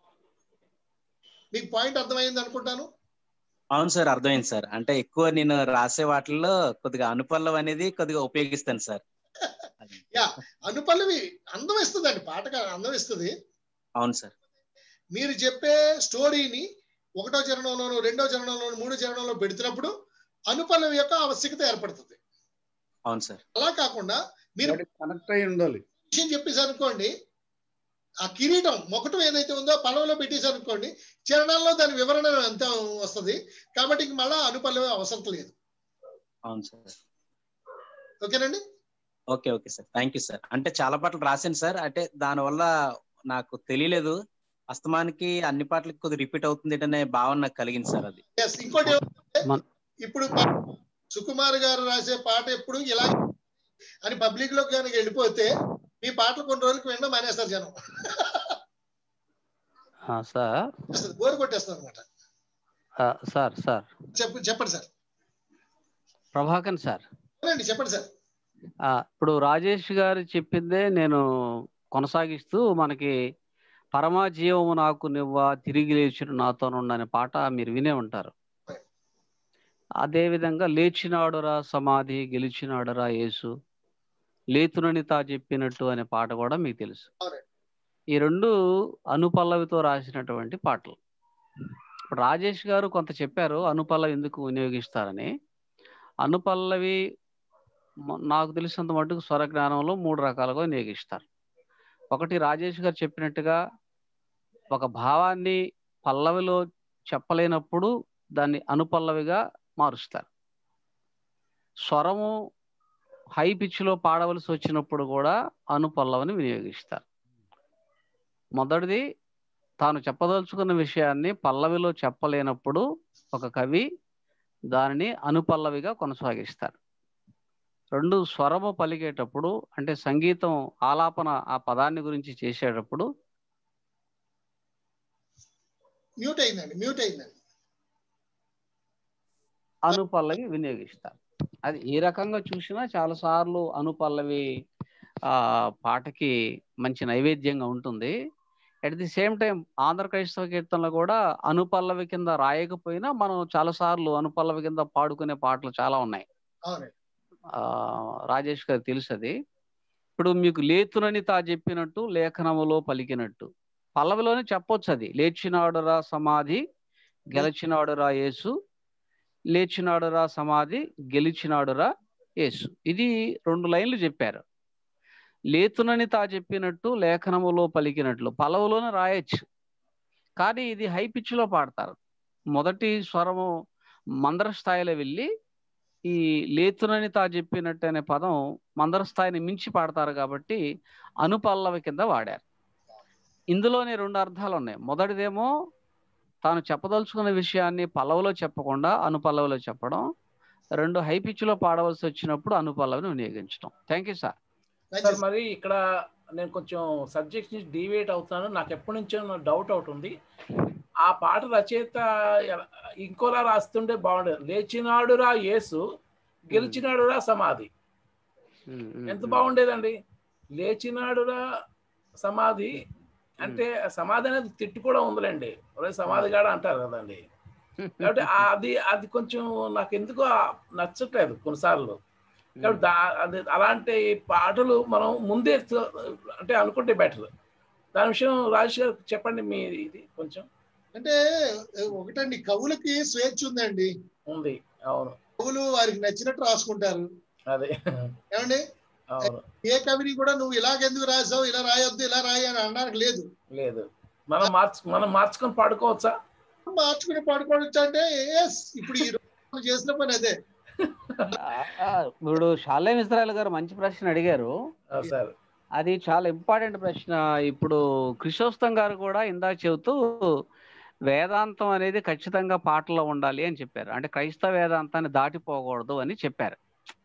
మీకు పాయింట్ అర్థమైంది అనుకుంటాను అవును సార్ అర్థమైంది సార్ అంటే ఎక్కువ నేను రాసే వాటిల్లో కొద్దిగా అనుపల్లవం అనేది కొద్దిగా ఉపయోగిస్తాను సార్ యా అనుపల్లవి అందం ఇస్తుంది అండి పాటకు అందం ఇస్తుంది అవును సార్ మీరు చెప్పే స్టోరీని ఒకటో చరణంలోను రెండో చరణంలోను మూడో చరణంలో పెడుతున్నప్పుడు అనుపల్లవి యొక్క ఆవశ్యకత ఏర్పడుతుంది అవును సార్ అలా కాకుండా మీరు కనెక్ట్ అయి ఉండాలి విషయం చెప్పేసి అనుకోండి ఆ కిరీటం మొకటం ఏదైతే ఉందో పలవలో పెట్టేసి అనుకోండి చరణాల్లో దాని వివరణ ఎంత వస్తుంది కాబట్టి ఇంక మళ్ళా అనుపల్లవి అవసరం లేదు అవును సార్ ఓకేనండి okay okay sir thank you sir అంటే చాలా పాటలు రాశాను సార్ అంటే దానివల్ల నాకు తెలియలేదు అస్తమానికి అన్ని పాటలకి కొద్దిగా రిపీట్ అవుతుంది అనే భావన నాకు కలిగింది సార్ అది ఎస్ ఇంకోటి ఏమంటే ఇప్పుడు సుకుమార్ గారు రాసే పాట ఎప్పుడు ఇలా అని పబ్లిక్ లో కనుక వెళ్ళిపోతే మీ పాటలు కొన్ని రోజులకి వినడం మానేస్తారు జనం సార్ బోరు కొట్టేస్తారు అనమాట సార్ సార్ చెప్పు చెప్పండి సార్ ప్రభాకర్ సార్ అవునండి చెప్పండి సార్ ఇప్పుడు రాజేష్ గారు చెప్పిందే నేను కొనసాగిస్తూ మనకి పరమాజీవము నాకు నివ్వ తిరిగి లేచిన నాతోనుండనే పాట మీరు వినే ఉంటారు అదే విధంగా లేచినాడురా సమాధి గెలిచినాడురా యేసు లేతునని తా చెప్పినట్టు అనే పాట కూడా మీకు తెలుసు ఈ రెండు అనుపల్లవితో రాసినటువంటి పాటలు ఇప్పుడు రాజేష్ గారు కొంత చెప్పారు అనుపల్లవి ఎందుకు వినియోగిస్తారని అనుపల్లవి మ- నాకు తెలిసినంత మటుకు స్వర జ్ఞానంలో మూడు రకాలుగా వినియోగిస్తారు ఒకటి రాజేష్ గారు చెప్పినట్టుగా ఒక భావాన్ని పల్లవిలో చెప్పలేనప్పుడు దాన్ని అనుపల్లవిగా మారుస్తారు స్వరము హై పిచ్లో పాడవలసి వచ్చినప్పుడు కూడా అనుపల్లవిని వినియోగిస్తారు మొదటిది తాను చెప్పదలుచుకున్న విషయాన్ని పల్లవిలో చెప్పలేనప్పుడు ఒక కవి దానిని అనుపల్లవిగా కొనసాగిస్తారు రెండు స్వరము పలికేటప్పుడు అంటే సంగీతం ఆలాపన ఆ పదాన్ని గురించి చేసేటప్పుడు మ్యూట్ అయిందండి మ్యూట్ అయిందండి అనుపల్లవి వినియోగిస్తారు అది ఏ రకంగా చూసినా చాలా సార్లు అనుపల్లవి ఆ పాటకి మంచి నైవేద్యంగా ఉంటుంది at the same time Andhra క్రైస్తవ కీర్తనలో కూడా అనుపల్లవి కింద రాయకపోయినా మనం చాలా సార్లు అనుపల్లవి కింద పాడుకునే పాటలు చాలా ఉన్నాయి అవునండి ఆ రాజేష్ గారు తెలుసు అది ఇప్పుడు మీకు లేతునని తా చెప్పినట్టు లేఖనములో పలికినట్టు పల్లవిలోనే చెప్పొచ్చు అది లేచినాడురా సమాధి గెలిచినాడురా యేసు లేచినాడురా సమాధి గెలిచినాడురా యేసు ఇది రెండు లైన్లు చెప్పారు లేతునని తా చెప్పినట్టు లేఖనములో పలికినట్లు పల్లవిలోనే రాయొచ్చు కానీ ఇది హై పిచ్లో పాడతారు మొదటి స్వరము మందర స్థాయిలో వెళ్ళి ఈ లేతునని తా చెప్పినట్టు అనే పదం మందర స్థాయిని మించి పాడతారు కాబట్టి అనుపల్లవి కింద వాడారు ఇందులోనే రెండు అర్థాలు ఉన్నాయి మొదటిదేమో తాను చెప్పదలుచుకున్న విషయాన్ని పల్లవిలో చెప్పకుండా అనుపల్లవిలో చెప్పడం రెండు హై పిచ్లో పాడవలసి వచ్చినప్పుడు అనుపల్లవిని వినియోగించడం థ్యాంక్ యూ సార్ సార్ మరి ఇక్కడ నేను కొంచెం సబ్జెక్ట్ నుంచి డీవియేట్ అవుతున్నాను నాకు ఎప్పటి నుంచో డౌట్ ఒకటి ఉంది ఆ పాట రచయిత ఎల- ఇంకోలా రాస్తుంటే బాగుండేది లేచినాడురా యేసు గెలిచినాడురా సమాధి ఎంత బాగుండేదండి లేచినాడురా సమాధి అంటే సమాధి అనేది తిట్టు కూడా ఉందిలేండి ఒరే సమాధి గాడ అంటారు కదండి కాబట్టి ఆ- అది అది కొంచెం నాకు ఎందుకో ఆ- నచ్చట్లేదు కొన్నిసార్లు కాబట్టి దా- అది అలాంటి పాటలు మనం ముందే చ- అంటే అనుకుంటే బెటర్ దాని విషయం రాజేష్ గారు చెప్పండి మీ ఇది కొంచెం అంటే ఒకటండి కవులకి స్వేచ్ఛ ఉందండి ఉంది అవును కవులు వారికి నచ్చినట్టు రాసుకుంటారు అదే ఏమండి అవును ఏ కవిని కూడా నువ్వు ఇలాగెందుకు రాసావు ఇలా రాయొద్దు ఇలా రాయి అని అనడానికి లేదు లేదు మనం మార్చు మనం మార్చుకొని పాడుకోవచ్చా మార్చుకుని పడుకోవచ్చు అంటే ఎస్ ఇప్పుడు ఈ రోజు మనం చేసిన పని అదే ఆ, ఇప్పుడు షాలేం ఇస్రాయల్ గారు మంచి ప్రశ్న అడిగారు సార్ అది చాలా ఇంపార్టెంట్ ప్రశ్న ఇప్పుడు కృషోస్తం గారు కూడా ఇందాక చెబుతూ వేదాంతం అనేది ఖచ్చితంగా పాటలో ఉండాలి అని చెప్పారు అంటే క్రైస్తవ వేదాంతాన్ని దాటిపోకూడదు అని చెప్పారు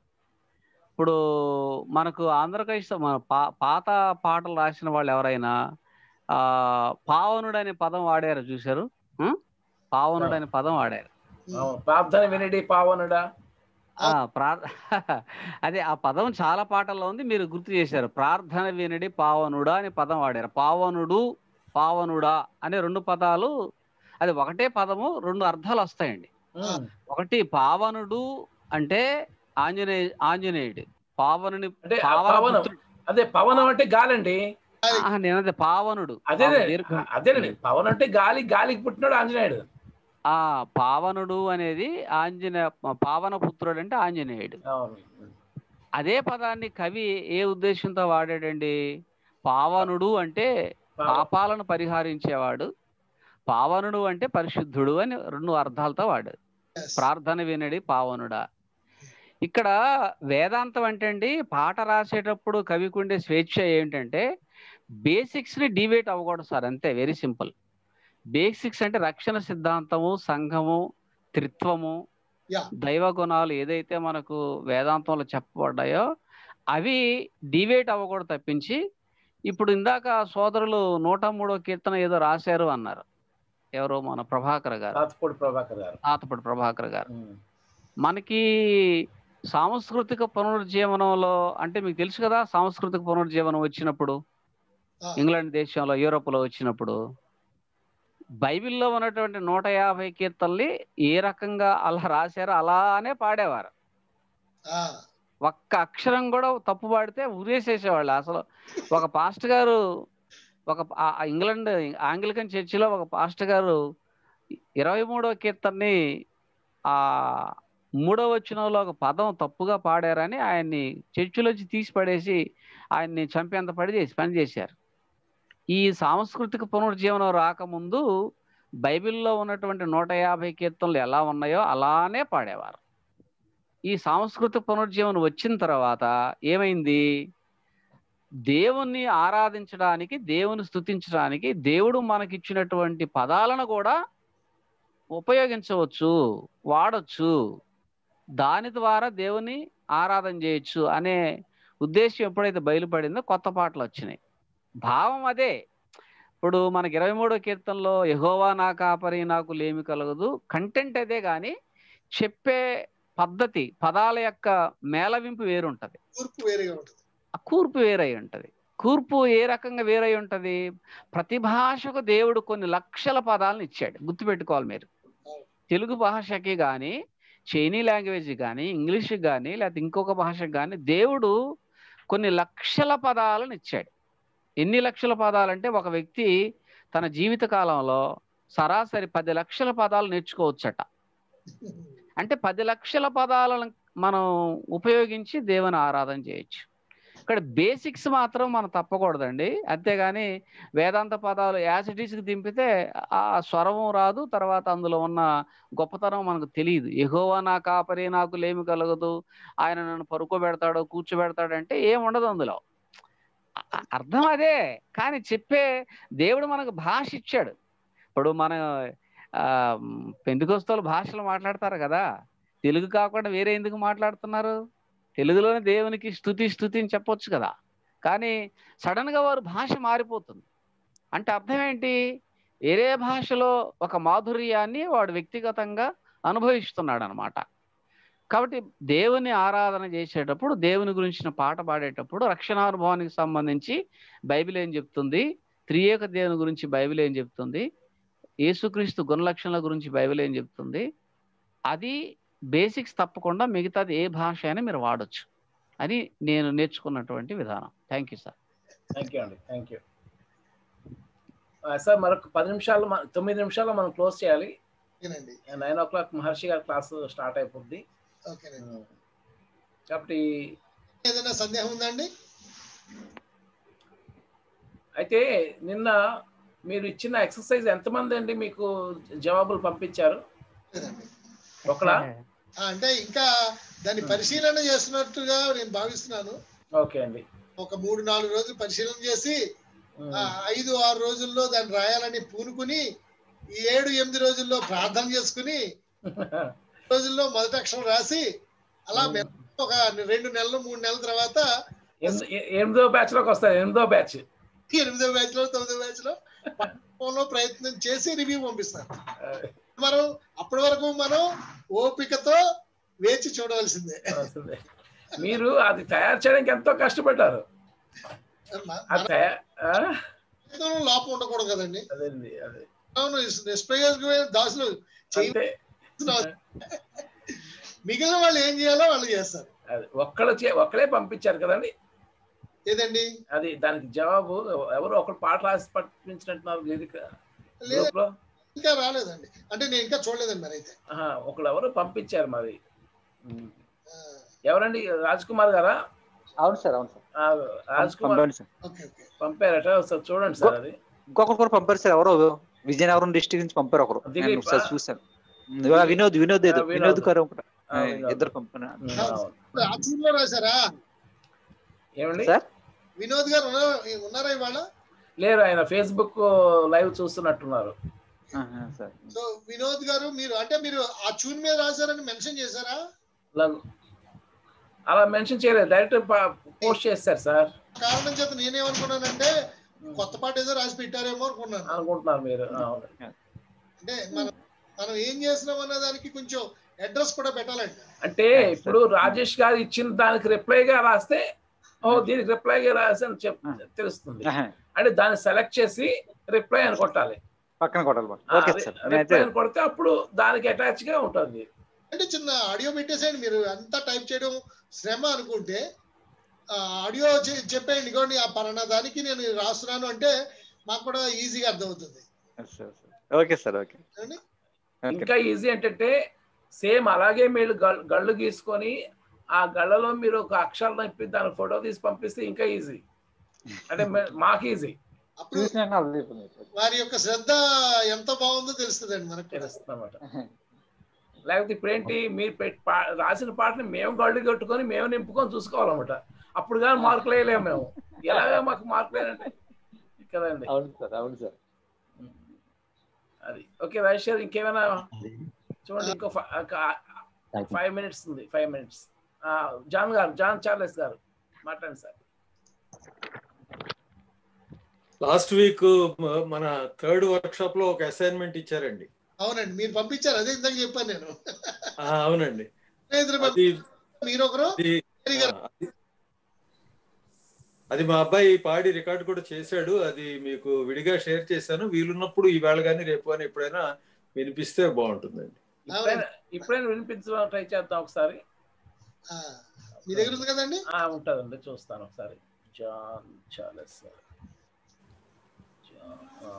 ఇప్పుడు మనకు ఆంధ్ర క్రైస్తవ మన పా పాత పాటలు రాసిన వాళ్ళు ఎవరైనా ఆ పావనుడు అనే పదం వాడారు చూశారు ఉం? పావనుడు అనే పదం వాడారు అవును ప్రార్థన వినడి పావనుడా ఆ ప్రార్ అదే ఆ పదం చాలా పాటల్లో ఉంది మీరు గుర్తు చేశారు ప్రార్థన వినడి పావనుడా అనే పదం వాడారు పావనుడు పావనుడా అనే రెండు పదాలు అది ఒకటే పదము రెండు అర్థాలు వస్తాయండి ఒకటి పావనుడు అంటే ఆంజనేయ ఆంజనేయుడు పావనుని అంటే ఆ పావన పవనం పుత్రుడు. అదే పవనం అంటే గాలండి ఆ, నేనదే పావనుడు అదే పావ- దీర్ఘం. అదేనండి పవన్ అంటే గాలి గాలికి పుట్టినాడు ఆంజనేయుడు ఆ పావనుడు అనేది ఆంజనేయ పావన పుత్రుడు అంటే ఆంజనేయుడు అవును అదే పదాన్ని కవి ఏ ఉద్దేశంతో వాడాడండి పావనుడు అంటే పాపాలను పరిహరించేవాడు పావనుడు అంటే పరిశుద్ధుడు అని రెండు అర్థాలతో వాడాడు ప్రార్థన వినడి పావనుడా ఇక్కడ వేదాంతం అంటే అండి పాట రాసేటప్పుడు కవికి ఉండే స్వేచ్ఛ ఏంటంటే బేసిక్స్ ని డివేట్ అవ్వకూడదు సార్ అంతే వెరీ సింపుల్ బేసిక్స్ అంటే రక్షణ సిద్ధాంతము సంఘము త్రిత్వము యా దైవ గుణాలు ఏదైతే మనకు వేదాంతంలో చెప్పబడ్డాయో అవి డివేట్ అవ్వకూడదు తప్పించి ఇప్పుడు ఇందాక సోదరులు నూట మూడో కీర్తన ఏదో రాశారు అన్నారు ఎవరు మన ప్రభాకర్ గారు రాతపూడి ప్రభాకర్ గారు తాతపడి ప్రభాకర్ గారు మనకి సాంస్కృతిక పునరుజ్జీవనంలో అంటే మీకు తెలుసు కదా సాంస్కృతిక పునరుజ్జీవనం వచ్చినప్పుడు ఇంగ్లాండ్ దేశంలో యూరోప్లో వచ్చినప్పుడు బైబిల్లో ఉన్నటువంటి నూట యాభై కీర్తనల్ని ఏ రకంగా అలా రాశారో అలానే పాడేవారు ఒక్క అక్షరం కూడా తప్పు పాడితే ఉరేసేసేవాళ్ళు అసలు ఒక పాస్ట్ గారు ఒక ఆ- ఆ ఇంగ్లాండ్ ఆంగ్లికన్ చర్చిలో ఒక పాస్టర్ గారు ఇరవై మూడవ కీర్తనని ఆ మూడవ వచనంలో ఒక పదం తప్పుగా పాడారని ఆయన్ని చర్చిలోంచి తీసి పడేసి ఆయన్ని చంపేంత పడి చేసి పని చేశారు ఈ సాంస్కృతిక పునరుజ్జీవనం రాకముందు బైబిల్లో ఉన్నటువంటి నూట యాభై కీర్తనలు ఎలా ఉన్నాయో అలానే పాడేవారు ఈ సాంస్కృతిక పునరుజ్జీవనం వచ్చిన తర్వాత ఏమైంది దేవుణ్ణి ఆరాధించడానికి దేవుని స్తుతించడానికి దేవుడు మనకిచ్చినటువంటి పదాలను కూడా ఉపయోగించవచ్చు వాడచ్చు దాని ద్వారా దేవుని ఆరాధన చేయొచ్చు అనే ఉద్దేశం ఎప్పుడైతే బయలుపడిందో కొత్త పాటలు వచ్చినాయి భావం అదే ఇప్పుడు మనకి ఇరవై మూడో కీర్తనలో యహోవా నా కాపరి నాకు లేమి కలగదు కంటెంట్ అదే కానీ చెప్పే పద్ధతి పదాల యొక్క మేళవింపు వేరుంటది కూర్పు వేరేగా ఉంటుంది ఆ కూర్పు వేరై ఉంటది కూర్పు ఏ రకంగా వేరై ఉంటది ప్రతి భాషకు దేవుడు కొన్ని లక్షల పదాలను ఇచ్చాడు గుర్తుపెట్టుకోవాలి మీరు తెలుగు భాషకి కానీ చైనీ లాంగ్వేజ్ కానీ ఇంగ్లీష్ కానీ లేకపోతే ఇంకొక భాషకి కానీ దేవుడు కొన్ని లక్షల పదాలను ఇచ్చాడు ఎన్ని లక్షల పదాలు అంటే ఒక వ్యక్తి తన జీవిత కాలంలో సరాసరి పది లక్షల పదాలు నేర్చుకోవచ్చట అంటే పది లక్షల పదాలను మనం ఉపయోగించి దేవుని ఆరాధన చేయొచ్చు ఇక్కడ బేసిక్స్ మాత్రం మనం తప్పకూడదండి అంతేగాని వేదాంత పదాలు యాసిటీస్కి దింపితే ఆ స్వరం రాదు తర్వాత అందులో ఉన్న గొప్పతనం మనకు తెలియదు ఎహోవా నా కాపరి నాకు లేమి కలగదు ఆయన నన్ను పరుకోబెడతాడు కూర్చోబెడతాడు అంటే ఏం ఉండదు అందులో అ- అర్థం అదే కానీ చెప్పే దేవుడు మనకు భాష ఇచ్చాడు ఇప్పుడు మన ఆ, పెందుకొస్తలు భాషలు మాట్లాడతారు కదా తెలుగు కాకుండా వేరే ఎందుకు మాట్లాడుతున్నారు తెలుగులోనే దేవునికి స్థుతి స్థుతి అని చెప్పొచ్చు కదా కానీ సడన్ గా వారు భాష మారిపోతుంది అంటే అర్థం ఏంటి వేరే భాషలో ఒక మాధుర్యాన్ని వాడు వ్యక్తిగతంగా అనుభవిస్తున్నాడు అనమాట కాబట్టి దేవుని ఆరాధన చేసేటప్పుడు దేవుని గురించిన పాట పాడేటప్పుడు రక్షణానుభవానికి సంబంధించి బైబిల్ ఏం చెప్తుంది త్రియేక దేవుని గురించి బైబిల్ ఏం చెప్తుంది యేసుక్రీస్తు గుణలక్షణాల గురించి బైబిల్ ఏం చెప్తుంది అది బేసిక్స్ తప్పకుండా మిగతాది ఏ భాష అయినా మీరు వాడొచ్చు అని నేను నేర్చుకున్నటువంటి విధానం thank you sir thank you అండి థ్యాంక్ యూ సార్ మరొక పది నిమిషాలు మన- తొమ్మిది నిమిషాల్లో మనం క్లోజ్ చేయాలి ఓకేనండి నైన్ ఓ క్లాక్ మహర్షి గారి క్లాస్ స్టార్ట్ అయిపోద్ది ఓకేనండి కాబట్టి ఏదైనా సందేహం ఉందండి అయితే నిన్న మీరు ఇచ్చిన ఎక్సర్సైజ్ ఎంతమంది అండి మీకు జవాబులు పంపించారు లేదండి ఒకలా ఆ, అంటే ఇంకా దాన్ని పరిశీలన చేస్తున్నట్టుగా నేను భావిస్తున్నాను ఓకే అండి ఒక మూడు నాలుగు రోజులు పరిశీలన చేసి ఆ, ఐదు ఆరు రోజుల్లో దాన్ని రాయాలని పూనుకుని ఈ ఏడు ఎనిమిది రోజుల్లో ప్రార్థన చేసుకుని రోజుల్లో మొదటి అక్షరం రాసి అలా మెల్లగా ఒక రెండు నెలలు మూడు నెలల తర్వాత ఎనిమిది- ఎ- ఎనిమిదో బ్యాచ్ లోకి వస్తాయి ఎనిమిదో బ్యాచ్ ఎనిమిదో బ్యాచ్ లో తొమ్మిదో బ్యాచ్ లో ఫోన్లో ప్రయత్నం చేసి రివ్యూ పంపిస్తాను మనం అప్పటి వరకు మనం ఓపికతో వేచి చూడవలసిందే వస్తుంది. మీరు అది తయారు చేయడానికి ఎంతో కష్టపడ్డారు మ- అది తయా- ఆ? ప్రయత్నంలో లోపం ఉండకూడదు కదండి అదేండి అదే అవును నిస్- నిష్ప్రయోజకమైన దాసులు అంతే చేయ మిగిలిన వాళ్ళు ఏం చేయాలో వాళ్ళు చేస్తారు అది ఒక్కళ్ళు చే- ఒక్కడే పంపించారు కదండి ఏదండి అది దానికి జవాబు ఎవరు ఒకరు పాట రాసి పంపించినట్టున్నారు లిరిక్ లేదా గ్రూప్ లో ఇంకా రాలేదండి అంటే నేను ఇంకా చూడలేదండి మరి అయితే ఆహా, ఒకళ్ళు ఎవరు పంపించారు మరి ఎవరండి రాజ్ కుమార్ గారా అవును సార్ అవును సార్ ఆ, రాజ్ కుమార్ పంపండి సార్ ఓకే ఓకే పంపారట ఒకసారి చూడండి సార్ అది ఇంకొకరు కూడా పంపారు సార్ ఎవరో విజయనగరం డిస్ట్రిక్ట్ నుంచి పంపారు ఒకరు నేను దిలీపా? ఒకసారి చూశాను ఇవాళ వినోద్ వినోద్ ఏదో ఆ, వినోద్. వినోద్ గారు ఒకరు ఆ, వినోద్. ఇద్దరు పంపారు ఆ చీరలో రాశారా ఏమండి సార్ వినోద్ గారు ఉన్నారా ఉన్నారా ఇవాళ లేరు ఆయన ఫేస్బుక్ లైవ్ చూస్తున్నట్టున్నారు సార్ సో వినోద్ గారు మీరు అంటే మీరు ఆ చూన్ మీద రాశారని మెన్షన్ చేశారా ల- అలా మెన్షన్ చేయలేదు డైరెక్ట్ పోస్ట్ చేస్తారు సార్ కారణం చేత నేనేమనుకున్నానంటే కొత్త పాట ఏదో రాసి పెట్టారేమో అనుకున్నాను అనుకుంటున్నారు మీరు అవును. అంటే మనం మనం ఏం చేస్తున్నాం అన్న దానికి కొంచెం అడ్రస్ కూడా పెట్టాలండి అంటే ఇప్పుడు రాజేష్ గారు ఇచ్చిన దానికి రిప్లైగా రాస్తే ఓ దీనికి రిప్లైగా రాసి అని చెప్ తెలుస్తుంది అంటే దాన్ని సెలెక్ట్ చేసి రిప్లై అని కొట్టాలి పక్కన కొట్టాలి ఓకే సార్ నేనైతే రిప్లై అని కొడితే అప్పుడు దానికి అటాచ్ గా ఉంటుంది అంటే చిన్న ఆడియో పెట్టేసేయండి మీరు అంతా టైప్ చేయడం శ్రమ అనుకుంటే ఆ ఆడియో చె- చెప్పేయండి ఇగోండి ఆ పలానా దానికి నేను రాస్తున్నాను అంటే మాకు కూడా ఈజీగా అర్థమవుతుంది ఓకే సార్ ఓకే ఏమండి? ఇంకా ఈజీ ఏంటంటే సేమ్ అలాగే మీరు గల్- గళ్ళు గీసుకొని ఆ గళ్ళలో మీరు ఒక అక్షరం ఇప్పి దాని ఫోటో తీసి పంపిస్తే ఇంకా ఈజీ అంటే మే- మాకు ఈజీ అప్పుడు వారి యొక్క శ్రద్ధ ఎంత బాగుందో తెలుస్తుందండి మనకు కూడా. తెలుస్తుంది అనమాట లేకపోతే ఇప్పుడేంటి మీరు పెట్- పా- రాసిన పాటని మేము గళ్ళు కట్టుకొని మేము నింపుకొని చూసుకోవాలన్నమాట అప్పుడు కానీ మార్కులు వేయలేము మేము ఎలాగా మాకు మార్కులు వేయాలంటే కదండి అవును సార్ అవును సార్ అది ఓకే వైశ్వర్ ఇంకేమైనా చూడండి ఇంకో ఫైవ్ మినిట్స్ ఉంది five minutes John garu John Charles garu మాట్లాడండి సార్ లాస్ట్ వీక్ మన థర్డ్ వర్క్ షాప్ లో ఒక అసైన్మెంట్ ఇచ్చారండి అవునండి మీరు పంపించారు అదే ఇందాక చెప్పాను నేను ఆ, అవునండి స్నేహితులు అది పంపించారు. మీరు ఒకరు అది ఆ, అది- అది మా అబ్బాయి పాడి రికార్డ్ కూడా చేశాడు అది మీకు విడిగా షేర్ చేశాను వీలున్నప్పుడు ఈవేళ కానీ రేపు అని ఎప్పుడైనా వినిపిస్తే బాగుంటుందండి ఇప్పుడైనా ఇప్పుడైనా వినిపించడం ట్రై చేద్దాం ఒకసారి ఆ, మీ దగ్గర ఉంది కదండి ఆ, ఉంటుందండి చూస్తాను ఒకసారి జాన్ చార్లెస్ గారు జాన్, ఆ.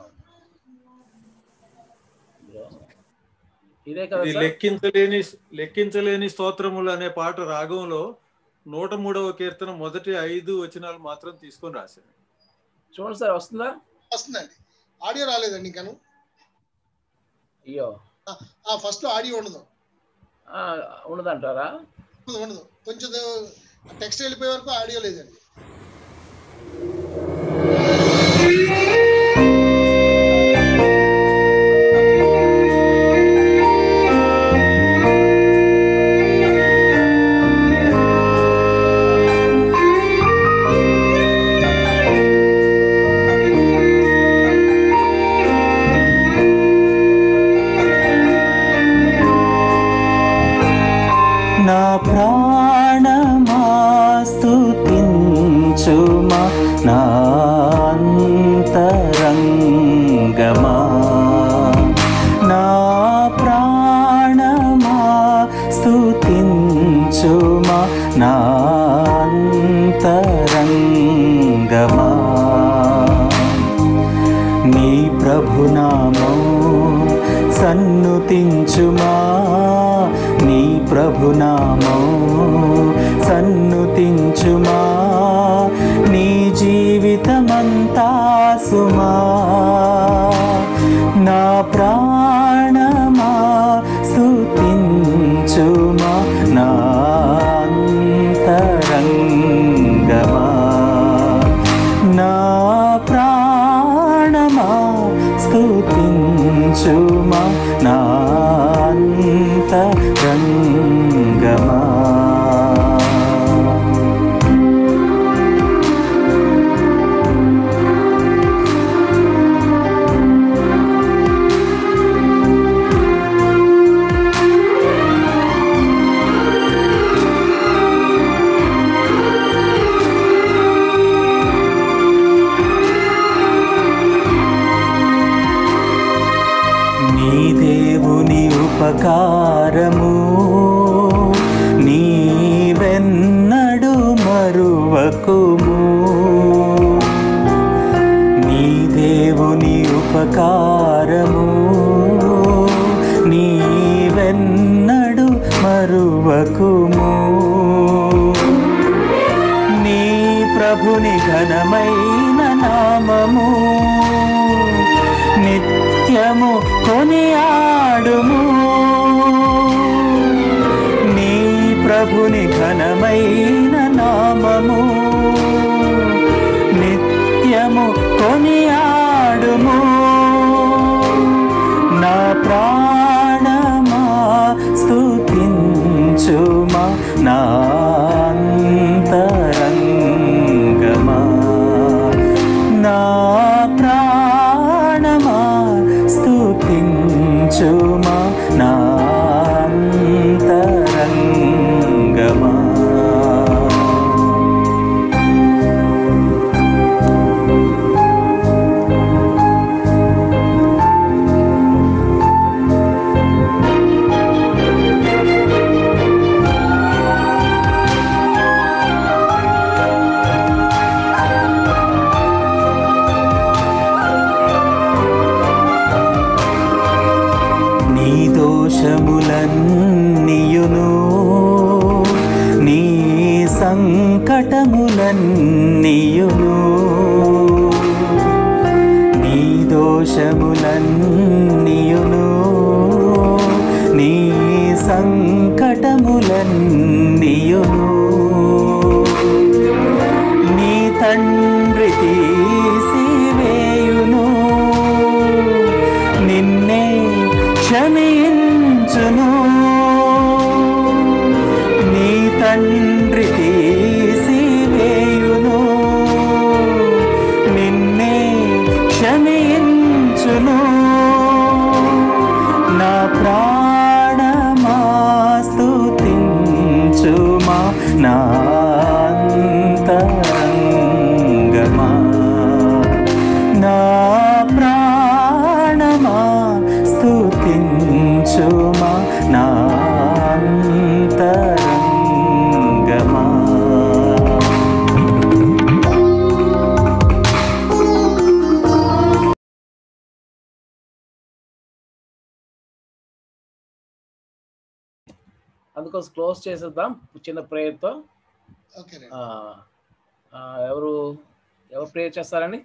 ఇదిగో. ఇదే కదా ఇది సార్ లెక్కించలేని లెక్కించలేని స్తోత్రములు అనే పాట రాగంలో నూట మూడవ కీర్తన మొదటి ఐదు వచనాలు మాత్రం తీసుకొని రాశాను చూడండి సార్ వస్తుందా వస్తుందండి ఆడియో రాలేదండి ఇంకాను అయ్యో ఆ ఫస్ట్ లో ఆడియో ఉండదు ఆ, ఉండదంటారా ఉండదు ఉండదు కొంచెం టెక్స్ట్ వెళ్ళిపోయే వరకు ఆడియో లేదండి నా ప్రాణమాస్తుతించుమా నా అంతరంగమా నా ప్రాణమా స్తుతించుమా నా అంతరంగమా నీ ప్రభునామం సన్నుతించుమా నీ ప్రభునామం సన్నుతించుమా నీ జీవితమంతా సుమా నా ప్రాణమా స్తుతించుమా నా అంతరంగమా నా ప్రాణమా స్తుతించుమా నా అంతరంగమా నీ దేవుని ఉపకారము నీవెన్నడు మరువకుము నీ దేవుని ఉపకారము నీవెన్నడు మరువకుము నీ ప్రభుని ఘనమైన నామము నిత్యము కొనియాడుము నీ ప్రభుని ఘనమైన నామము నిత్యము కొనియాడుము నా ప్రాణమా స్తుతించుమా నా అంతరంగమా నా ప్రాణమా స్తుతించుమా నా అంతరంగమా కష్టములన్నీయును నీ సంకటములన్నీయును నీ తండ్రి తీసివేయును నిన్నే క్షమించును నీ తండ్రి తీసివేయును నిన్నే క్షమించును నా ప్రాణమా స్తుతించుమా నా అంతరంగమా నా ప్రాణమా స్తుతించుమా నా అంతరంగమా అందుకోసం క్లోజ్ చేసేద్దాం చిన్న ప్రేయర్తో ఓకే ఎవరు ఎవరు ప్రేయర్ చేస్తారండి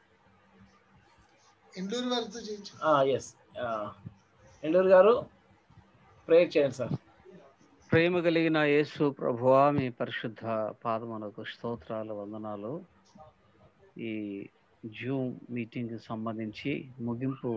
ఇండూరు వారితో చేయించు ఎస్ ఎండూరు గారు ప్రేయర్ చేయండి సార్ ప్రేమ కలిగిన యేసు ప్రభువా మీ పరిశుద్ధ పాదమునకు స్తోత్రాలు వందనాలు ఈ జూమ్ మీటింగ్ సంబంధించి ముగింపు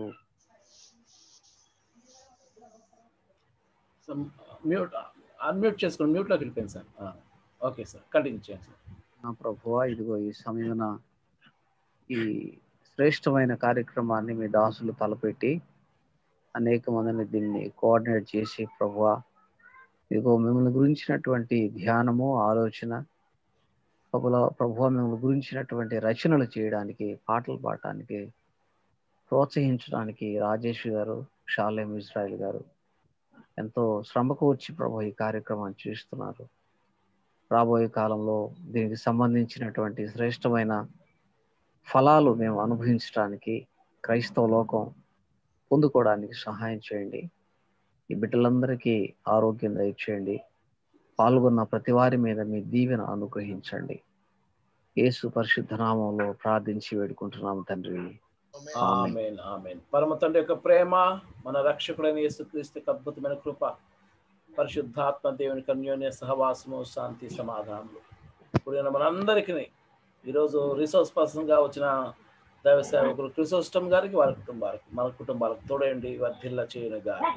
మ్యూట్ అన్మ్యూట్ చేసుకోండి మ్యూట్లోకి వెళ్ళిపోయింది సార్ ఓకే సార్ కంటిన్యూ చేయండి సార్ నా ప్రభువా ఇదిగో ఈ సమయమున ఈ శ్రేష్టమైన కార్యక్రమాన్ని మీ దాసులు తలపెట్టి అనేక మందిని దీన్ని కోఆర్డినేట్ చేసి ప్రభువా ఇదిగో మిమ్మల్ని గురించినటువంటి ధ్యానము ఆలోచన ప్రభుల ప్రభు మిమ్మల్ని గురించినటువంటి రచనలు చేయడానికి పాటలు పాడటానికి ప్రోత్సహించడానికి రాజేష్ గారు షాలేం ఇజ్రాయిల్ గారు ఎంతో శ్రమకు వచ్చి ప్రభు ఈ కార్యక్రమాన్ని చేస్తున్నారు రాబోయే కాలంలో దీనికి సంబంధించినటువంటి శ్రేష్టమైన ఫలాలు మేము అనుభవించడానికి క్రైస్తవ లోకం పొందుకోవడానికి సహాయం చేయండి ఈ బిడ్డలందరికీ ఆరోగ్యం దయచేయండి పాల్గొన్న ప్రతి వారి మీద మీ దీవెన అనుగ్రహించండి యేసు పరిశుద్ధ నామంలో ప్రార్థించి వేడుకుంటున్నాము తండ్రి ఆమెన్ ఆమెన్ పరమ తండ్రి యొక్క ప్రేమ మన రక్షకుడైన యేసుక్రీస్తు యొక్క అద్భుతమైన కృప పరిశుద్ధాత్మ దేవుని కన్యోన్య సహవాసము శాంతి సమాధానము ఇప్పుడు మనందరికీ ఈరోజు రిసోర్స్ పర్సన్ గా వచ్చిన దైవ సేవకులు క్రిసోస్టమ్ గారికి వారి కుటుంబాలకు మన కుటుంబాలకు తోడేయండి వర్ధిల్ల చేయను గాక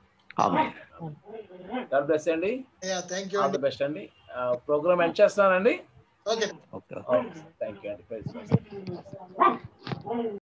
గాడ్ బ్లెస్ అండి thank you all the best అండి ప్రోగ్రామ్ ఎండ్ చేస్తున్నానండి ఓకే థ్యాంక్ యూ అండి ప్రైజ్